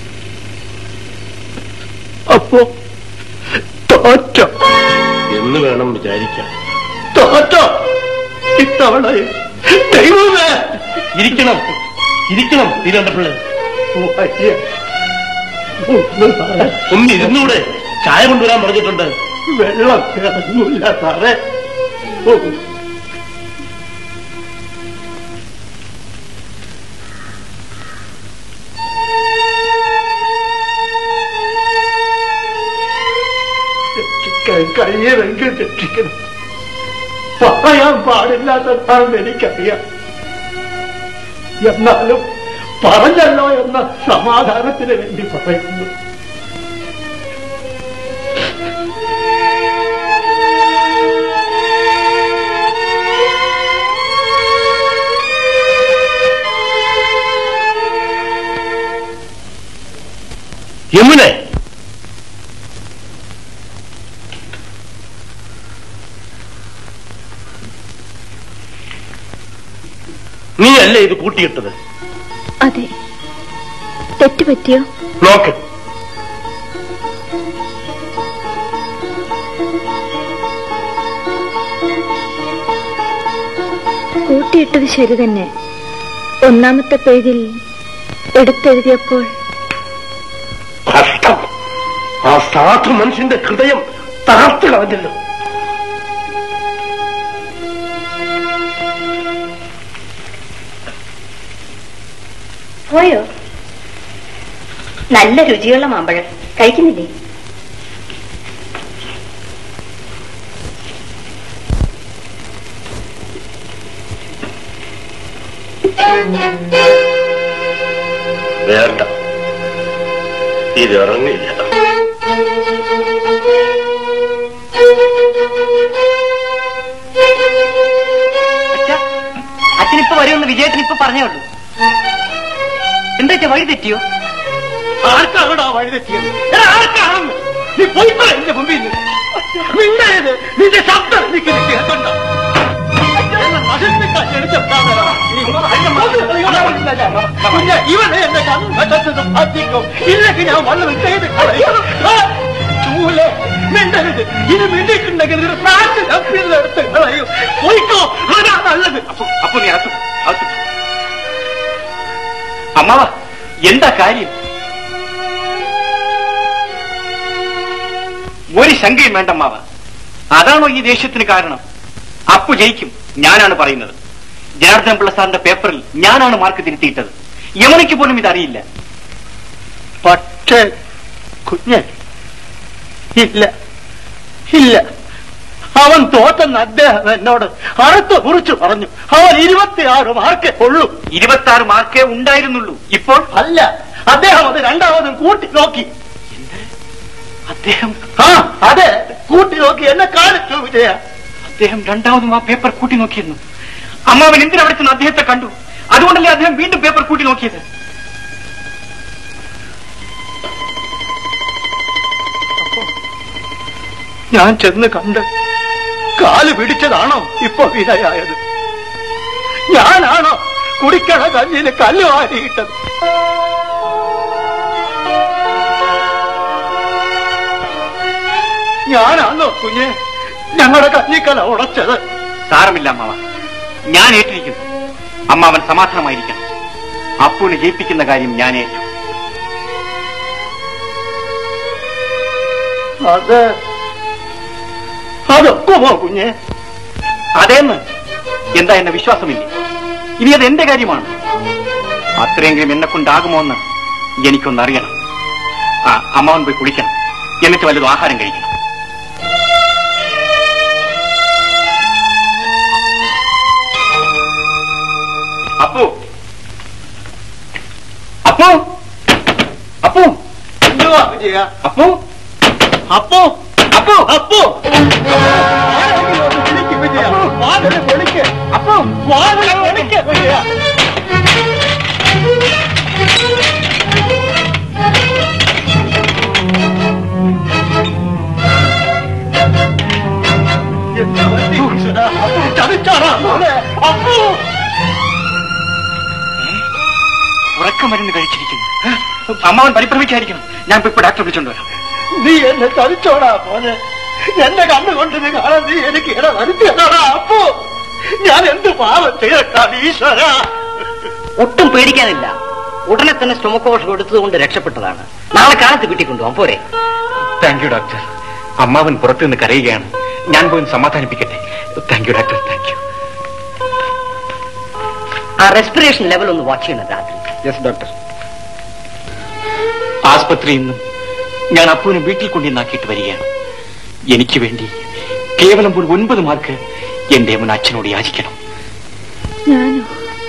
അപ്പോ തോറ്റോ എന്ന് വേണം വിചാരിക്കാൻ തോറ്റോ ഇത്തവണ ദൈവമേ ഇരിക്കണം ഇരിക്കണം നീലകണ്ഠപ്പിള്ളെ വയ്യ. ഒന്ന് സാറേ ഒന്ന് ഇരുന്നൂടെ ചായ കൊണ്ടുവരാൻ പറഞ്ഞിട്ടുണ്ട് വെള്ളം ഇറങ്ങൂല സാറേ ഓ, രക്ഷിക്കാൻ കഴിയുമെങ്കിൽ രക്ഷിക്കണം പറയാൻ പാടില്ലാത്തതാണെന്ന് എനിക്കറിയാം എന്നാലും പറഞ്ഞല്ലോ എന്ന സമാധാനത്തിന് വേണ്ടി പറയുന്നു യമുനെ നീ അല്ലേ ഇത് കൂട്ടിയിട്ടത് അതെ തെറ്റുപറ്റിയോ നോക്ക് കൂട്ടിയിട്ടത് ശരി തന്നെ ഒന്നാമത്തെ പേജിൽ എടുത്തെഴുതിയപ്പോൾ കഷ്ടം ആ സാധു മനുഷ്യന്റെ ഹൃദയം തകർത്ത് കളഞ്ഞല്ലോ പോയോ നല്ല രുചിയുള്ള മാമ്പഴം കഴിക്കുന്നില്ലേ വേണ്ട ഇതിറങ്ങില്ല അച്ഛനിപ്പോ വരുമെന്ന് വിജയത്തിന് ഇപ്പൊ പറഞ്ഞേ ഉള്ളൂ എന്താ വെച്ചാ വഴി തെറ്റിയോ ആർക്കാണോടാ വഴി തെറ്റിയത് എടാ, ആർക്കാണെന്ന് നീ പോയിക്കോ എന്റെ മുമ്പിൽ നിന്ന് മിണ്ടരുത് നിന്റെ ശബ്ദം എനിക്ക് കേൾക്കണ്ട എന്നെ നശിപ്പിക്കാൻ ക്ഷണിച്ചെത്താമെടാ. നീ കുഞ്ഞെ, ഇവനെ എന്റെ കൺവശത്ത് സാധിക്കും ഇല്ലെങ്കിൽ ഞാൻ വല്ലതും ചെയ്ത് കളയും ആ, ചൂലെ മിണ്ടരുത് ഇത് മിണ്ടിട്ടുണ്ടെങ്കിൽ ഒരു നാട്ടിൽ എടുത്ത് കളയും പോയിക്കോ അതാ നല്ലത് അപ്പൊ അപ്പൊ നീ അകത്ത് അകത്ത് അമ്മാവ എന്താ കാര്യം ഒരു ശങ്കയും വേണ്ട അമ്മാവ അതാണോ ഈ ദേഷ്യത്തിന് കാരണം അപ്പു ജയിക്കും ഞാനാണ് പറയുന്നത് ജനാർദ്ദൻ പിള്ള സാറിന്റെ പേപ്പറിൽ ഞാനാണ് മാർക്ക് തിരുത്തിയിട്ടത് യമനിക്ക് പോലും ഇതറിയില്ല പക്ഷേ കുഞ്ഞെ ഇല്ല ഇല്ല അവൻ തോറ്റെന്ന് അദ്ദേഹം എന്നോട് അറുത്ത് കുറിച്ച് പറഞ്ഞു അവൻ ഇരുപത്തിയാറ് മാർക്കേ ഉള്ളൂ ഇരുപത്തി ആറ് മാർക്കേ ഉണ്ടായിരുന്നുള്ളൂ ഇപ്പോൾ അല്ല അദ്ദേഹം അത് രണ്ടാമതും കൂട്ടി നോക്കി അദ്ദേഹം ആ അതെ കൂട്ടി നോക്കി എന്നെ കാണിച്ചു വിജയ അദ്ദേഹം രണ്ടാമതും ആ പേപ്പർ കൂട്ടി നോക്കിയിരുന്നു അമ്മാവൻ എന്തിനവിടെ ചെന്ന് അദ്ദേഹത്തെ കണ്ടു അതുകൊണ്ടല്ലേ അദ്ദേഹം വീണ്ടും പേപ്പർ കൂട്ടി നോക്കിയത് ഞാൻ ചെന്ന് കണ്ട് കാല് പിടിച്ചതാണോ ഇപ്പൊ വിനയായത് ഞാനാണോ കുടിക്കണ കല്ലിന് കല്ല് വാരിയിട്ടത് ഞാനാണോ കുഞ്ഞെ ഞങ്ങളുടെ കഞ്ഞിക്കല ഉടച്ചത് സാരമില്ല അമ്മാവ ഞാൻ ഏറ്റിരിക്കുന്നു അമ്മാവൻ സമാധാനമായിരിക്കണം അപ്പുവിനെ ജയിപ്പിക്കുന്ന കാര്യം ഞാൻ ഏറ്റു അത് അതൊക്കുമോ കുഞ്ഞെ അതേന്ന് എന്താ എന്നെ വിശ്വാസമില്ലേ ഇനി അത് എന്റെ കാര്യമാണ് അത്രയെങ്കിലും എന്നെ കൊണ്ടാകുമോ എന്ന് എനിക്കൊന്നറിയണം ആ അമ്മാവൻ പോയി കുളിക്കണം എന്നിട്ട് വല്ലതും ആഹാരം കഴിക്കണം അപ്പു അപ്പു അപ്പു എന്തുവാ വിജയ അപ്പു അപ്പോ അപ്പോ അപ്പോ ആരെങ്കിലും ഒന്ന് വിളിക്ക് വിജയ വാതില് വിളിക്ക് അപ്പോ വാതില് വിളിക്ക് വിജയ എന്താ പറ്റി ഈശ്വരാ? അപ്പോ ചതിച്ചാടാ മോനെ? അപ്പോ ഉറക്കമരുന്ന് കഴിച്ചിരിക്കുന്നു അമ്മാവൻ പരിഭ്രമിക്കായിരിക്കണം ഞാൻ ഇപ്പൊ ഡാക്ടറെ വിളിച്ചോണ്ട് വരാം നീ എന്നെ ചതിച്ചോടാ മോനെ എന്റെ കണ്ണുകൊണ്ട് നീ കാണാൻ നീ എനിക്ക് ഇട വരുത്തിയതാടാ അപ്പോ ഞാൻ എന്ത് പാവം ചെയ്യട്ടാ ഈശ്വര ഒട്ടും പേടിക്കാനില്ല ഉടനെ തന്നെ സ്റ്റൊമക്ക് വാഷ് കൊടുത്തതുകൊണ്ട് രക്ഷപ്പെട്ടതാണ് നാളെ കാലത്ത് വീട്ടിൽ കൊണ്ടുപോകാം പോരെ താങ്ക് യു ഡോക്ടർ അമ്മാവൻ പുറത്തു നിന്ന് കരയുകയാണ് ഞാൻ പോയി ഒന്ന് സമാധാനിപ്പിക്കട്ടെ thank you doctor thank you ആ റെസ്പിറേഷൻ ലെവൽ ഒന്ന് വാച്ച് ചെയ്യണം രാത്രി യെസ് ഡോക്ടർ ആസ്പത്രിയിൽ നിന്നും ഞാൻ അപ്പുവിനെ വീട്ടിൽ കൊണ്ടുവന്നാക്കിയിട്ട് വരികയാണ് എനിക്ക് വേണ്ടി കേവലം ഒരു ഒൻപത് മാർക്ക് എന്റെ മുൻ അച്ഛനോട് യാചിക്കണം ഞാനോ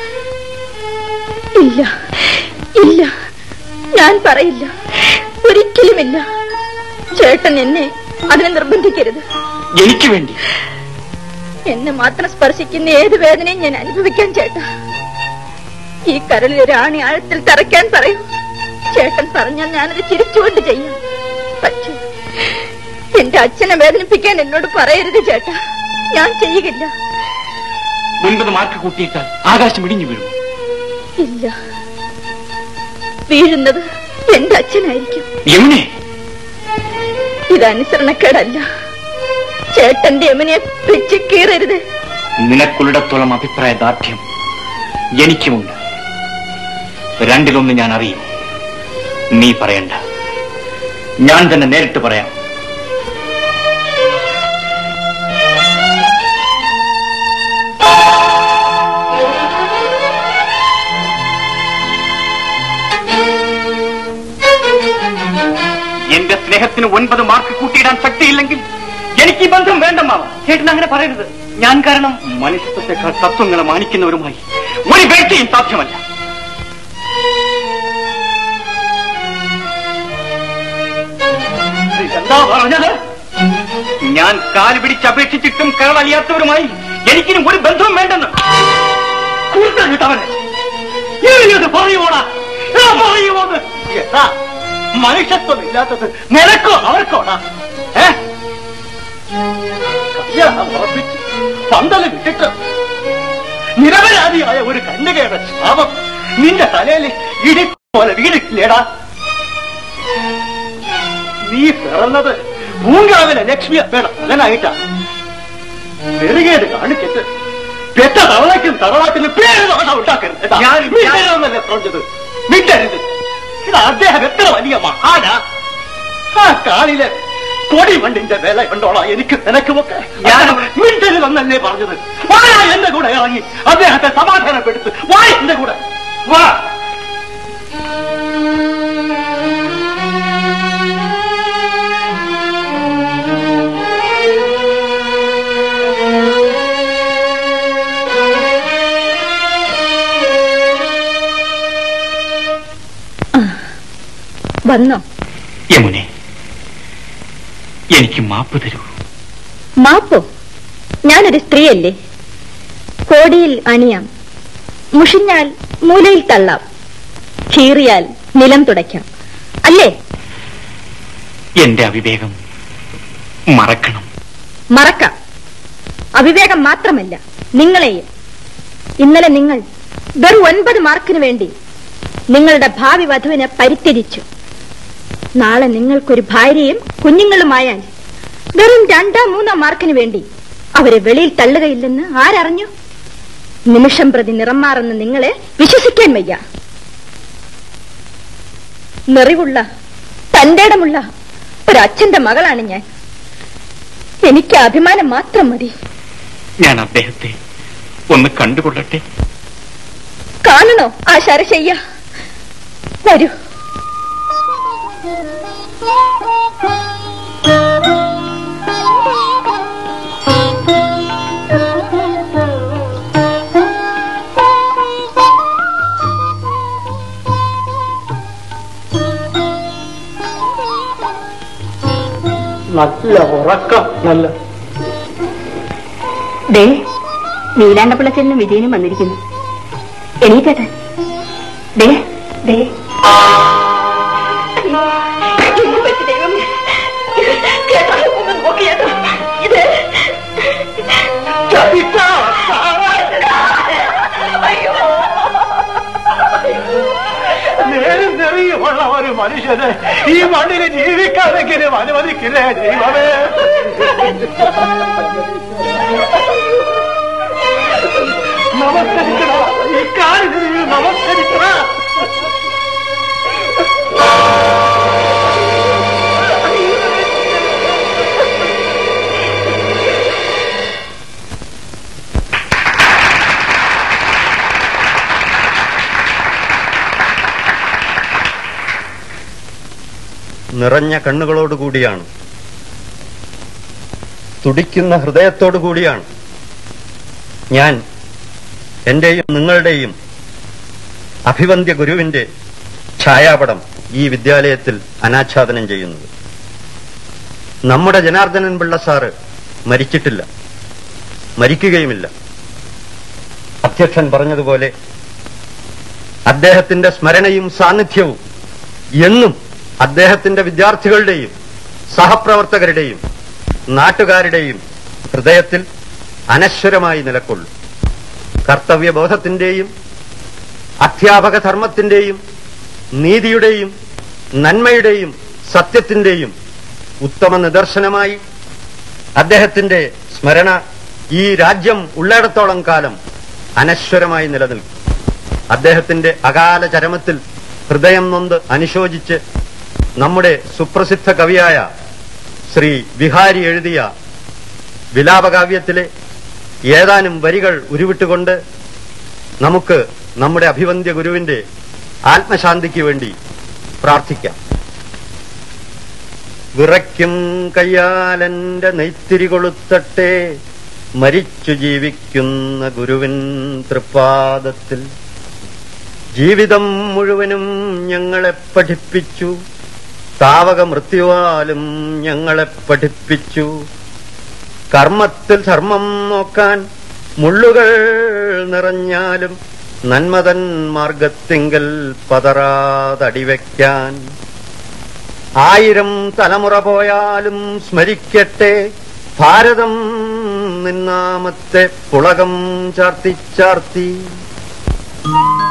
ഇല്ല ഇല്ല ഞാൻ പറയില്ല ഒരിക്കലുമില്ല ചേട്ടൻ എന്നെ അതിനെ നിർബന്ധിക്കരുത് എനിക്ക് വേണ്ടി എന്നെ മാത്രം സ്പർശിക്കുന്ന ഏത് വേദനയും ഞാൻ അനുഭവിക്കാൻ ചേട്ടാ ഈ കരളിൽ ഒരു ആണി ആഴത്തിൽ തറയ്ക്കാൻ പറയൂ ചേട്ടൻ പറഞ്ഞാൽ ഞാനത് ചിരിച്ചുകൊണ്ട് ചെയ്യാം പക്ഷേ എന്റെ അച്ഛനെ വേദനിപ്പിക്കാൻ എന്നോട് പറയരുത് ചേട്ടാ ഞാൻ ചെയ്യുകയില്ല ഒൻപത് മാർക്ക് കൂട്ടിയിട്ടാൽ ആകാശം ഇടിഞ്ഞു വീഴും ഇല്ല വീഴുന്നത് എന്റെ അച്ഛനായിരിക്കും യമുനെ ഇത് അനുസരണക്കേടല്ല ചേട്ടന്റെ യമുനെ പിച്ച് കീറരുത് നിനക്കുള്ളിടത്തോളം അഭിപ്രായ ദാർഢ്യം എനിക്കുമുണ്ട് രണ്ടിലൊന്ന് ഞാൻ അറിയും നീ പറയണ്ട ഞാൻ തന്നെ നേരിട്ട് പറയാം എന്റെ സ്നേഹത്തിന് ഒൻപത് മാർക്ക് കൂട്ടിയിടാൻ ശക്തിയില്ലെങ്കിൽ എനിക്ക് ഈ ബന്ധം വേണ്ടമാവ ചേട്ടൻ അങ്ങനെ പറയരുത് ഞാൻ കാരണം മനുഷ്യത്വത്തെക്കാൾ തത്വങ്ങളെ മാനിക്കുന്നവരുമായി ഒരു വീഴ്ചയും സാധ്യമല്ല എന്താ പറഞ്ഞത് ഞാൻ കാല് പിടിച്ച് അപേക്ഷിച്ചിട്ടും കരളറിയാത്തവരുമായി എനിക്കിനും ഒരു ബന്ധവും വേണ്ടെന്ന് കൂട്ടം കിട്ടവനെ ഇനിയത് പറയുവോടാ ഞാൻ പറയുവോന്ന് എന്താ മനുഷ്യത്വം ഇല്ലാത്തത് നിനക്കോ അവർക്കോടാ ഏ കല്യാണം ഉറപ്പിച്ച് പന്തല് വിട്ടിട്ട് നിരപരാധിയായ ഒരു കന്യകയുടെ ശാപം നിന്റെ തലയിൽ ഇടി പോലെ വീണിട്ടില്ലേടാ നീ പിറന്നത് പൂങ്കാവിലെ ലക്ഷ്മി അപ്പയുടെ മകനായിട്ടാ നെറുകേട് കാണിച്ചിട്ട് പെറ്റ തവളയ്ക്കും തറവാട്ടിന് പേര് ദോഷ ഉണ്ടാക്കരുത് കേട്ടാ. ഞാൻ- മിണ്ടരുതെന്നല്ലേ പറഞ്ഞത് മിണ്ടരുത് ഇത് അദ്ദേഹം എത്ര വലിയ മഹാനാ ആ കാലിലെ പൊടി മണ്ണിന്റെ വില കണ്ടോളാ എനിക്ക് നിനക്കുമൊക്കെ ഞാൻ മിണ്ടരുതെന്നല്ലേ പറഞ്ഞത് വാ എന്റെ കൂടെ ഇറങ്ങി അദ്ദേഹത്തെ സമാധാനപ്പെടുത്ത് വാ എന്റെ കൂടെ വാ വന്നോ യമുനെ എനിക്ക് മാപ്പ് തരൂ മാപ്പോ ഞാനൊരു സ്ത്രീയല്ലേ കോടിയിൽ അണിയാം മുഷിഞ്ഞാൽ മൂലയിൽ തള്ളാം കീറിയാൽ നിലം തുടയ്ക്കാം അല്ലേ എന്റെ അവിവേകം മറക്കണം മറക്കാം അവിവേകം മാത്രമല്ല നിങ്ങളെയും ഇന്നലെ നിങ്ങൾ വെറും ഒൻപത് മാർക്കിന് വേണ്ടി നിങ്ങളുടെ ഭാവി വധുവിനെ പരിത്യജിച്ചു നാളെ നിങ്ങൾക്കൊരു ഭാര്യയും കുഞ്ഞുങ്ങളുമായാൽ വെറും രണ്ടോ മൂന്നോ മാർക്കിന് വേണ്ടി അവരെ വെളിയിൽ തള്ളുകയില്ലെന്ന് ആരറിഞ്ഞു നിമിഷം പ്രതി നിറം മാറുന്ന നിങ്ങളെ വിശ്വസിക്കാൻ വയ്യ നിറിവുള്ള തന്റേടമുള്ള ഒരച്ഛന്റെ മകളാണ് ഞാൻ എനിക്ക് അഭിമാനം മാത്രം മതി ഞാൻ അദ്ദേഹത്തെ ഒന്ന് കണ്ടുകൊള്ളട്ടെ കാണണോ ആ ശരശയ്യ വരൂ നല്ല ഉറക്കം നല്ല ദേ നീലാണ്ടപ്പിള്ളച്ചനും വിജയനും വന്നിരിക്കുന്നു എണീറ്റട്ടെ ദേ ദേ നേരും നെറിയുമുള്ള ഒരു മനുഷ്യന് ഈ മണ്ണിൽ ജീവിക്കാനെങ്കിലും അനുവദിക്കില്ലേ ദൈവമേ നമസ്കരിക്കണ ഈ കാര്യത്തിൽ നമസ്കരിക്കണ നിറഞ്ഞ കണ്ണുകളോടുകൂടിയാണ് തുടിക്കുന്ന ഹൃദയത്തോടു കൂടിയാണ് ഞാൻ എന്റെയും നിങ്ങളുടെയും അഭിവന്ദ്യ ഗുരുവിന്റെ ഛായാപടം ഈ വിദ്യാലയത്തിൽ അനാച്ഛാദനം ചെയ്യുന്നത് നമ്മുടെ ജനാർദ്ദനൻ പിള്ള സാറ് മരിച്ചിട്ടില്ല മരിക്കുകയുമില്ല അധ്യക്ഷൻ പറഞ്ഞതുപോലെ അദ്ദേഹത്തിന്റെ സ്മരണയും സാന്നിധ്യവും എന്നും അദ്ദേഹത്തിന്റെ വിദ്യാർത്ഥികളുടെയും സഹപ്രവർത്തകരുടെയും നാട്ടുകാരുടെയും ഹൃദയത്തിൽ അനശ്വരമായി നിലകൊള്ളും കർത്തവ്യബോധത്തിന്റെയും അധ്യാപക ധർമ്മത്തിന്റെയും നീതിയുടെയും നന്മയുടെയും സത്യത്തിന്റെയും ഉത്തമ നിദർശനമായി അദ്ദേഹത്തിന്റെ സ്മരണ ഈ രാജ്യം ഉള്ളിടത്തോളം കാലം അനശ്വരമായി നിലനിൽക്കും അദ്ദേഹത്തിന്റെ അകാല ചരമത്തിൽ ഹൃദയം നൊന്ത് അനുശോചിച്ച് നമ്മുടെ സുപ്രസിദ്ധ കവിയായ ശ്രീ വിഹാരി എഴുതിയ വിലാപകാവ്യത്തിലെ ഏതാനും വരികൾ ഉരുവിട്ടുകൊണ്ട് നമുക്ക് നമ്മുടെ അഭിവന്ദ്യ ഗുരുവിന്റെ ആത്മശാന്തിക്ക് വേണ്ടി പ്രാർത്ഥിക്കാം വിറയ്ക്കും കയ്യാലെന്റെ നെയ്ത്തിരി കൊളുത്തട്ടെ മരിച്ചു ജീവിക്കുന്ന ഗുരുവിൻ തൃപ്പാദത്തിൽ ജീവിതം മുഴുവനും ഞങ്ങളെ പഠിപ്പിച്ചു താവക മൃത്യുവാലും ഞങ്ങളെ പഠിപ്പിച്ചു കർമ്മത്തിൽ ധർമ്മം നോക്കാൻ മുള്ളുകൾ നിറഞ്ഞാലും നന്മതൻ മാർഗത്തിങ്കൽ പതറാതടിവെക്കാൻ ആയിരം തലമുറ പോയാലും സ്മരിക്കട്ടെ ഭാരതം നിന്നാമത്തെ പുളകം ചാർത്തി ചാർത്തി